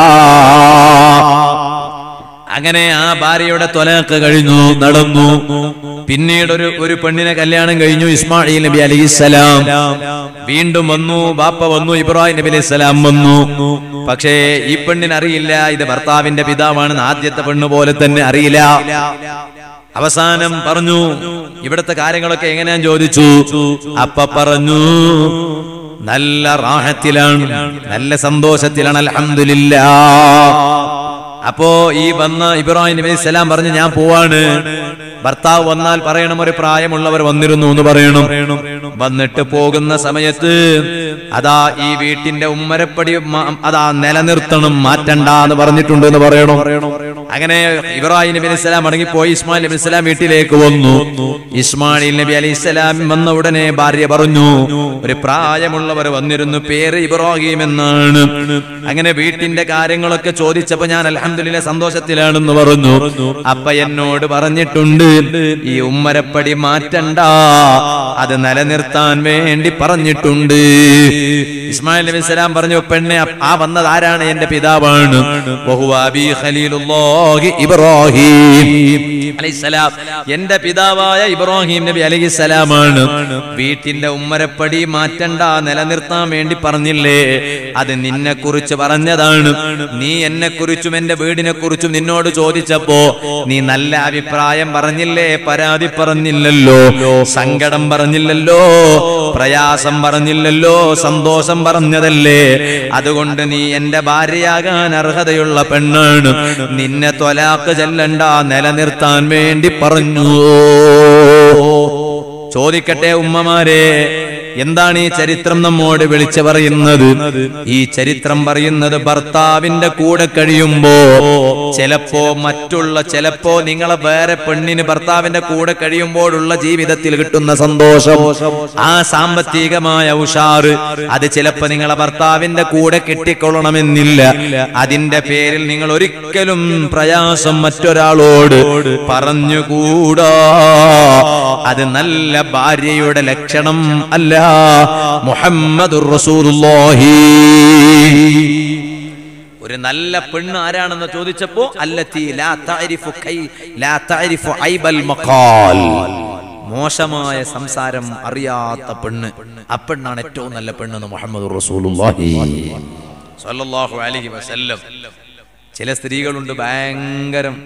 അങ്ങനെ ആ ഭാര്യയുടെ തൊലക്ക് കഴിഞ്ഞു നടന്നു പിന്നീട് ഒരു ഒരു പെണ്ണിനെ കല്യാണം കഴിഞ്ഞു ഇസ്മായിൽ നബി അലൈഹിസ്സലാം വീണ്ടും വന്നു ബാപ്പ വന്നു ഇബ്രാഹിം നബി അലൈഹിസ്സലാം വന്നു പക്ഷേ ഈ പെണ്ണിന് അറിയില്ല ഇത് ഭർത്താവിന്റെ പിതാവാണെന്ന് ആദ്യത്തെ പെണ്ണ് പോലെ തന്നെ അറിയില്ല അവസാനം പറഞ്ഞു ഇവിടുത്തെ കാര്യങ്ങളൊക്കെ എങ്ങനെയാ ചോദിച്ചു അപ്പ പറഞ്ഞു നല്ല റാഹത്തിലാണ് നല്ല സന്തോഷത്തിലാണ് അൽഹംദുലില്ലാ അപ്പോ ഈ വന്ന ഇബ്രാഹിം നബി സലാം പറഞ്ഞു ഞാൻ പോവാണ് ഭർത്താവ് വന്നാൽ പറയണം ഒരു പ്രായമുള്ളവർ വന്നിരുന്നു എന്ന് പറയണം വന്നിട്ട് പോകുന്ന സമയത്ത് അതാ ഈ വീട്ടിന്റെ ഉമ്മരപ്പടി മ- അതാ നിലനിർത്തണം മാറ്റണ്ട എന്ന് പറഞ്ഞിട്ടുണ്ട് എന്ന് പറയണം അങ്ങനെ ഇബ്രാഹിം നബി അലൈഹി സ്വലാം മടങ്ങിപ്പോയി ഇസ്മായിൽ നബി സ്വലാം വീട്ടിലേക്ക് വന്നു ഇസ്മായിൽ നബി അലൈഹി സ്വലാം വന്ന ഉടനെ ഭാര്യ പറഞ്ഞു ഒരു പ്രായമുള്ളവർ വന്നിരുന്നു പേര് ഇബ്രാഹിം എന്നാണ് അങ്ങനെ വീട്ടിന്റെ കാര്യങ്ങളൊക്കെ ചോദിച്ചപ്പോ ഞാൻ അലഹമില്ല സന്തോഷത്തിലാണെന്ന് പറഞ്ഞു അപ്പ എന്നോട് പറഞ്ഞിട്ടുണ്ട് ഈ ഉമ്മരപ്പടി മാറ്റണ്ട അത് നിലനിർത്താൻ വേണ്ടി പറഞ്ഞിട്ടുണ്ട് ഇസ്മായിൽ നബി സ്വലാം പറഞ്ഞു പെണ്ണെ ആ വന്നത് ആരാണ് എന്റെ പിതാവാണ് വഹുവ അബീ ഖലീലുല്ലാഹി ഇബ്രാഹിം അലൈഹിസ്സലാം എന്റെ പിതാവായ ഇബ്രാഹിം നബി അലൈഹിസ്സലാമാണ് വീട്ടിന്റെ ഉമ്മരപ്പടി മാറ്റണ്ട നിലനിർത്താൻ വേണ്ടി പറഞ്ഞില്ലേ അത് നിന്നെ കുറിച്ച് പറഞ്ഞതാണ് നീ എന്നെ കുറിച്ചും എന്റെ വീടിനെ കുറിച്ചും നിന്നോട് ചോദിച്ചപ്പോ നീ നല്ല അഭിപ്രായം പറഞ്ഞില്ലേ പരാതി പറഞ്ഞില്ലല്ലോ സങ്കടം പറഞ്ഞില്ലല്ലോ പ്രയാസം പറഞ്ഞില്ലല്ലോ സന്തോഷം പറഞ്ഞതല്ലേ അതുകൊണ്ട് നീ എന്റെ ഭാര്യയാകാൻ അർഹതയുള്ള പെണ്ണാണ് നിന്നെ തൊലാക്ക് ചെല്ലണ്ട നിലനിർത്താൻ വേണ്ടി പറഞ്ഞു ചോദിക്കട്ടെ ഉമ്മമാരെ എന്താണ് ഈ ചരിത്രം നമ്മോട് വിളിച്ചു പറയുന്നത് ഈ ചരിത്രം പറയുന്നത് ഭർത്താവിന്റെ കൂടെ കഴിയുമ്പോ ചിലപ്പോ മറ്റുള്ള ചിലപ്പോ നിങ്ങളെ വേറെ പെണ്ണിന് ഭർത്താവിന്റെ കൂടെ കഴിയുമ്പോഴുള്ള ജീവിതത്തിൽ കിട്ടുന്ന സന്തോഷം ആ സാമ്പത്തികമായ ഉഷാറ് അത് ചിലപ്പോ നിങ്ങളെ ഭർത്താവിന്റെ കൂടെ കിട്ടിക്കൊള്ളണമെന്നില്ല അതിന്റെ പേരിൽ നിങ്ങൾ ഒരിക്കലും പ്രയാസം മറ്റൊരാളോട് പറഞ്ഞുകൂടാ അത് നല്ല ഭാര്യയുടെ ലക്ഷണം അല്ല മുഹമ്മദുർ റസൂലുള്ളാഹി ഒരു നല്ല പെണ്ണ് ആരാണെന്ന് ചോദിച്ചപ്പോ അല്ലത്തി ലാ തഅരിഫു കൈ ലാ തഅരിഫു ഐബൽ മഖാൽ മോശമായ സംസാരം അറിയാത്ത പെണ്ണ് ആ പെണ്ണാണ് ഏറ്റവും നല്ല പെണ്ണെന്ന് മുഹമ്മദ് റസൂലുള്ളാഹി സ്വല്ലല്ലാഹു അലൈഹി വസല്ലം ചില സ്ത്രീകളുണ്ട് ഭയങ്കരം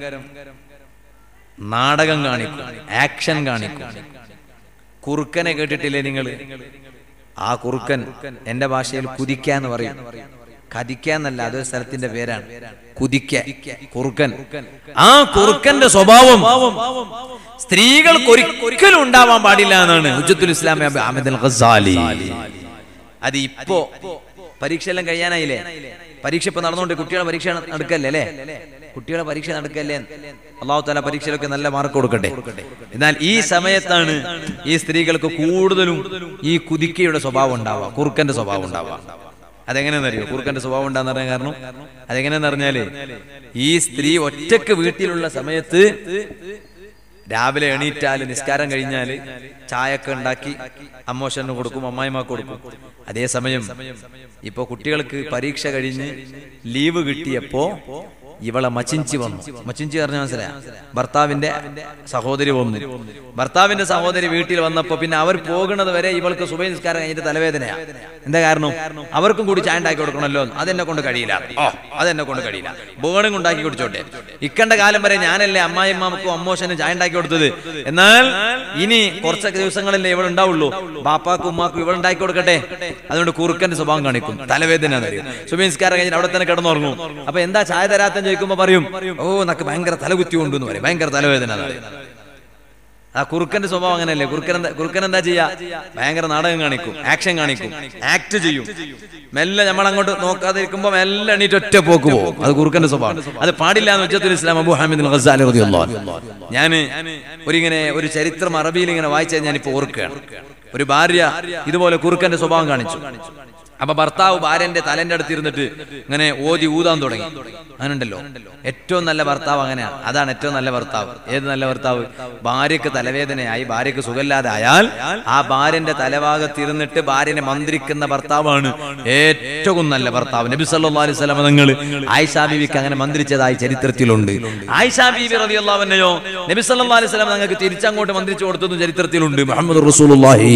നാടകം കാണിക്കും ആക്ഷൻ കാണിക്കും കുറുക്കനെ കേട്ടിട്ടില്ലേ നിങ്ങൾ ആ കുറുക്കൻ എന്റെ ഭാഷയിൽ കുതിക്കാന്ന് പറയും കതിക്കാന്നല്ല അതൊരു സ്ഥലത്തിന്റെ പേരാണ് കുതിക്ക കുറുക്കൻ ആ കുറുക്കന്റെ സ്വഭാവം സ്ത്രീകൾക്ക് ഒരിക്കലും ഉണ്ടാവാൻ പാടില്ല എന്നാണ് ഹുജ്ജത്തുൽ ഇസ്ലാം അഹമ്മദ് അൽ ഖസാലി അത് ഇപ്പോ പരീക്ഷ എല്ലാം കഴിയാനായില്ലേ പരീക്ഷ ഇപ്പൊ നടന്നുകൊണ്ട് കുട്ടികളെ പരീക്ഷ നടക്കല്ലേ അല്ലേ കുട്ടികളെ പരീക്ഷ നടക്കല്ലേ അള്ളാഹു താല പരീക്ഷയിലൊക്കെ നല്ല മാർക്ക് കൊടുക്കട്ടെ എന്നാൽ ഈ സമയത്താണ് ഈ സ്ത്രീകൾക്ക് കൂടുതലും ഈ കുതിക്കയുടെ സ്വഭാവം ഉണ്ടാവുക കുറുക്കന്റെ സ്വഭാവം ഉണ്ടാവുക അതെങ്ങനെയാണെന്ന് അറിയോ കുറുക്കന്റെ സ്വഭാവം ഉണ്ടാന്ന് പറയാൻ കാരണം അതെങ്ങനെയാന്ന് പറഞ്ഞാല് ഈ സ്ത്രീ ഒറ്റക്ക് വീട്ടിലുള്ള സമയത്ത് രാവിലെ എണീറ്റാല് നിസ്കാരം കഴിഞ്ഞാല് ചായയൊക്കെ ഉണ്ടാക്കി അമ്മോശന് കൊടുക്കും അമ്മായിമാക്ക് കൊടുക്കും അതേസമയം ഇപ്പൊ കുട്ടികൾക്ക് പരീക്ഷ കഴിഞ്ഞ് ലീവ് കിട്ടിയപ്പോ ഇവളെ മച്ചിഞ്ചി വന്നു മച്ചിഞ്ചി പറഞ്ഞ മനസ്സിലായ ഭർത്താവിന്റെ സഹോദരി വന്നു ഭർത്താവിന്റെ സഹോദരി വീട്ടിൽ വന്നപ്പോ പിന്നെ അവർ പോകുന്നത് വരെ ഇവൾക്ക് സുബൈ നിസ്കാരം കഴിഞ്ഞിട്ട് തലവേദനയാ എന്താ കാരണം അവർക്കും കൂടി ചായ ഉണ്ടാക്കി കൊടുക്കണമല്ലോ അതെന്നെ കൊണ്ട് കഴിയില്ല ഓ അതെന്നെ കൊണ്ട് കഴിയില്ല ബേണും ഉണ്ടാക്കി കുടിച്ചോട്ടെ ഇക്കണ്ട കാലം വരെ ഞാനല്ലേ അമ്മായിമാമക്കും അമ്മോശനും ചായ ഉണ്ടാക്കി കൊടുത്തത് എന്നാൽ ഇനി കുറച്ചൊക്കെ ദിവസങ്ങളല്ലേ ഇവൾ ഉണ്ടാവുള്ളൂ ബാപ്പാക്കും ഉമ്മാക്കും ഇവൾ ഉണ്ടാക്കി കൊടുക്കട്ടെ അതുകൊണ്ട് കുറുക്കന്റെ സ്വഭാവം കാണിക്കും തലവേദന എന്നറിയും സുബൈ നിസ്കാരം കഴിഞ്ഞിട്ട് അവിടെ തന്നെ കിടന്നുറങ്ങും അപ്പൊ എന്താ ചായ തരാത്തെന്ന് ചോദിക്കുമ്പോ പറയും ഓ നക്ക് ഭയങ്കര തലകുത്തി കൊണ്ടു എന്ന് പറയും ഭയങ്കര തലവേദന എന്ന് പറയും. ആ കുറുക്കന്റെ സ്വഭാവം അങ്ങനെയല്ലേ കുറുക്കൻ എന്താ കുറുക്കൻ എന്താ ചെയ്യാ ഭയങ്കര നാടകം കാണിക്കും ആക്ഷൻ കാണിക്കും ആക്ട് ചെയ്യും മെല്ലെ നമ്മൾ അങ്ങോട്ട് നോക്കാതിരിക്കുമ്പോ മെല്ലെ എണീറ്റ് ഒറ്റ പോക്ക് പോകും അത് കുറുക്കന്റെ സ്വഭാവം അത് പാടില്ല എന്ന് വെച്ചാൽ ഇസ്ലാം അബു ഹാമിദ് ഖസാലി റളിയല്ലാഹു അൻഹു. ഞാന് ഒരിങ്ങനെ ഒരു ചരിത്രം അറബിയിൽ ഇങ്ങനെ വായിച്ചത് ഞാൻ ഇപ്പൊ ഓർക്കുകയാണ് ഒരു ഭാര്യ ഇതുപോലെ കുറുക്കന്റെ സ്വഭാവം കാണിച്ചു അപ്പൊ ഭർത്താവ് ഭാര്യന്റെ തലന്റെ അടുത്ത് ഇരുന്നിട്ട് ഇങ്ങനെ ഓതി ഊതാൻ തുടങ്ങി അങ്ങനുണ്ടല്ലോ ഏറ്റവും നല്ല ഭർത്താവ് അങ്ങനെയാണ് അതാണ് ഏറ്റവും നല്ല ഭർത്താവ് ഏത് നല്ല ഭർത്താവ് ഭാര്യക്ക് തലവേദനയായി ഭാര്യക്ക് സുഖമില്ലാതെ ആയാൽ ആ ഭാര്യന്റെ തലഭാഗത്ത് ഇരുന്നിട്ട് ഭാര്യനെ മന്ത്രിക്കുന്ന ഭർത്താവാണ് ഏറ്റവും നല്ല ഭർത്താവ് നബി സല്ലല്ലാഹു അലൈഹി വസല്ലം നിങ്ങൾ ആയിഷാ ബീവിക്ക് അങ്ങനെ മന്ത്രിച്ചതായി ചരിത്രത്തിലുണ്ട് ആയിഷാ ബീവി റളിയല്ലാഹു അൻഹയോ നബി സല്ലല്ലാഹു അലൈഹി വസല്ലം നിങ്ങൾക്ക് തിരിച്ചങ്ങോട്ട് മന്ത്രിച്ചു കൊടുത്തതും ചരിത്രത്തിലുണ്ട് മുഹമ്മദ് റസൂലുള്ളാഹി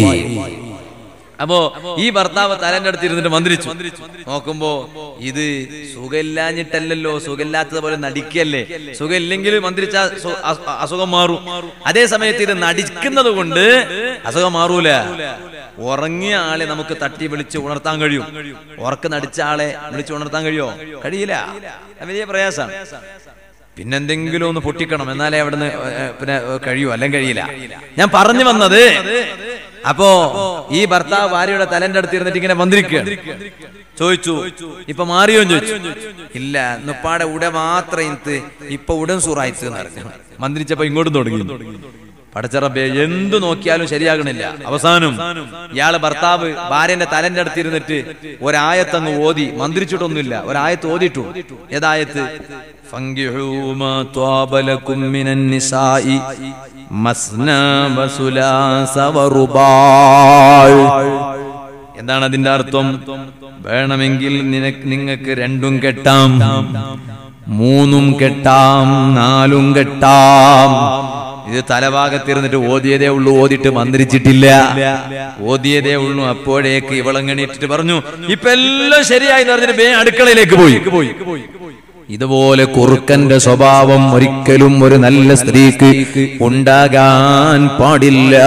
അപ്പോ ഈ ഭർത്താവ് തലന്റെ അടുത്ത് ഇരുന്നിട്ട് മന്ത്രിച്ചു നോക്കുമ്പോ ഇത് സുഖമില്ലാഞ്ഞിട്ടല്ലല്ലോ സുഖമില്ലാത്തത് പോലെ നടിക്കല്ലേ സുഖമില്ലെങ്കിൽ മന്ത്രിച്ച സു- അ- അസുഖം മാറും അതേ സമയത്ത് ഇത് നടിക്കുന്നത് കൊണ്ട് അസുഖം മാറൂല ഉറങ്ങിയ ആളെ നമുക്ക് തട്ടി വിളിച്ച് ഉണർത്താൻ കഴിയും ഉറക്ക നടിച്ച ആളെ വിളിച്ച് ഉണർത്താൻ കഴിയോ കഴിയില്ല അത് വലിയ പ്രയാസമാണ് പിന്നെന്തെങ്കിലും ഒന്ന് പൊട്ടിക്കണം എന്നാലേ അവിടുന്ന് ഏ, പിന്നെ ഏ, കഴിയൂ അല്ലെങ്കിൽ കഴിയില്ല ഞാൻ പറഞ്ഞു വന്നത് അപ്പോ ഈ ഭർത്താവ് ഭാര്യയുടെ തലന്റെ അടുത്ത് ഇരുന്നിട്ട് ഇങ്ങനെ മന്ത്രിക്കുകയാണ് ചോദിച്ചു ഇപ്പൊ മാറിയോ എന്ന് ചോദിച്ചു ഇല്ല നുപ്പാടെ ഉട മാത്രം ഇന്ന് ഇപ്പൊ ഉടൻ സൂറായിത്ത് എന്ന് പറഞ്ഞു മന്ത്രിച്ചപ്പോ ഇങ്ങോട്ടും തുടങ്ങി പടച്ചറബെ എന്തു നോക്കിയാലും ശരിയാകണില്ല അവസാനം ഇയാള് ഭർത്താവ് ഭാര്യന്റെ തലന്റെ അടുത്തിരുന്നിട്ട് ഒരായത്തങ്ങ് ഓതി മന്ത്രിച്ചിട്ടൊന്നുമില്ല ഒരായത്ത് ഓതിട്ടു ഏതായത്ത് فانكحوا ما طاب لكم من النساء مثنى وثلاث ورباع എന്താണ് അതിന്റെ അർത്ഥം വേണമെങ്കിൽ നിനക്ക് നിങ്ങൾക്ക് രണ്ടും കെട്ടാം മൂന്നും കെട്ടാം നാലും കെട്ടാം ഇത് തലഭാഗത്തിരുന്നിട്ട് ഓതിയതേ ഉള്ളൂ ഓതിട്ട് മന്ത്രിച്ചിട്ടില്ല ഓതിയതേ ഉള്ളൂ അപ്പോഴേക്ക് ഇവളങ്ങണിട്ടിട്ട് പറഞ്ഞു ഇപ്പൊ എല്ലാം ശരിയായി എന്ന് പറഞ്ഞിട്ട് വേ അടുക്കളയിലേക്ക് പോയി ഇതുപോലെ കുറുക്കന്റെ സ്വഭാവം ഒരിക്കലും ഒരു നല്ല സ്ത്രീക്ക് ഉണ്ടാകാൻ പാടില്ല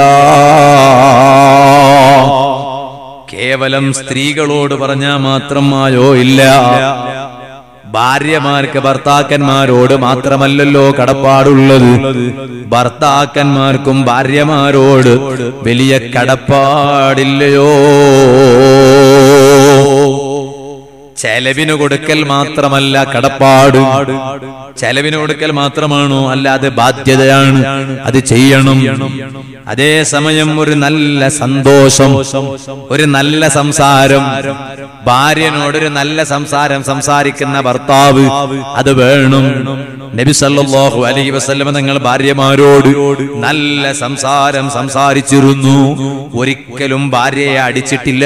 കേവലം സ്ത്രീകളോട് പറഞ്ഞാൽ മാത്രമായോ ഇല്ല ഭാര്യമാർക്ക് ഭർത്താക്കന്മാരോട് മാത്രമല്ലല്ലോ കടപ്പാടുള്ളത് ഭർത്താക്കന്മാർക്കും ഭാര്യമാരോട് വലിയ കടപ്പാടില്ലയോ ചെലവിന് കൊടുക്കൽ മാത്രമല്ല കടപ്പാട് ചെലവിന് കൊടുക്കൽ മാത്രമാണോ അല്ലാതെ ബാധ്യതയാണ് അത് ചെയ്യണം അതേ സമയം ഒരു നല്ല സന്തോഷം ഒരു നല്ല സംസാരം ഭാര്യനോടൊരു നല്ല സംസാരം സംസാരിക്കുന്ന ഭർത്താവ് അത് വേണം നബി സല്ലല്ലാഹു അലൈഹി വസല്ലം തങ്ങൾ ഭാര്യമാരോട് നല്ല സംസാരം സംസാരിച്ചിരുന്നു ഒരിക്കലും ഭാര്യയെ അടിച്ചിട്ടില്ല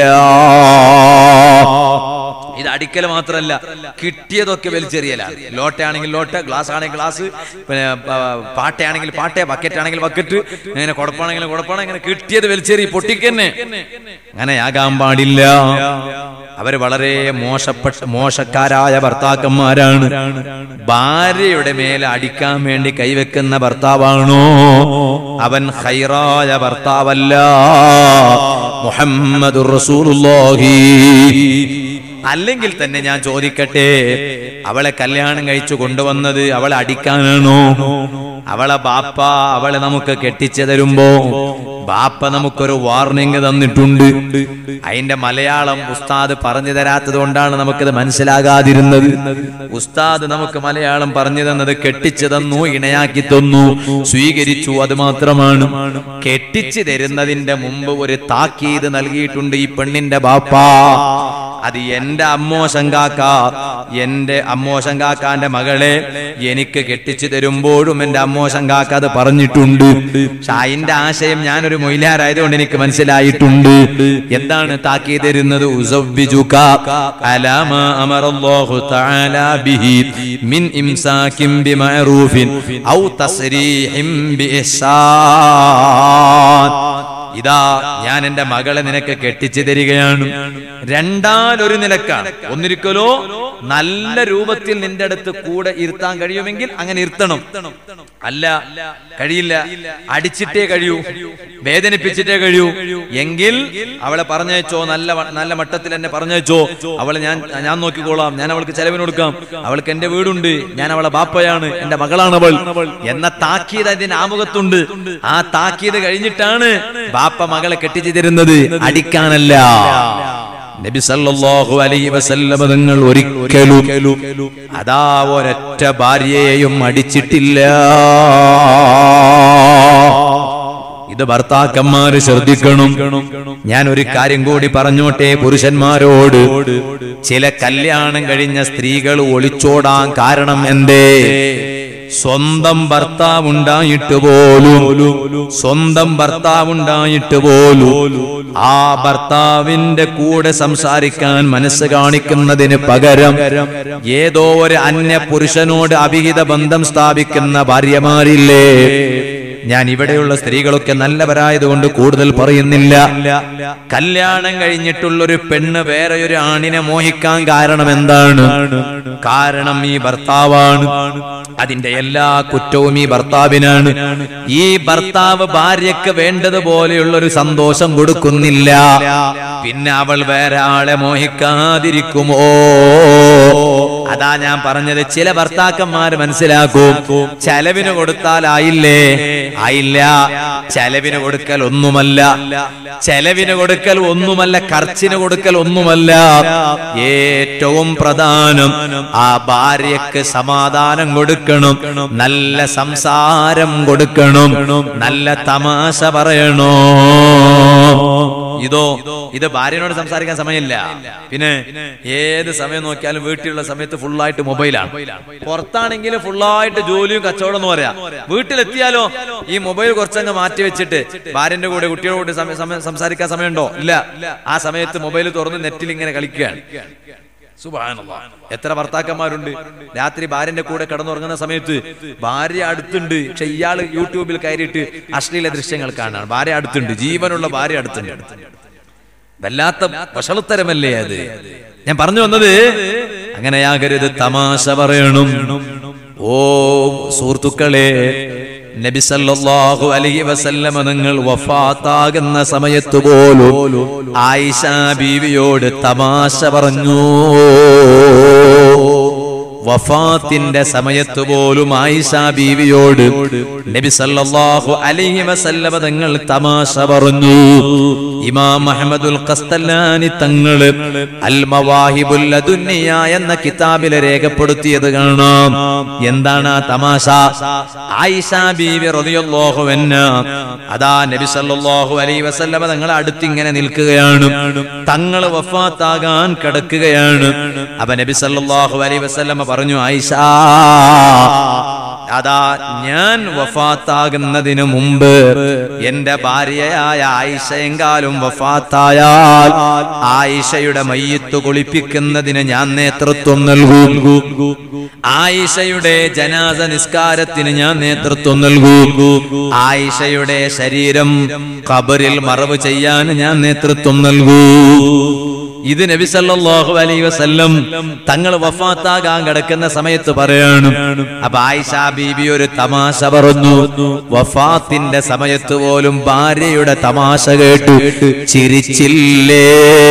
ഇത് അടിക്കൽ മാത്രമല്ല കിട്ടിയതൊക്കെ വലിച്ചെറിയലാണ് ലോട്ടയാണെങ്കിൽ ലോട്ട ഗ്ലാസ് ആണെങ്കിൽ ഗ്ലാസ് പിന്നെ ആ, പാട്ടയാണെങ്കിൽ പാട്ട ബക്കറ്റ് ആണെങ്കിൽ ബക്കറ്റ് ഇങ്ങനെ കുഴപ്പമാണെങ്കിൽ കുഴപ്പമാണ് ഇങ്ങനെ കിട്ടിയത് വലിച്ചെറി പൊട്ടിക്കന്നെ അങ്ങനെ ആകാൻ പാടില്ല അവര് വളരെ മോശപ്പെട്ട മോശക്കാരായ ഭർത്താക്കന്മാരാണ് ഭാര്യയുടെ മേലെ അടിക്കാൻ വേണ്ടി കൈവെക്കുന്ന ഭർത്താവാണോ അവൻ ഹൈറായ ഭർത്താവല്ല മുഹമ്മദുർ റസൂലുള്ളാഹി അല്ലെങ്കിൽ തന്നെ ഞാൻ ചോദിക്കട്ടെ അവളെ കല്യാണം കഴിച്ചു കൊണ്ടുവന്നത് അവളെ അടിക്കാനാണോ അവളെ ബാപ്പ അവളെ നമുക്ക് കെട്ടിച്ചു തരുമ്പോ ബാപ്പ നമുക്കൊരു വാർണിംഗ് തന്നിട്ടുണ്ട് അതിന്റെ മലയാളം ഉസ്താദ് പറഞ്ഞു തരാത്തത് കൊണ്ടാണ് നമുക്കത് മനസ്സിലാകാതിരുന്നത് ഉസ്താദ് നമുക്ക് മലയാളം പറഞ്ഞു തന്നത് കെട്ടിച്ചു തന്നു ഇണയാക്കി തന്നു സ്വീകരിച്ചു അത് മാത്രമാണ് കെട്ടിച്ചു തരുന്നതിന്റെ മുമ്പ് ഒരു താക്കീത് നൽകിയിട്ടുണ്ട് ഈ പെണ്ണിന്റെ ബാപ്പ അത് എന്റെ അമ്മോ ശങ്കാക്ക എന്റെ അമ്മോ ശങ്കാക്കാന്റെ മകളെ എനിക്ക് കെട്ടിച്ചു തരുമ്പോഴും എന്റെ അമ്മോ ശങ്കാക്ക അത് പറഞ്ഞിട്ടുണ്ട് പക്ഷെ അതിന്റെ ആശയം ഞാനൊരു മൊയിലാരായതുകൊണ്ട് എനിക്ക് മനസ്സിലായിട്ടുണ്ട് എന്താണ് താക്കി തരുന്നത് ഉസവ്വിജുക അലാമ അമറല്ലാഹു തആല ബിഹി മിൻ ഇംസാകിൻ ബിമഅറൂഫിൻ ഔ തസ്രീഹിൻ ബിഇഹ്സാൻ ഇതാ ഞാൻ എന്റെ മകളെ നിനക്ക് കെട്ടിച്ചു തരികയാണ് രണ്ടാലൊരു നിലക്കാണ് ഒന്നിരിക്കലോ നല്ല രൂപത്തിൽ നിന്റെ അടുത്ത് കൂടെ ഇരുത്താൻ കഴിയുമെങ്കിൽ അങ്ങനെ ഇരുത്തണം അല്ല കഴിയില്ല അടിച്ചിട്ടേ കഴിയൂ വേദനിപ്പിച്ചിട്ടേ കഴിയൂ എങ്കിൽ അവളെ പറഞ്ഞയച്ചോ നല്ല വ- നല്ല മട്ടത്തിൽ എന്നെ പറഞ്ഞയച്ചോ അവളെ ഞാൻ ഞാൻ നോക്കിക്കോളാം ഞാൻ അവൾക്ക് ചെലവിന് കൊടുക്കാം അവൾക്ക് എന്റെ വീടുണ്ട് ഞാൻ അവളെ ബാപ്പയാണ് എന്റെ മകളാണ് അവൾ എന്ന താക്കീത് അതിന്റെ ആമുഖത്തുണ്ട് ആ താക്കീത് കഴിഞ്ഞിട്ടാണ് ബാപ്പ മകളെ കെട്ടിച്ചു തരുന്നത് അടിക്കാനല്ല നബി സല്ലല്ലാഹു അലൈഹി വസല്ലമ തങ്ങൾ ഒരിക്കലും അതാ ഒരൊറ്റ ഭാര്യയെയും അടിച്ചിട്ടില്ല ഇത് ഭർത്താക്കന്മാര് ശ്രദ്ധിക്കണം ഞാൻ ഒരു കാര്യം കൂടി പറഞ്ഞോട്ടെ പുരുഷന്മാരോട് ചില കല്യാണം കഴിഞ്ഞ സ്ത്രീകൾ ഒളിച്ചോടാൻ കാരണം എന്തേ സ്വന്തം ഭർത്താവുണ്ടായിട്ട് പോലും സ്വന്തം ഭർത്താവുണ്ടായിട്ട് പോലും ആ ഭർത്താവിന്റെ കൂടെ സംസാരിക്കാൻ മനസ്സ് കാണിക്കുന്നതിന് പകരം ഏതോ ഒരു അന്യ പുരുഷനോട് അവിഹിത ബന്ധം സ്ഥാപിക്കുന്ന ഭാര്യമാരില്ലേ ഞാൻ ഇവിടെയുള്ള സ്ത്രീകളൊക്കെ നല്ലവരായതുകൊണ്ട് കൂടുതൽ പറയുന്നില്ല കല്യാണം കഴിഞ്ഞിട്ടുള്ള ഒരു പെണ്ണ് വേറെ ഒരു ആണിനെ മോഹിക്കാൻ കാരണം എന്താണ് കാരണം ഈ ഭർത്താവാണ് അതിന്റെ എല്ലാ കുറ്റവും ഈ ഭർത്താവിനാണ് ഈ ഭർത്താവ് ഭാര്യക്ക് വേണ്ടതുപോലെയുള്ള ഒരു സന്തോഷം കൊടുക്കുന്നില്ല പിന്നെ അവൾ വേറെ ആളെ മോഹിക്കാതിരിക്കുമോ അതാ ഞാൻ പറഞ്ഞത് ചില ഭർത്താക്കന്മാർ മനസ്സിലാക്കും ചെലവിന് കൊടുത്താൽ ആയില്ലേ ആയില്ല ചെലവിന് കൊടുക്കൽ ഒന്നുമല്ല ചെലവിന് കൊടുക്കൽ ഒന്നുമല്ല ఖర్ച്ചിന് കൊടുക്കൽ ഒന്നുമല്ല ഏറ്റവും പ്രധാനം ആ ഭാര്യക്ക് സമാധാനം കൊടുക്കണം നല്ല സംസാരം കൊടുക്കണം നല്ല തമാശ പറയണോ ഇതോ ഇത് ഭാര്യനോട് സംസാരിക്കാൻ സമയമില്ല പിന്നെ ഏത് സമയം നോക്കിയാലും വീട്ടിലുള്ള സമയത്ത് ഫുള്ളായിട്ട് മൊബൈലാണ് പുറത്താണെങ്കിൽ ഫുള്ളായിട്ട് ജോലിയും കച്ചവടം എന്ന് പറയാം വീട്ടിലെത്തിയാലോ ഈ മൊബൈൽ കുറച്ചങ്ങ് മാറ്റി വെച്ചിട്ട് ഭാര്യന്റെ കൂടെ കുട്ടികളുടെ കൂടെ സമയം- സമയം സംസാരിക്കാൻ സമയമുണ്ടോ ഇല്ല ആ സമയത്ത് മൊബൈൽ തുറന്ന് നെറ്റിൽ ഇങ്ങനെ കളിക്കുകയാണ് സുബ്ഹാനല്ലാ. എത്ര ഭർത്താക്കന്മാരുണ്ട് രാത്രി ഭാര്യന്റെ കൂടെ കിടന്നുറങ്ങുന്ന സമയത്ത് ഭാര്യ അടുത്തുണ്ട് പക്ഷെ ഇയാള് യൂട്യൂബിൽ കയറിയിട്ട് അശ്ലീല ദൃശ്യങ്ങൾ കാണാണ് ഭാര്യ അടുത്തുണ്ട് ജീവനുള്ള ഭാര്യ അടുത്തുണ്ട് വല്ലാത്ത വഷളുത്തരമല്ലേ അത് ഞാൻ പറഞ്ഞു വന്നത് അങ്ങനെയാകരുത് തമാശ പറയണം ഓ സുഹൃത്തുക്കളെ നബി സല്ലല്ലാഹു അലൈഹി വസല്ലമ നിങ്ങൾ വഫാത്താകുന്ന സമയത്ത് പോലും ആയിഷ ബീവിയോട് തമാശ പറഞ്ഞു വഫാത്തിന്റെ സമയത്ത് പോലും ആയിഷ ബീവിയോട് നബി സല്ലല്ലാഹു അലൈഹി വസല്ലമ തങ്ങൾ തമാശ പറഞ്ഞു ഇമാം അഹ്മദുൽ ഖസ്തലാനി തങ്ങള് അൽ മവാഹിബുൽ ലദുന്നിയ എന്ന കിതാബിൽ രേഖപ്പെടുത്തിയത് കാണാം എന്താണ് ആ തമാശ ആയിഷ ബീവി റളിയല്ലാഹു അൻഹ അതാ നബി സല്ലല്ലാഹു അലൈഹി വസല്ലമ തങ്ങൾ അടുത്ത് ഇങ്ങനെ നിൽക്കുകയാണ് തങ്ങൾ വഫാത്താകാൻ കിടക്കുകയാണ് അപ്പൊ നബി സല്ലല്ലാഹു അലൈഹി വസല്ലമ പറഞ്ഞു ആയിഷ അതാ ഞാൻ വഫാത്താകുന്നതിന് മുമ്പ് എന്റെ ഭാര്യയായ ആയിഷയെങ്കാലും വഫാത്തായാൽ ആയിഷയുടെ മയ്യത്ത് കുളിപ്പിക്കുന്നതിന് ഞാൻ നേതൃത്വം നൽകൂ ആയിഷയുടെ ജനാസ നിസ്കാരത്തിന് ഞാൻ നേതൃത്വം നൽകൂ ആയിഷയുടെ ശരീരം ഖബറിൽ മറവ് ചെയ്യാൻ ഞാൻ നേതൃത്വം നൽകൂ ഇത് നബി സല്ലല്ലാഹു അലൈഹി വസല്ലം തങ്ങൾ വഫാത്താകാൻ കിടക്കുന്ന സമയത്ത് പറയാണ് അപ്പൊ ആയിഷ ബീബി ഒരു തമാശ പറഞ്ഞു വഫാത്തിന്റെ സമയത്ത് പോലും ഭാര്യയുടെ തമാശ കേട്ടു ചിരിച്ചില്ലേ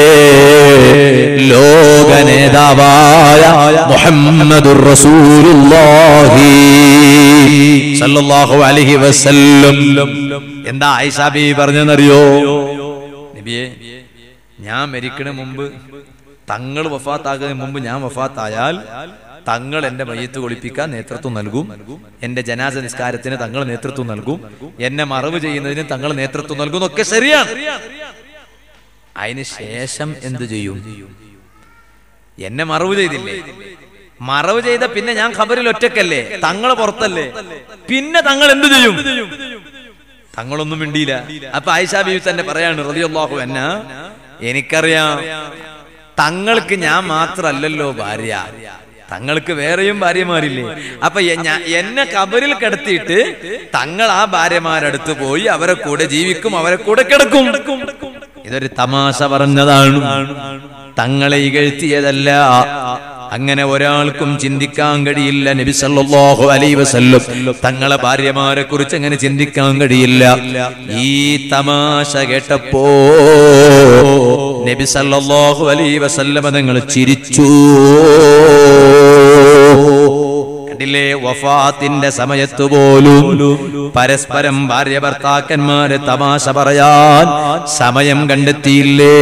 ലോക നേതാവായ മുഹമ്മദുർ റസൂലുള്ളാഹി സല്ലല്ലാഹു അലൈഹി വസല്ലം എന്താ ആയിഷ ബീബി പറഞ്ഞെന്നറിയോ നബിയെ ഞാൻ മരിക്കണ മുമ്പ് തങ്ങൾ വഫാത്താകുന്നതിന് മുമ്പ് ഞാൻ വഫാത്തായാൽ തങ്ങൾ എന്റെ മയ്യത്ത് കുളിപ്പിക്കാൻ നേതൃത്വം നൽകും എന്റെ ജനാസ നിസ്കാരത്തിന് തങ്ങൾ നേതൃത്വം നൽകും എന്നെ മറവ് ചെയ്യുന്നതിന് തങ്ങൾ നേതൃത്വം നൽകും എന്നൊക്കെ ശരിയാണ് അതിന് ശേഷം എന്ത് ചെയ്യും എന്നെ മറവ് ചെയ്തില്ലേ മറവ് ചെയ്ത പിന്നെ ഞാൻ ഖബറിൽ ഒറ്റക്കല്ലേ തങ്ങൾ പുറത്തല്ലേ പിന്നെ തങ്ങൾ എന്ത് ചെയ്യും തങ്ങളൊന്നും മിണ്ടിയില്ല അപ്പൊ ആയിഷ ബീവി തന്നെ പറയാണ് റളിയല്ലാഹു അന്ന എനിക്കറിയാം തങ്ങൾക്ക് ഞാൻ മാത്രല്ലല്ലോ ഭാര്യ തങ്ങൾക്ക് വേറെയും ഭാര്യമാരില്ലേ അപ്പൊ എ- ഞാ- എന്നെ കബറിൽ കിടത്തിയിട്ട് തങ്ങൾ ആ ഭാര്യമാരടുത്ത് പോയി അവരെ കൂടെ ജീവിക്കും അവരെ കൂടെ കിടക്കും ഇതൊരു തമാശ പറഞ്ഞതാണ് തങ്ങളെ ഇകഴ്ത്തിയതല്ല അങ്ങനെ ഒരാൾക്കും ചിന്തിക്കാൻ കഴിയില്ല നബി സല്ലല്ലാഹു അലൈഹി വസല്ലം തങ്ങളെ ഭാര്യമാരെ കുറിച്ച് അങ്ങനെ ചിന്തിക്കാൻ കഴിയില്ല ഈ തമാശ കേട്ടപ്പോ നബി സല്ലല്ലാഹു അലൈഹി വസല്ലം തങ്ങൾ ചിരിച്ചു കണ്ടില്ലേ വഫാത്തിന്റെ സമയത്ത് പോലും പരസ്പരം ഭാര്യ ഭർത്താക്കന്മാരെ തമാശ പറയാൻ സമയം കണ്ടെത്തിയില്ലേ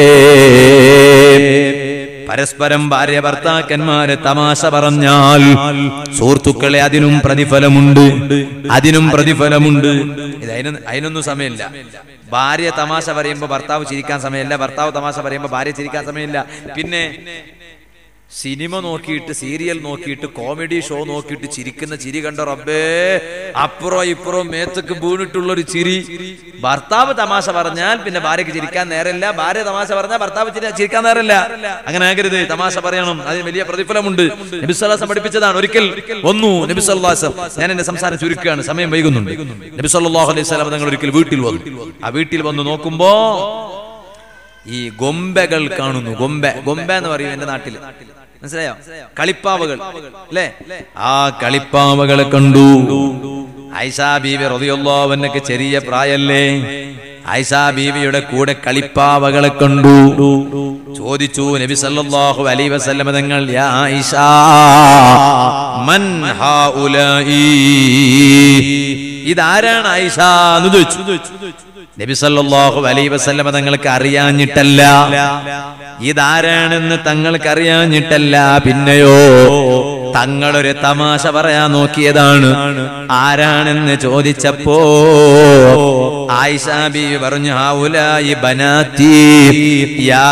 പരസ്പരം ഭാര്യ ഭർത്താക്കന്മാരെ തമാശ പറഞ്ഞാൽ സുഹൃത്തുക്കളെ അതിനും പ്രതിഫലമുണ്ട് അതിനും പ്രതിഫലമുണ്ട് ഇത് അതിന് അതിനൊന്നും സമയമില്ല ഭാര്യ തമാശ പറയുമ്പോ ഭർത്താവ് ചിരിക്കാൻ സമയമില്ല ഭർത്താവ് തമാശ പറയുമ്പോ ഭാര്യ ചിരിക്കാൻ സമയമില്ല പിന്നെ സിനിമ നോക്കിയിട്ട് സീരിയൽ നോക്കിയിട്ട് കോമഡി ഷോ നോക്കിയിട്ട് ചിരിക്കുന്ന ചിരി കണ്ട റബ്ബേ അപ്പുറം ഇപ്പുറം മേത്തൊക്കെ വീണിട്ടുള്ള ഒരു ചിരി ഭർത്താവ് തമാശ പറഞ്ഞാൽ പിന്നെ ഭാര്യക്ക് ചിരിക്കാൻ നേരമില്ല ഭാര്യ തമാശ പറഞ്ഞാൽ ഭർത്താവ് ചിരി- ചിരിക്കാൻ നേരമില്ല അങ്ങനെ ആകരുത് തമാശ പറയണം അതിന് വലിയ പ്രതിഫലമുണ്ട് നബിസ്വല്ലാസം പഠിപ്പിച്ചതാണ് ഒരിക്കൽ വന്നു നബിസ്വല്ലാസം ഞാൻ എന്റെ സംസാരം ചുരുക്കുകയാണ് സമയം വൈകുന്നുണ്ട് നബിസ്വല്ലാഹു അലൈഹി സ്വലാം തങ്ങൾ ഒരിക്കൽ വീട്ടിൽ വന്നു ആ വീട്ടിൽ വന്ന് നോക്കുമ്പോ ഈ ഗൊമ്പകൾ കാണുന്നു ഗൊമ്പ ഗൊമ്പ എന്ന് പറയും എന്റെ നാട്ടില് മനസ്സിലായോ കളിപ്പാവകൾ അല്ലേ ആ കളിപ്പാവകളെ കണ്ടു ഐഷാ ബീവി റതിയുള്ളവനൊക്കെ ചെറിയ പ്രായല്ലേ ആയിഷ ബീവിയുടെ കൂടെ കളിപ്പാവകളെ കണ്ടു ചോദിച്ചു നബി സല്ലല്ലാഹു അലൈഹി വസല്ലമ തങ്ങൾ യാ ആയിഷ മൻ ഹൗലായി ഇതാരാണ് ആയിഷ എന്ന് ചോദിച്ചു നബി സല്ലല്ലാഹു അലൈഹി വസല്ലമ തങ്ങൾക്ക് അറിയാഞ്ഞിട്ടല്ല ഇതാരാണെന്ന് തങ്ങൾക്ക് അറിയാഞ്ഞിട്ടല്ല പിന്നെയോ തങ്ങളൊരു തമാശ പറയാൻ നോക്കിയതാണ് ആരാണെന്ന് ചോദിച്ചപ്പോ ആയിഷ ബീവി പറഞ്ഞു ഹൗലായി ബനാത്തി യാ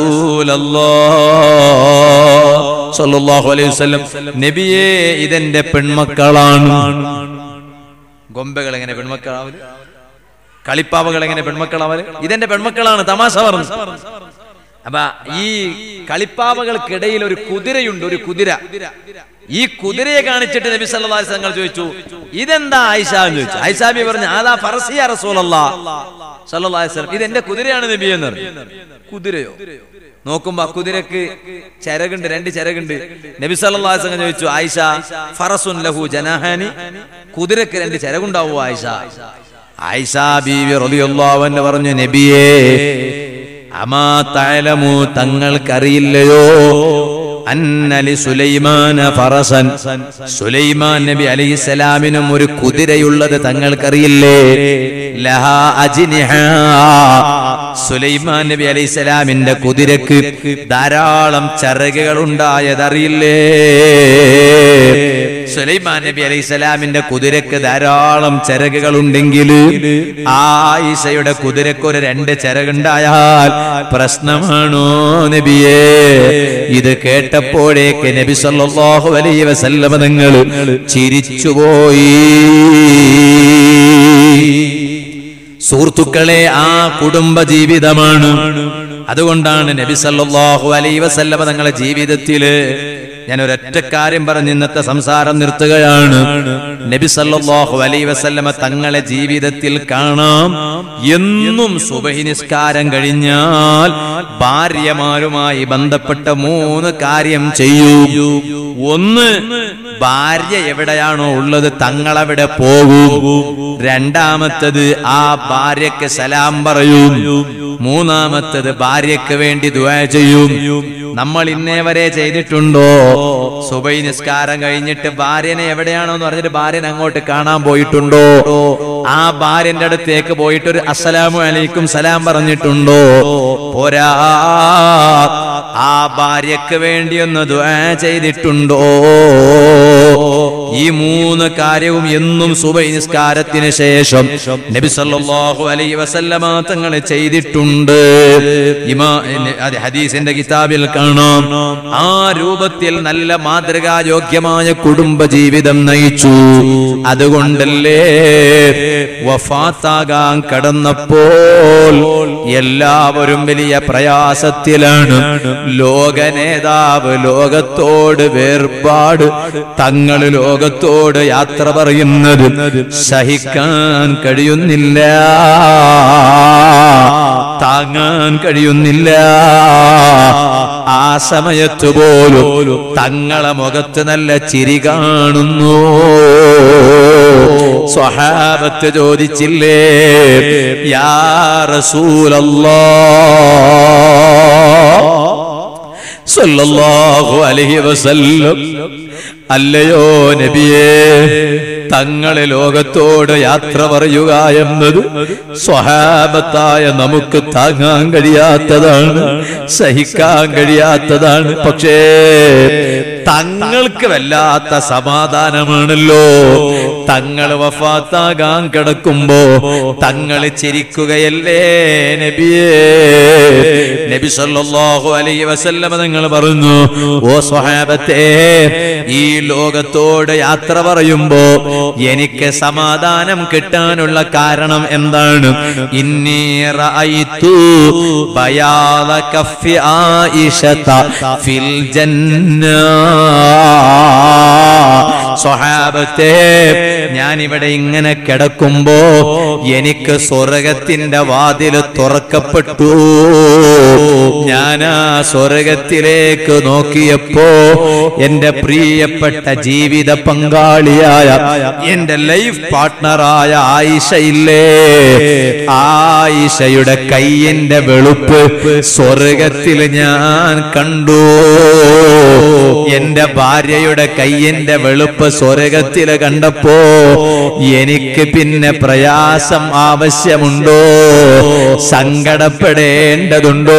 റസൂലല്ലാഹ് സല്ലല്ലാഹു അലൈഹി വസല്ലം നബിയേ ഇതെന്റെ പെൺമക്കളാണ് ഗൊമ്പകൾ എങ്ങനെ പെൺമക്കളാവല് കളിപ്പാവകൾ എങ്ങനെ പെൺമക്കളാവല് ഇതെന്റെ പെൺമക്കളാണ് തമാശ പറഞ്ഞു അപ്പൊ ഈ കളിപ്പാവകൾക്കിടയിൽ ഒരു കുതിരയുണ്ട് ഒരു കുതിര ഈ കുതിരയെ കാണിച്ചിട്ട് നബി സല്ലല്ലാഹു അലൈഹി വസല്ലം ചോദിച്ചു ഇതെന്താ ആയിഷ എന്ന് ചോദിച്ചു ആയിഷാബി പറഞ്ഞു അതാ ഫറസിയ റസൂലല്ലാ സല്ലല്ലാഹു അലൈഹി വസല്ലം ഇതെന്റെ കുതിരയാണ് നബി എന്ന് പറഞ്ഞു കുതിരയോ നോക്കുമ്പോ ആ കുതിരക്ക് ചരകുണ്ട് രണ്ട് ചരകുണ്ട് നബി സല്ലല്ലാഹു അലൈഹി വസല്ലം ചോദിച്ചു ആയിഷ ഫറസുൻ ലഹു ജനാഹാനി കുതിരക്ക് രണ്ട് ചരകുണ്ടാവോ ആയിഷ ആയിഷ ബീവി റളിയല്ലാഹു അൻഹ പറഞ്ഞു നബിയേ അമാ തഅലമു തങ്ങൾക്കറിയില്ലയോ അന്നലി സുലൈമാന ഫറസൻ സുലൈമാൻ നബി അലൈഹിസ്സലാമിനും ഒരു കുതിരയുള്ളത് തങ്ങൾക്കറിയില്ലേ ലഹാ അജ്നിഹ സുലൈമാൻ നബി അലൈഹിസ്സലാമിന്റെ കുതിരക്ക് ധാരാളം ചിറകുകൾ ഉണ്ടായതറിയില്ലേ സുലൈമാൻ നബി അലൈഹിസ്സലാമിന്റെ കുതിരക്ക് ധാരാളം ചിറകുകൾ ഉണ്ടെങ്കിൽ ആയിഷയുടെ കുതിരക്ക് ഒരു രണ്ട് ചിറകുണ്ടായാൽ പ്രശ്നമാണോ നബിയേ ഇത് കേട്ടപ്പോഴേക്ക് നബി സല്ലല്ലാഹു അലൈഹി വസല്ലമ തങ്ങൾ ചിരിച്ചുപോയി സുഹൃത്തുക്കളെ ആ കുടുംബ ജീവിതമാണ് അതുകൊണ്ടാണ് നബി സല്ലല്ലാഹു അലൈഹി വസല്ലമ തങ്ങളുടെ ജീവിതത്തില് ഞാൻ ഒരൊറ്റ കാര്യം പറഞ്ഞ് ഇന്നത്തെ സംസാരം നിർത്തുകയാണ് നബി സല്ലല്ലാഹു അലൈഹി വസല്ലമ തങ്ങളെ ജീവിതത്തിൽ കാണാം എന്നും സുബഹി നിസ്കാരം കഴിഞ്ഞാൽ ഭാര്യമാരുമായി ബന്ധപ്പെട്ട മൂന്ന് കാര്യം ചെയ്യൂ ഒന്ന് ഭാര്യ എവിടെയാണോ ഉള്ളത് തങ്ങളവിടെ പോകൂ രണ്ടാമത്തത് ആ ഭാര്യക്ക് സലാം പറയും മൂന്നാമത്തത് ഭാര്യക്ക് വേണ്ടി ദുആ ചെയ്യും നമ്മൾ ഇന്നേ വരെ ചെയ്തിട്ടുണ്ടോ സുബൈ നിസ്കാരം കഴിഞ്ഞിട്ട് ഭാര്യനെ എവിടെയാണോ എന്ന് പറഞ്ഞിട്ട് ഭാര്യനെ അങ്ങോട്ട് കാണാൻ പോയിട്ടുണ്ടോ ആ ഭാര്യന്റെ അടുത്തേക്ക് പോയിട്ട് ഒരു അസ്സലാമു അലൈക്കും സലാം പറഞ്ഞിട്ടുണ്ടോ പോരാ ആ ഭാര്യക്ക് വേണ്ടി ഒന്ന് ദുആ ചെയ്തിട്ടുണ്ടോ ഈ മൂന്ന് കാര്യവും എന്നും സുബൈ നിസ്കാരത്തിന് ശേഷം നബി സല്ലല്ലാഹു അലൈഹി വസല്ലമ തങ്ങൾ ചെയ്തിട്ടുണ്ട് ഇമാ അത് ഹദീസിന്റെ കിതാബിൽ കാണാം ആ രൂപത്തിൽ നല്ല മാതൃകായോഗ്യമായ കുടുംബ ജീവിതം നയിച്ചു അതുകൊണ്ടല്ലേ വഫാത്താകാൻ കടന്നപ്പോൾ എല്ലാവരും വലിയ പ്രയാസത്തിലാണ് ലോക നേതാവ് ലോകത്തോട് വേർപാട് തങ്ങൾ ലോകത്തോട് യാത്ര പറയുന്നത് സഹിക്കാൻ കഴിയുന്നില്ല താങ്ങാൻ കഴിയുന്നില്ല ആ സമയത്ത് പോലും തങ്ങളെ മുഖത്ത് നല്ല ചിരി കാണുന്നു സ്വഹാബത്ത് ചോദിച്ചില്ലേ യാ റസൂലല്ലാ സല്ലല്ലാഹു അലൈഹി വസല്ലം അല്ലയോ നബിയേ തങ്ങളെ ലോകത്തോട് യാത്ര പറയുക എന്നത് സ്വഹാബത്തായ നമുക്ക് താങ്ങാൻ കഴിയാത്തതാണ് സഹിക്കാൻ കഴിയാത്തതാണ് പക്ഷേ തങ്ങൾക്ക് വല്ലാത്ത സമാധാനമാണല്ലോ തങ്ങൾ വഫാത്താകാൻ കിടക്കുമ്പോ തങ്ങൾ ചിരിക്കുകയല്ലേ നബിയേ നബി സല്ലല്ലാഹു അലൈഹി വസല്ലമ നിങ്ങൾ പറഞ്ഞു ഓ സ്വഹാബത്തെ ഈ ലോകത്തോട് യാത്ര പറയുമ്പോ എനിക്ക് സമാധാനം കിട്ടാനുള്ള കാരണം എന്താണ് ഇന്നി റഅയ്തു ബയാദ കഫി ആയിഷത ഫിൽ ജന്ന സ്വഹാബത്തെ ഞാൻ ഇവിടെ ഇങ്ങനെ കിടക്കുമ്പോ എനിക്ക് സ്വർഗത്തിന്റെ വാതിൽ തുറക്കപ്പെട്ടു ഞാൻ ആ സ്വർഗത്തിലേക്ക് നോക്കിയപ്പോ എന്റെ പ്രിയപ്പെട്ട ജീവിത പങ്കാളിയായ എന്റെ ലൈഫ് പാർട്ട്ണറായ ആയിഷ ഇല്ലേ ആയിഷയുടെ കയ്യിന്റെ വെളുപ്പ് സ്വർഗത്തിൽ ഞാൻ കണ്ടു എന്റെ ഭാര്യയുടെ കയ്യിന്റെ വെളുപ്പ് സ്വർഗത്തില് കണ്ടപ്പോ എനിക്ക് പിന്നെ പ്രയാസം ആവശ്യമുണ്ടോ സങ്കടപ്പെടേണ്ടതുണ്ടോ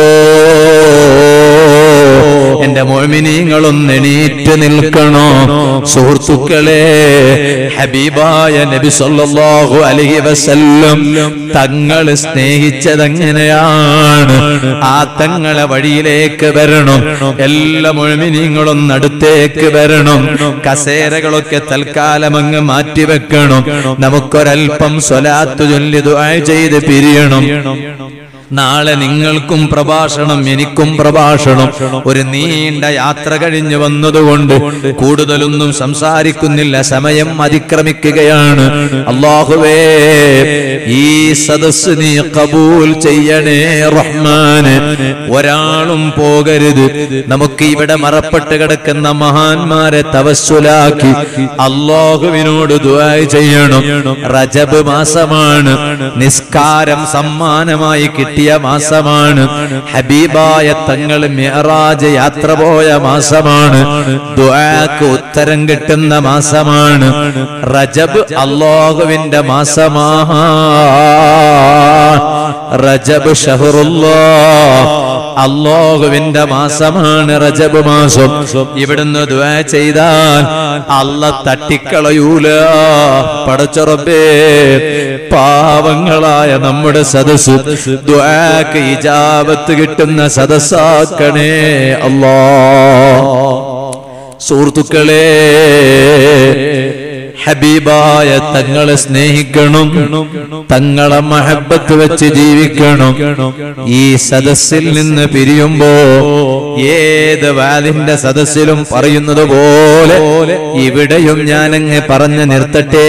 എന്റെ മോമിനിങ്ങളൊന്ന് എണീറ്റ് നിൽക്കണോ സുഹൃത്തുക്കളെ ഹബീബായ നബി സല്ലല്ലാഹു അലൈഹി വസല്ലം തങ്ങൾ സ്നേഹിച്ചതെങ്ങനെയാണ് ആ തങ്ങളെ വഴിയിലേക്ക് വരണം എല്ലാ മുഴുമിനിങ്ങളൊന്ന് അടുത്തേക്ക് വരണം കസേരകളൊക്കെ തൽക്കാലം അങ്ങ് മാറ്റിവെക്കണം നമുക്കൊരൽപ്പം സ്വലാത്തു ചൊല്ലി ദുആ ചെയ്ത് പിരിയണം നാളെ നിങ്ങൾക്കും പ്രഭാഷണം എനിക്കും പ്രഭാഷണം ഒരു നീണ്ട യാത്ര കഴിഞ്ഞു വന്നതുകൊണ്ട് കൂടുതലൊന്നും സംസാരിക്കുന്നില്ല സമയം അതിക്രമിക്കുകയാണ് അള്ളാഹുവേ ഈ സദസ് നീ കബൂൽ ചെയ്യണേ റഹ്മാന് ഒരാളും പോകരുത് നമുക്ക് ഇവിടെ മറപ്പെട്ട് കിടക്കുന്ന മഹാന്മാരെ തവസ്സുലാക്കി അള്ളാഹുവിനോട് ദുആ ചെയ്യണം റജബ് മാസമാണ് നിസ്കാരം സമ്മാനമായി കിട്ടിയ മാസമാണ് ഹബീബായ തങ്ങൾ മിഹറാജ് യാത്ര പോയ മാസമാണ് ദുആക്ക് ഉത്തരം കിട്ടുന്ന മാസമാണ് റജബ് അള്ളാഹുവിന്റെ മാസമാണ് റജബ് ഷഹറുല്ലാ അള്ളാഹുവിന്റെ മാസമാണ് റജബ് മാസം ഇവിടുന്ന് ദുആ ചെയ്താൽ അല്ല തട്ടിക്കളയൂല പടച്ചുറപ്പേ പാവങ്ങളായ നമ്മുടെ സദസ് ദുആക്ക് ഇജാബത്ത് കിട്ടുന്ന സദസ്സാക്കണേ അല്ലാ സുഹൃത്തുക്കളെ ഹബീബായ തങ്ങളെ സ്നേഹിക്കണം തങ്ങളെ മഹബത്ത് വെച്ച് ജീവിക്കണം ഈ സദസ്സിൽ നിന്ന് പിരിയുമ്പോ ഏത് വാലിന്റെ സദസ്സിലും പറയുന്നത് പോലെ ഇവിടെയും ഞാനങ്ങ് പറഞ്ഞു നിർത്തട്ടെ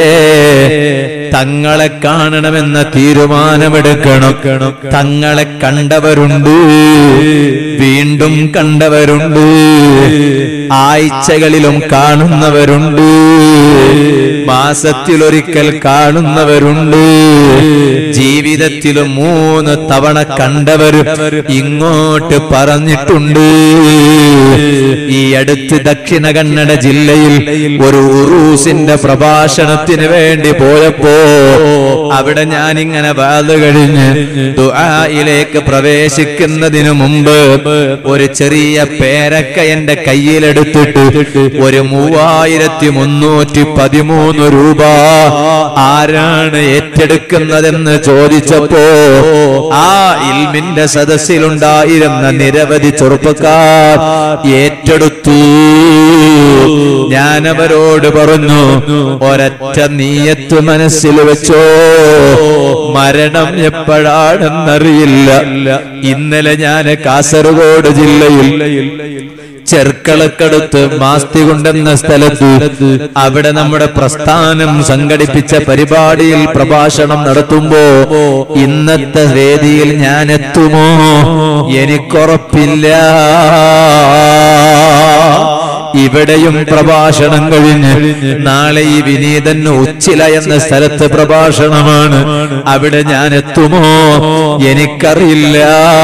തങ്ങളെ കാണണമെന്ന തീരുമാനമെടുക്കണം തങ്ങളെ കണ്ടവരുണ്ട് വീണ്ടും കണ്ടവരുണ്ട് ആഴ്ചകളിലും കാണുന്നവരുണ്ട് മാസത്തിലൊരിക്കൽ കാണുന്നവരുണ്ട് ജീവിതത്തിലും മൂന്ന് തവണ കണ്ടവരും ഇങ്ങോട്ട് പറഞ്ഞിട്ടുണ്ട് ഈ അടുത്ത് ദക്ഷിണ കന്നഡ ജില്ലയിൽ ഒരു ഉറൂസിന്റെ പ്രഭാഷണത്തിന് വേണ്ടി പോയപ്പോ അവിടെ ഞാനിങ്ങനെ വാത് കഴിഞ്ഞ് ദുആയിലേക്ക് പ്രവേശിക്കുന്നതിനു മുമ്പ് ഒരു ചെറിയ പേരക്ക എന്റെ കയ്യിലെടുത്തിട്ട് ഒരു മൂവായിരത്തി മുന്നൂറ്റി പതിമൂന്ന് രൂപ ആരാണ് ഏറ്റെടുക്കുന്നതെന്ന് ചോദിച്ചപ്പോ ആ ഇൽമിന്റെ സദസ്സിലുണ്ടായിരുന്ന നിരവധി ചെറുപ്പക്കാർ ഏറ്റെടുത്തു ഞാനവരോട് പറഞ്ഞു ഒരൊറ്റ നീയത്ത് മനസ്സിൽ വെച്ചോ മരണം എപ്പോഴാണെന്നറിയില്ല ഇന്നലെ ഞാൻ കാസർഗോഡ് ജില്ലയിൽ ചെർക്കളക്കടുത്ത് മാസ്തികുണ്ടെന്ന സ്ഥലത്ത് അവിടെ നമ്മുടെ പ്രസ്ഥാനം സംഘടിപ്പിച്ച പരിപാടിയിൽ പ്രഭാഷണം നടത്തുമ്പോ ഇന്നത്തെ വേദിയിൽ ഞാൻ എത്തുമോ എനിക്കുറപ്പില്ല ഇവിടെയും പ്രഭാഷണം കഴിഞ്ഞ് നാളെ ഈ വിനീതൻ ഉച്ചില എന്ന സ്ഥലത്ത് പ്രഭാഷണമാണ് അവിടെ ഞാൻ എത്തുമോ എനിക്കറിയില്ല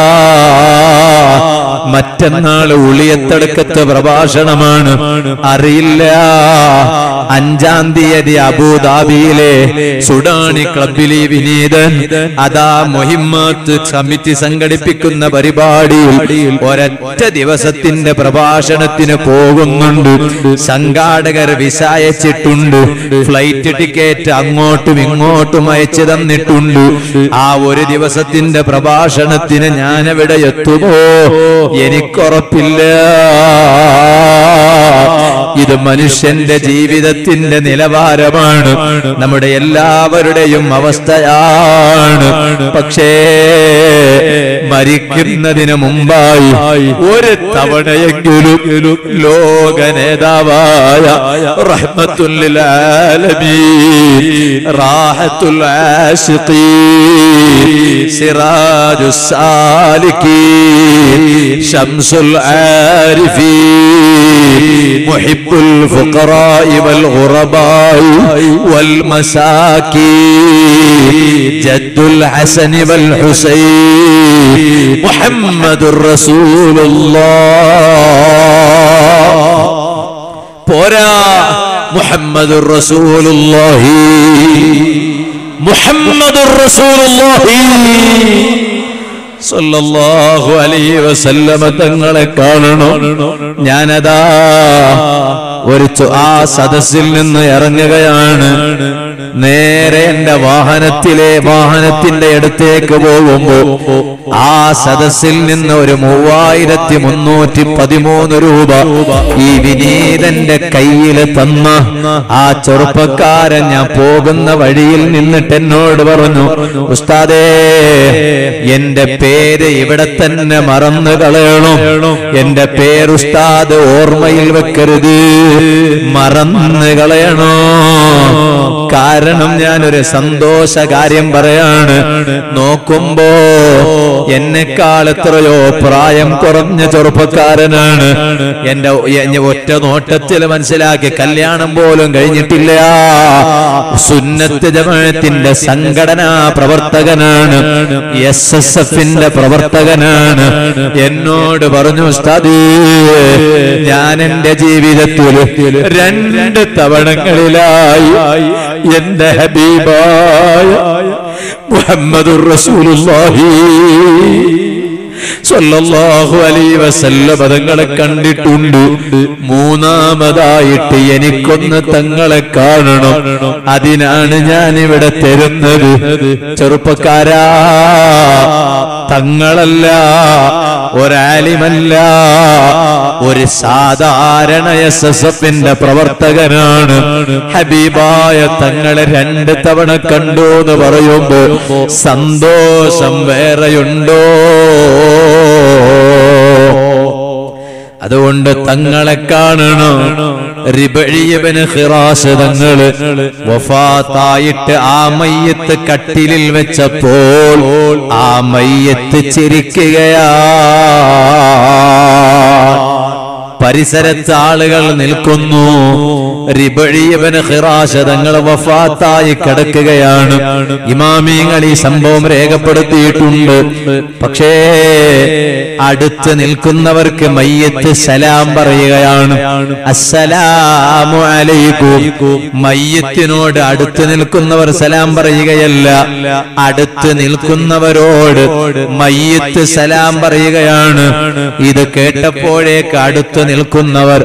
മറ്റന്നാള് ഉളിയത്തടുക്കത്ത് പ്രഭാഷണമാണ് അറിയില്ല അഞ്ചാം തീയതി അബുദാബിയിലെ സുഡാനി ക്ലബിൽ ഈ വിനീതൻ അതാ മൊഹിമ്മത്ത് സമിതി സംഘടിപ്പിക്കുന്ന പരിപാടിയിൽ ഒരൊറ്റ ദിവസത്തിന്റെ പ്രഭാഷണത്തിന് പോകുന്നുണ്ട് സംഘാടകർ വിസ അയച്ചിട്ടുണ്ട് ഫ്ലൈറ്റ് ടിക്കറ്റ് അങ്ങോട്ടും ഇങ്ങോട്ടും അയച്ചു തന്നിട്ടുണ്ട് ആ ഒരു ദിവസത്തിന്റെ പ്രഭാഷണത്തിന് ഞാൻ എവിടെ എത്തുമോ എനിക്കുറപ്പില്ല ഇത് മനുഷ്യന്റെ ജീവിതത്തിന്റെ നിലവാരമാണ് നമ്മുടെ എല്ലാവരുടെയും അവസ്ഥയാണ് പക്ഷേ മരിക്കുന്നതിന് മുമ്പായി ഒരു തവണയെങ്കിലും ലോക നേതാവായ റഹ്മത്തുൽ ആലമീൻ റാഹത്തുൽ ആശിഖീൻ സിറാജുസ് സാലിക്കീൻ ശംസുൽ ആരിഫീൻ മുഹിബ്ബുൽ الفقراء والغرباء والمساكين جد الحسن والحسين محمد رسول الله പോരാ മുഹമ്മദ് റസൂലുള്ളാഹി മുഹമ്മദ് റസൂലുള്ളാഹി സല്ലല്ലാഹു അലൈഹി വസല്ലമ തങ്ങളെ കാണണം ഞാനതാ ഒരു ചു- ആ സദസ്സിൽ നിന്ന് ഇറങ്ങുകയാണ് നേരെ എന്റെ വാഹനത്തിലെ വാഹനത്തിന്റെ അടുത്തേക്ക് പോകുമ്പോ ആ സദസ്സിൽ നിന്ന് ഒരു മൂവായിരത്തി മുന്നൂറ്റി പതിമൂന്ന് രൂപ ഈ വിനീതന്റെ കയ്യിൽ തന്ന ആ ചെറുപ്പക്കാരൻ ഞാൻ പോകുന്ന വഴിയിൽ നിന്നിട്ട് എന്നോട് പറഞ്ഞു ഉസ്താദേ എന്റെ പേര് ഇവിടെ തന്നെ മറന്നു കളയണം എന്റെ പേര് ഉസ്താദ് ഓർമ്മയിൽ വെക്കരുത് മറന്നു കളയണോ കാരണം ഞാനൊരു സന്തോഷ കാര്യം പറയാണ് നോക്കുമ്പോ എന്നെക്കാൾ എത്രയോ പ്രായം കുറഞ്ഞ ചെറുപ്പക്കാരനാണ് എന്റെ എന്നെ ഒറ്റ നോട്ടത്തിൽ മനസ്സിലാക്കി കല്യാണം പോലും കഴിഞ്ഞിട്ടില്ല സുന്നത്ത് ജമാഅത്തിന്റെ സംഘടനാ പ്രവർത്തകനാണ് എസ് എസ് എഫിന്റെ പ്രവർത്തകനാണ് എന്നോട് പറഞ്ഞു ഉസ്താദ് ഞാൻ എന്റെ ജീവിതത്തിൽ രണ്ട് തവണങ്ങളിലായി എന്റെ ഹബീബായ മുഹമ്മദുർ റസൂലുള്ളാഹി സ്വല്ലല്ലാഹു അലൈഹി വസല്ലം തങ്ങളെ കണ്ടിട്ടുണ്ട് മൂന്നാമതായിട്ട് എനിക്കൊന്ന് തങ്ങളെ കാണണം അതിനാണ് ഞാൻ ഇവിടെ തരുന്നത് ചെറുപ്പക്കാരാ തങ്ങളല്ല ഒരാലിമല്ല ഒരു സാധാരണ എസ് എസ് എഫിന്റെ പ്രവർത്തകനാണ് ഹബീബായ തങ്ങളെ രണ്ട് തവണ കണ്ടു എന്ന് പറയുമ്പോ സന്തോഷം വേറെയുണ്ടോ അതുകൊണ്ട് തങ്ങളെ കാണണം റിബഴിയവന് ഹിറാസ് തങ്ങള് വഫാത്തായിട്ട് ആ മയ്യത്ത് കട്ടിലിൽ വെച്ചപ്പോൾ ആ മയ്യത്ത് ചിരിക്കുകയാ പരിസരത്ത് ആളുകൾ നിൽക്കുന്നു റിബഴിയവന് ഹിറാശ തങ്ങൾ വഫാത്തായി കിടക്കുകയാണ് ഇമാമിങ്ങൾ ഈ സംഭവം രേഖപ്പെടുത്തിയിട്ടുണ്ട് പക്ഷേ അടുത്ത് നിൽക്കുന്നവർക്ക് മയ്യത്ത് സലാം പറയുകയാണ് അസ്സലാമു അലൈക്കും മയ്യത്തിനോട് അടുത്ത് നിൽക്കുന്നവർ സലാം പറയുകയല്ല അടുത്ത് നിൽക്കുന്നവരോട് മയ്യത്ത് സലാം പറയുകയാണ് ഇത് കേട്ടപ്പോഴേക്ക് അടുത്ത് നിൽക്കുന്നവർ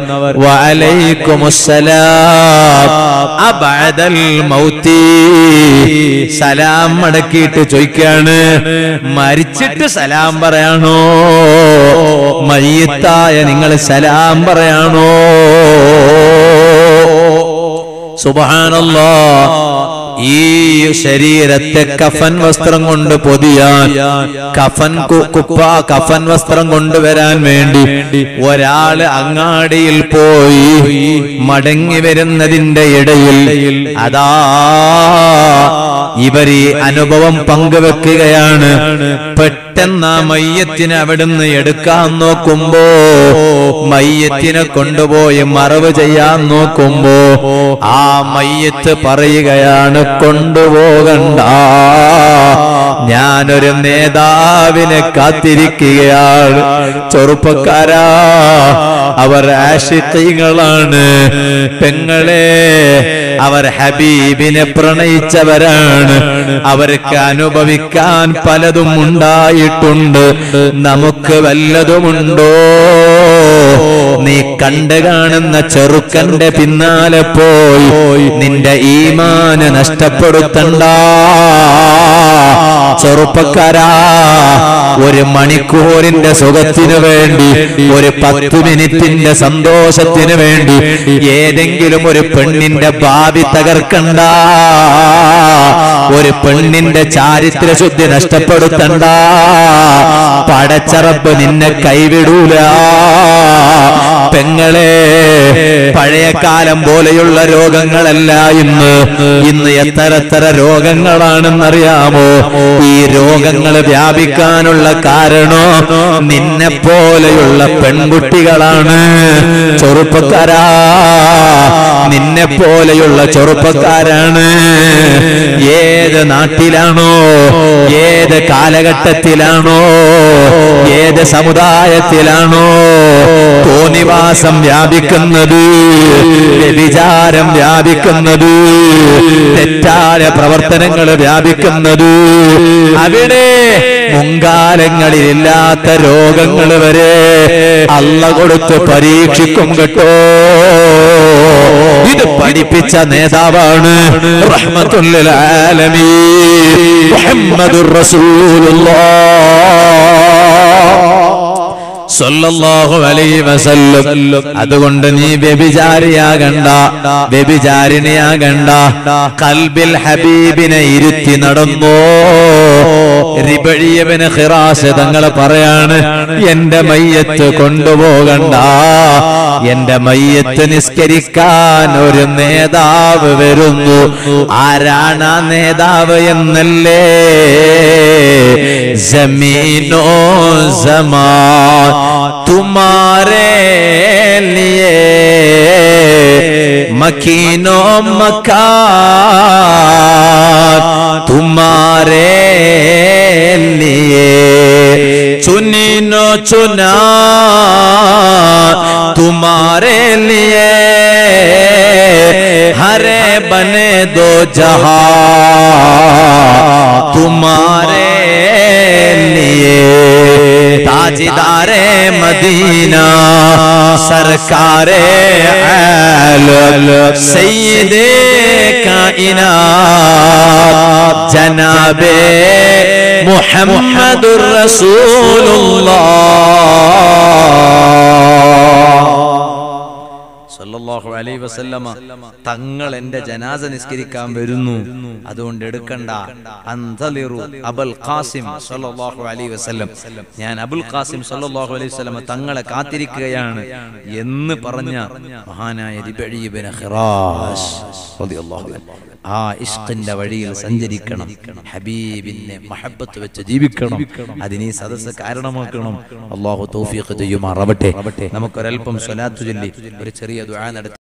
വഅലൈക്കുമുസ്സലാം അബഅദൽ മൗത്തി സലാം മടക്കിയിട്ട് ചോദിക്കാണ് മരിച്ചിട്ട് സലാം പറയാണോ മയ്യത്തായ നിങ്ങൾ സലാം പറയാണോ സുബഹാനല്ലാ ഈ ശരീരത്തെ കഫൻ വസ്ത്രം കൊണ്ട് പൊതിയാൻ കഫൻ കു- കുപ്പ കഫൻ വസ്ത്രം കൊണ്ടുവരാൻ വേണ്ടി ഒരാള് അങ്ങാടിയിൽ പോയി മടങ്ങി വരുന്നതിന്റെ ഇടയിൽ അതാ ഇവർ ഈ അനുഭവം പങ്കുവെക്കുകയാണ് പെട്ടെന്ന് ആ മയ്യത്തിനെ അവിടുന്ന് എടുക്കാൻ നോക്കുമ്പോ മയ്യത്തിനെ കൊണ്ടുപോയി മറവ് ചെയ്യാൻ നോക്കുമ്പോ ആ മയ്യത്ത് പറയുകയാണ് കൊണ്ടുപോകണ്ട ഞാനൊരു നേതാവിനെ കാത്തിരിക്കുകയാണ് ചെറുപ്പക്കാരാ അവർ ആഷിഖീങ്ങളാണ് പെങ്ങളെ അവർ ഹബീബിനെ പ്രണയിച്ചവരാണ് അവർക്ക് അനുഭവിക്കാൻ പലതും ഉണ്ടായിട്ടുണ്ട് നമുക്ക് വല്ലതുമുണ്ടോ നീ കണ്ടു കാണുന്ന ചെറുക്കന്റെ പിന്നാലെ പോയി നിന്റെ ഈമാന് നഷ്ടപ്പെടുത്തണ്ട ചെറുപ്പക്കാരാ ഒരു മണിക്കൂറിന്റെ സുഖത്തിനു വേണ്ടി ഒരു പത്ത് മിനിറ്റിന്റെ സന്തോഷത്തിനു വേണ്ടി ഏതെങ്കിലും ഒരു പെണ്ണിന്റെ ഭാവി തകർക്കണ്ട ഒരു പെണ്ണിന്റെ ചാരിത്ര ശുദ്ധി നഷ്ടപ്പെടുത്തണ്ട പടച്ചറപ്പ് നിന്നെ കൈവിടൂല പെങ്ങളെ പഴയ കാലം പോലെയുള്ള രോഗങ്ങളല്ല ഇന്ന് ഇന്ന് എത്ര എത്ര രോഗങ്ങളാണെന്നറിയാമോ ഈ രോഗങ്ങൾ വ്യാപിക്കാനുള്ള കാരണോ നിന്നെ പോലെയുള്ള പെൺകുട്ടികളാണ് ചെറുപ്പക്കാരാ നിന്നെ പോലെയുള്ള ചെറുപ്പക്കാരാണ് ഏത് നാട്ടിലാണോ ഏത് കാലഘട്ടത്തിലാണോ ഏത് സമുദായത്തിലാണോ തോന്നിവാസം വ്യാപിക്കുന്നത് വ്യഭിചാരം വ്യാപിക്കുന്നത് തെറ്റായ പ്രവർത്തനങ്ങൾ വ്യാപിക്കുന്നത് അവിടെ മുൻകാലങ്ങളിലില്ലാത്ത രോഗങ്ങൾ വരെ അല്ല കൊടുത്ത് പരീക്ഷിക്കും കേട്ടോ ഇത് പഠിപ്പിച്ച നേതാവാണ് റഹ്മത്തുല്ലിൽ ആലമീൻ മുഹമ്മദുർ റസൂലുള്ളാഹ് സല്ലല്ലാഹു അലൈഹി വസല്ലം അതുകൊണ്ട് നീ വ്യഭിചാരിയാകണ്ട വ്യഭിചാരിണിയാകണ്ട കൽബിൽ ഹബീബിനെ ഇരുത്തി നടന്നോ റിബഴിയവന് ഖിറാസ് തങ്ങൾ പറയാണ് എന്റെ മയ്യത്ത് കൊണ്ടുപോകണ്ട എന്റെ മയ്യത്ത് നിസ്കരിക്കാൻ ഒരു നേതാവ് വരുന്നു ആരാണ് ആ നേതാവ് എന്നല്ലേ ജമീനോ ജമാൻ तुम्हारे लिए मकीनो मकान तुम्हारे लिए चुनीनो चुना तुम्हारे लिए हरे बने दो जहां तुम्हारे लिए ताजदारे मदीना सरकारे आलम सैयदे काइनात जनाबे मुहम्मदुर रसूलुल्लाह സല്ലല്ലാഹു അലൈഹി വസല്ലമ തങ്ങൾ എന്റെ ജനാസ നിസ്കരിക്കാൻ വരുന്നു അതുകൊണ്ട് എടുക്കണ്ട അന്തലിറു അബുൽ ഖാസിം സല്ലല്ലാഹു അലൈഹി വസല്ലം ഞാൻ അബുൽ ഖാസിം സല്ലല്ലാഹു അലൈഹി വസല്ലമ തങ്ങളെ കാത്തിരിക്കുകയാണ് എന്ന് പറഞ്ഞ മഹാനായ റിബഈ ഇബ്നു ഖിറാസ് റളിയല്ലാഹു അൻഹു ആ ഇഷ്കിന്റെ വഴിയിൽ സഞ്ചരിക്കണം ഹബീബിനെ മഹബത്ത് വെച്ച് ജീവിക്കണം അതിന് ഈ സദസ്സ് കാരണമാക്കണം അള്ളാഹു തൗഫീഖ് ചെയ്യുമാറാവട്ടെ നമുക്കൊരൽപ്പം സ്വലാത്തു ചൊല്ലി ഒരു ചെറിയ ദുആ നടത്തി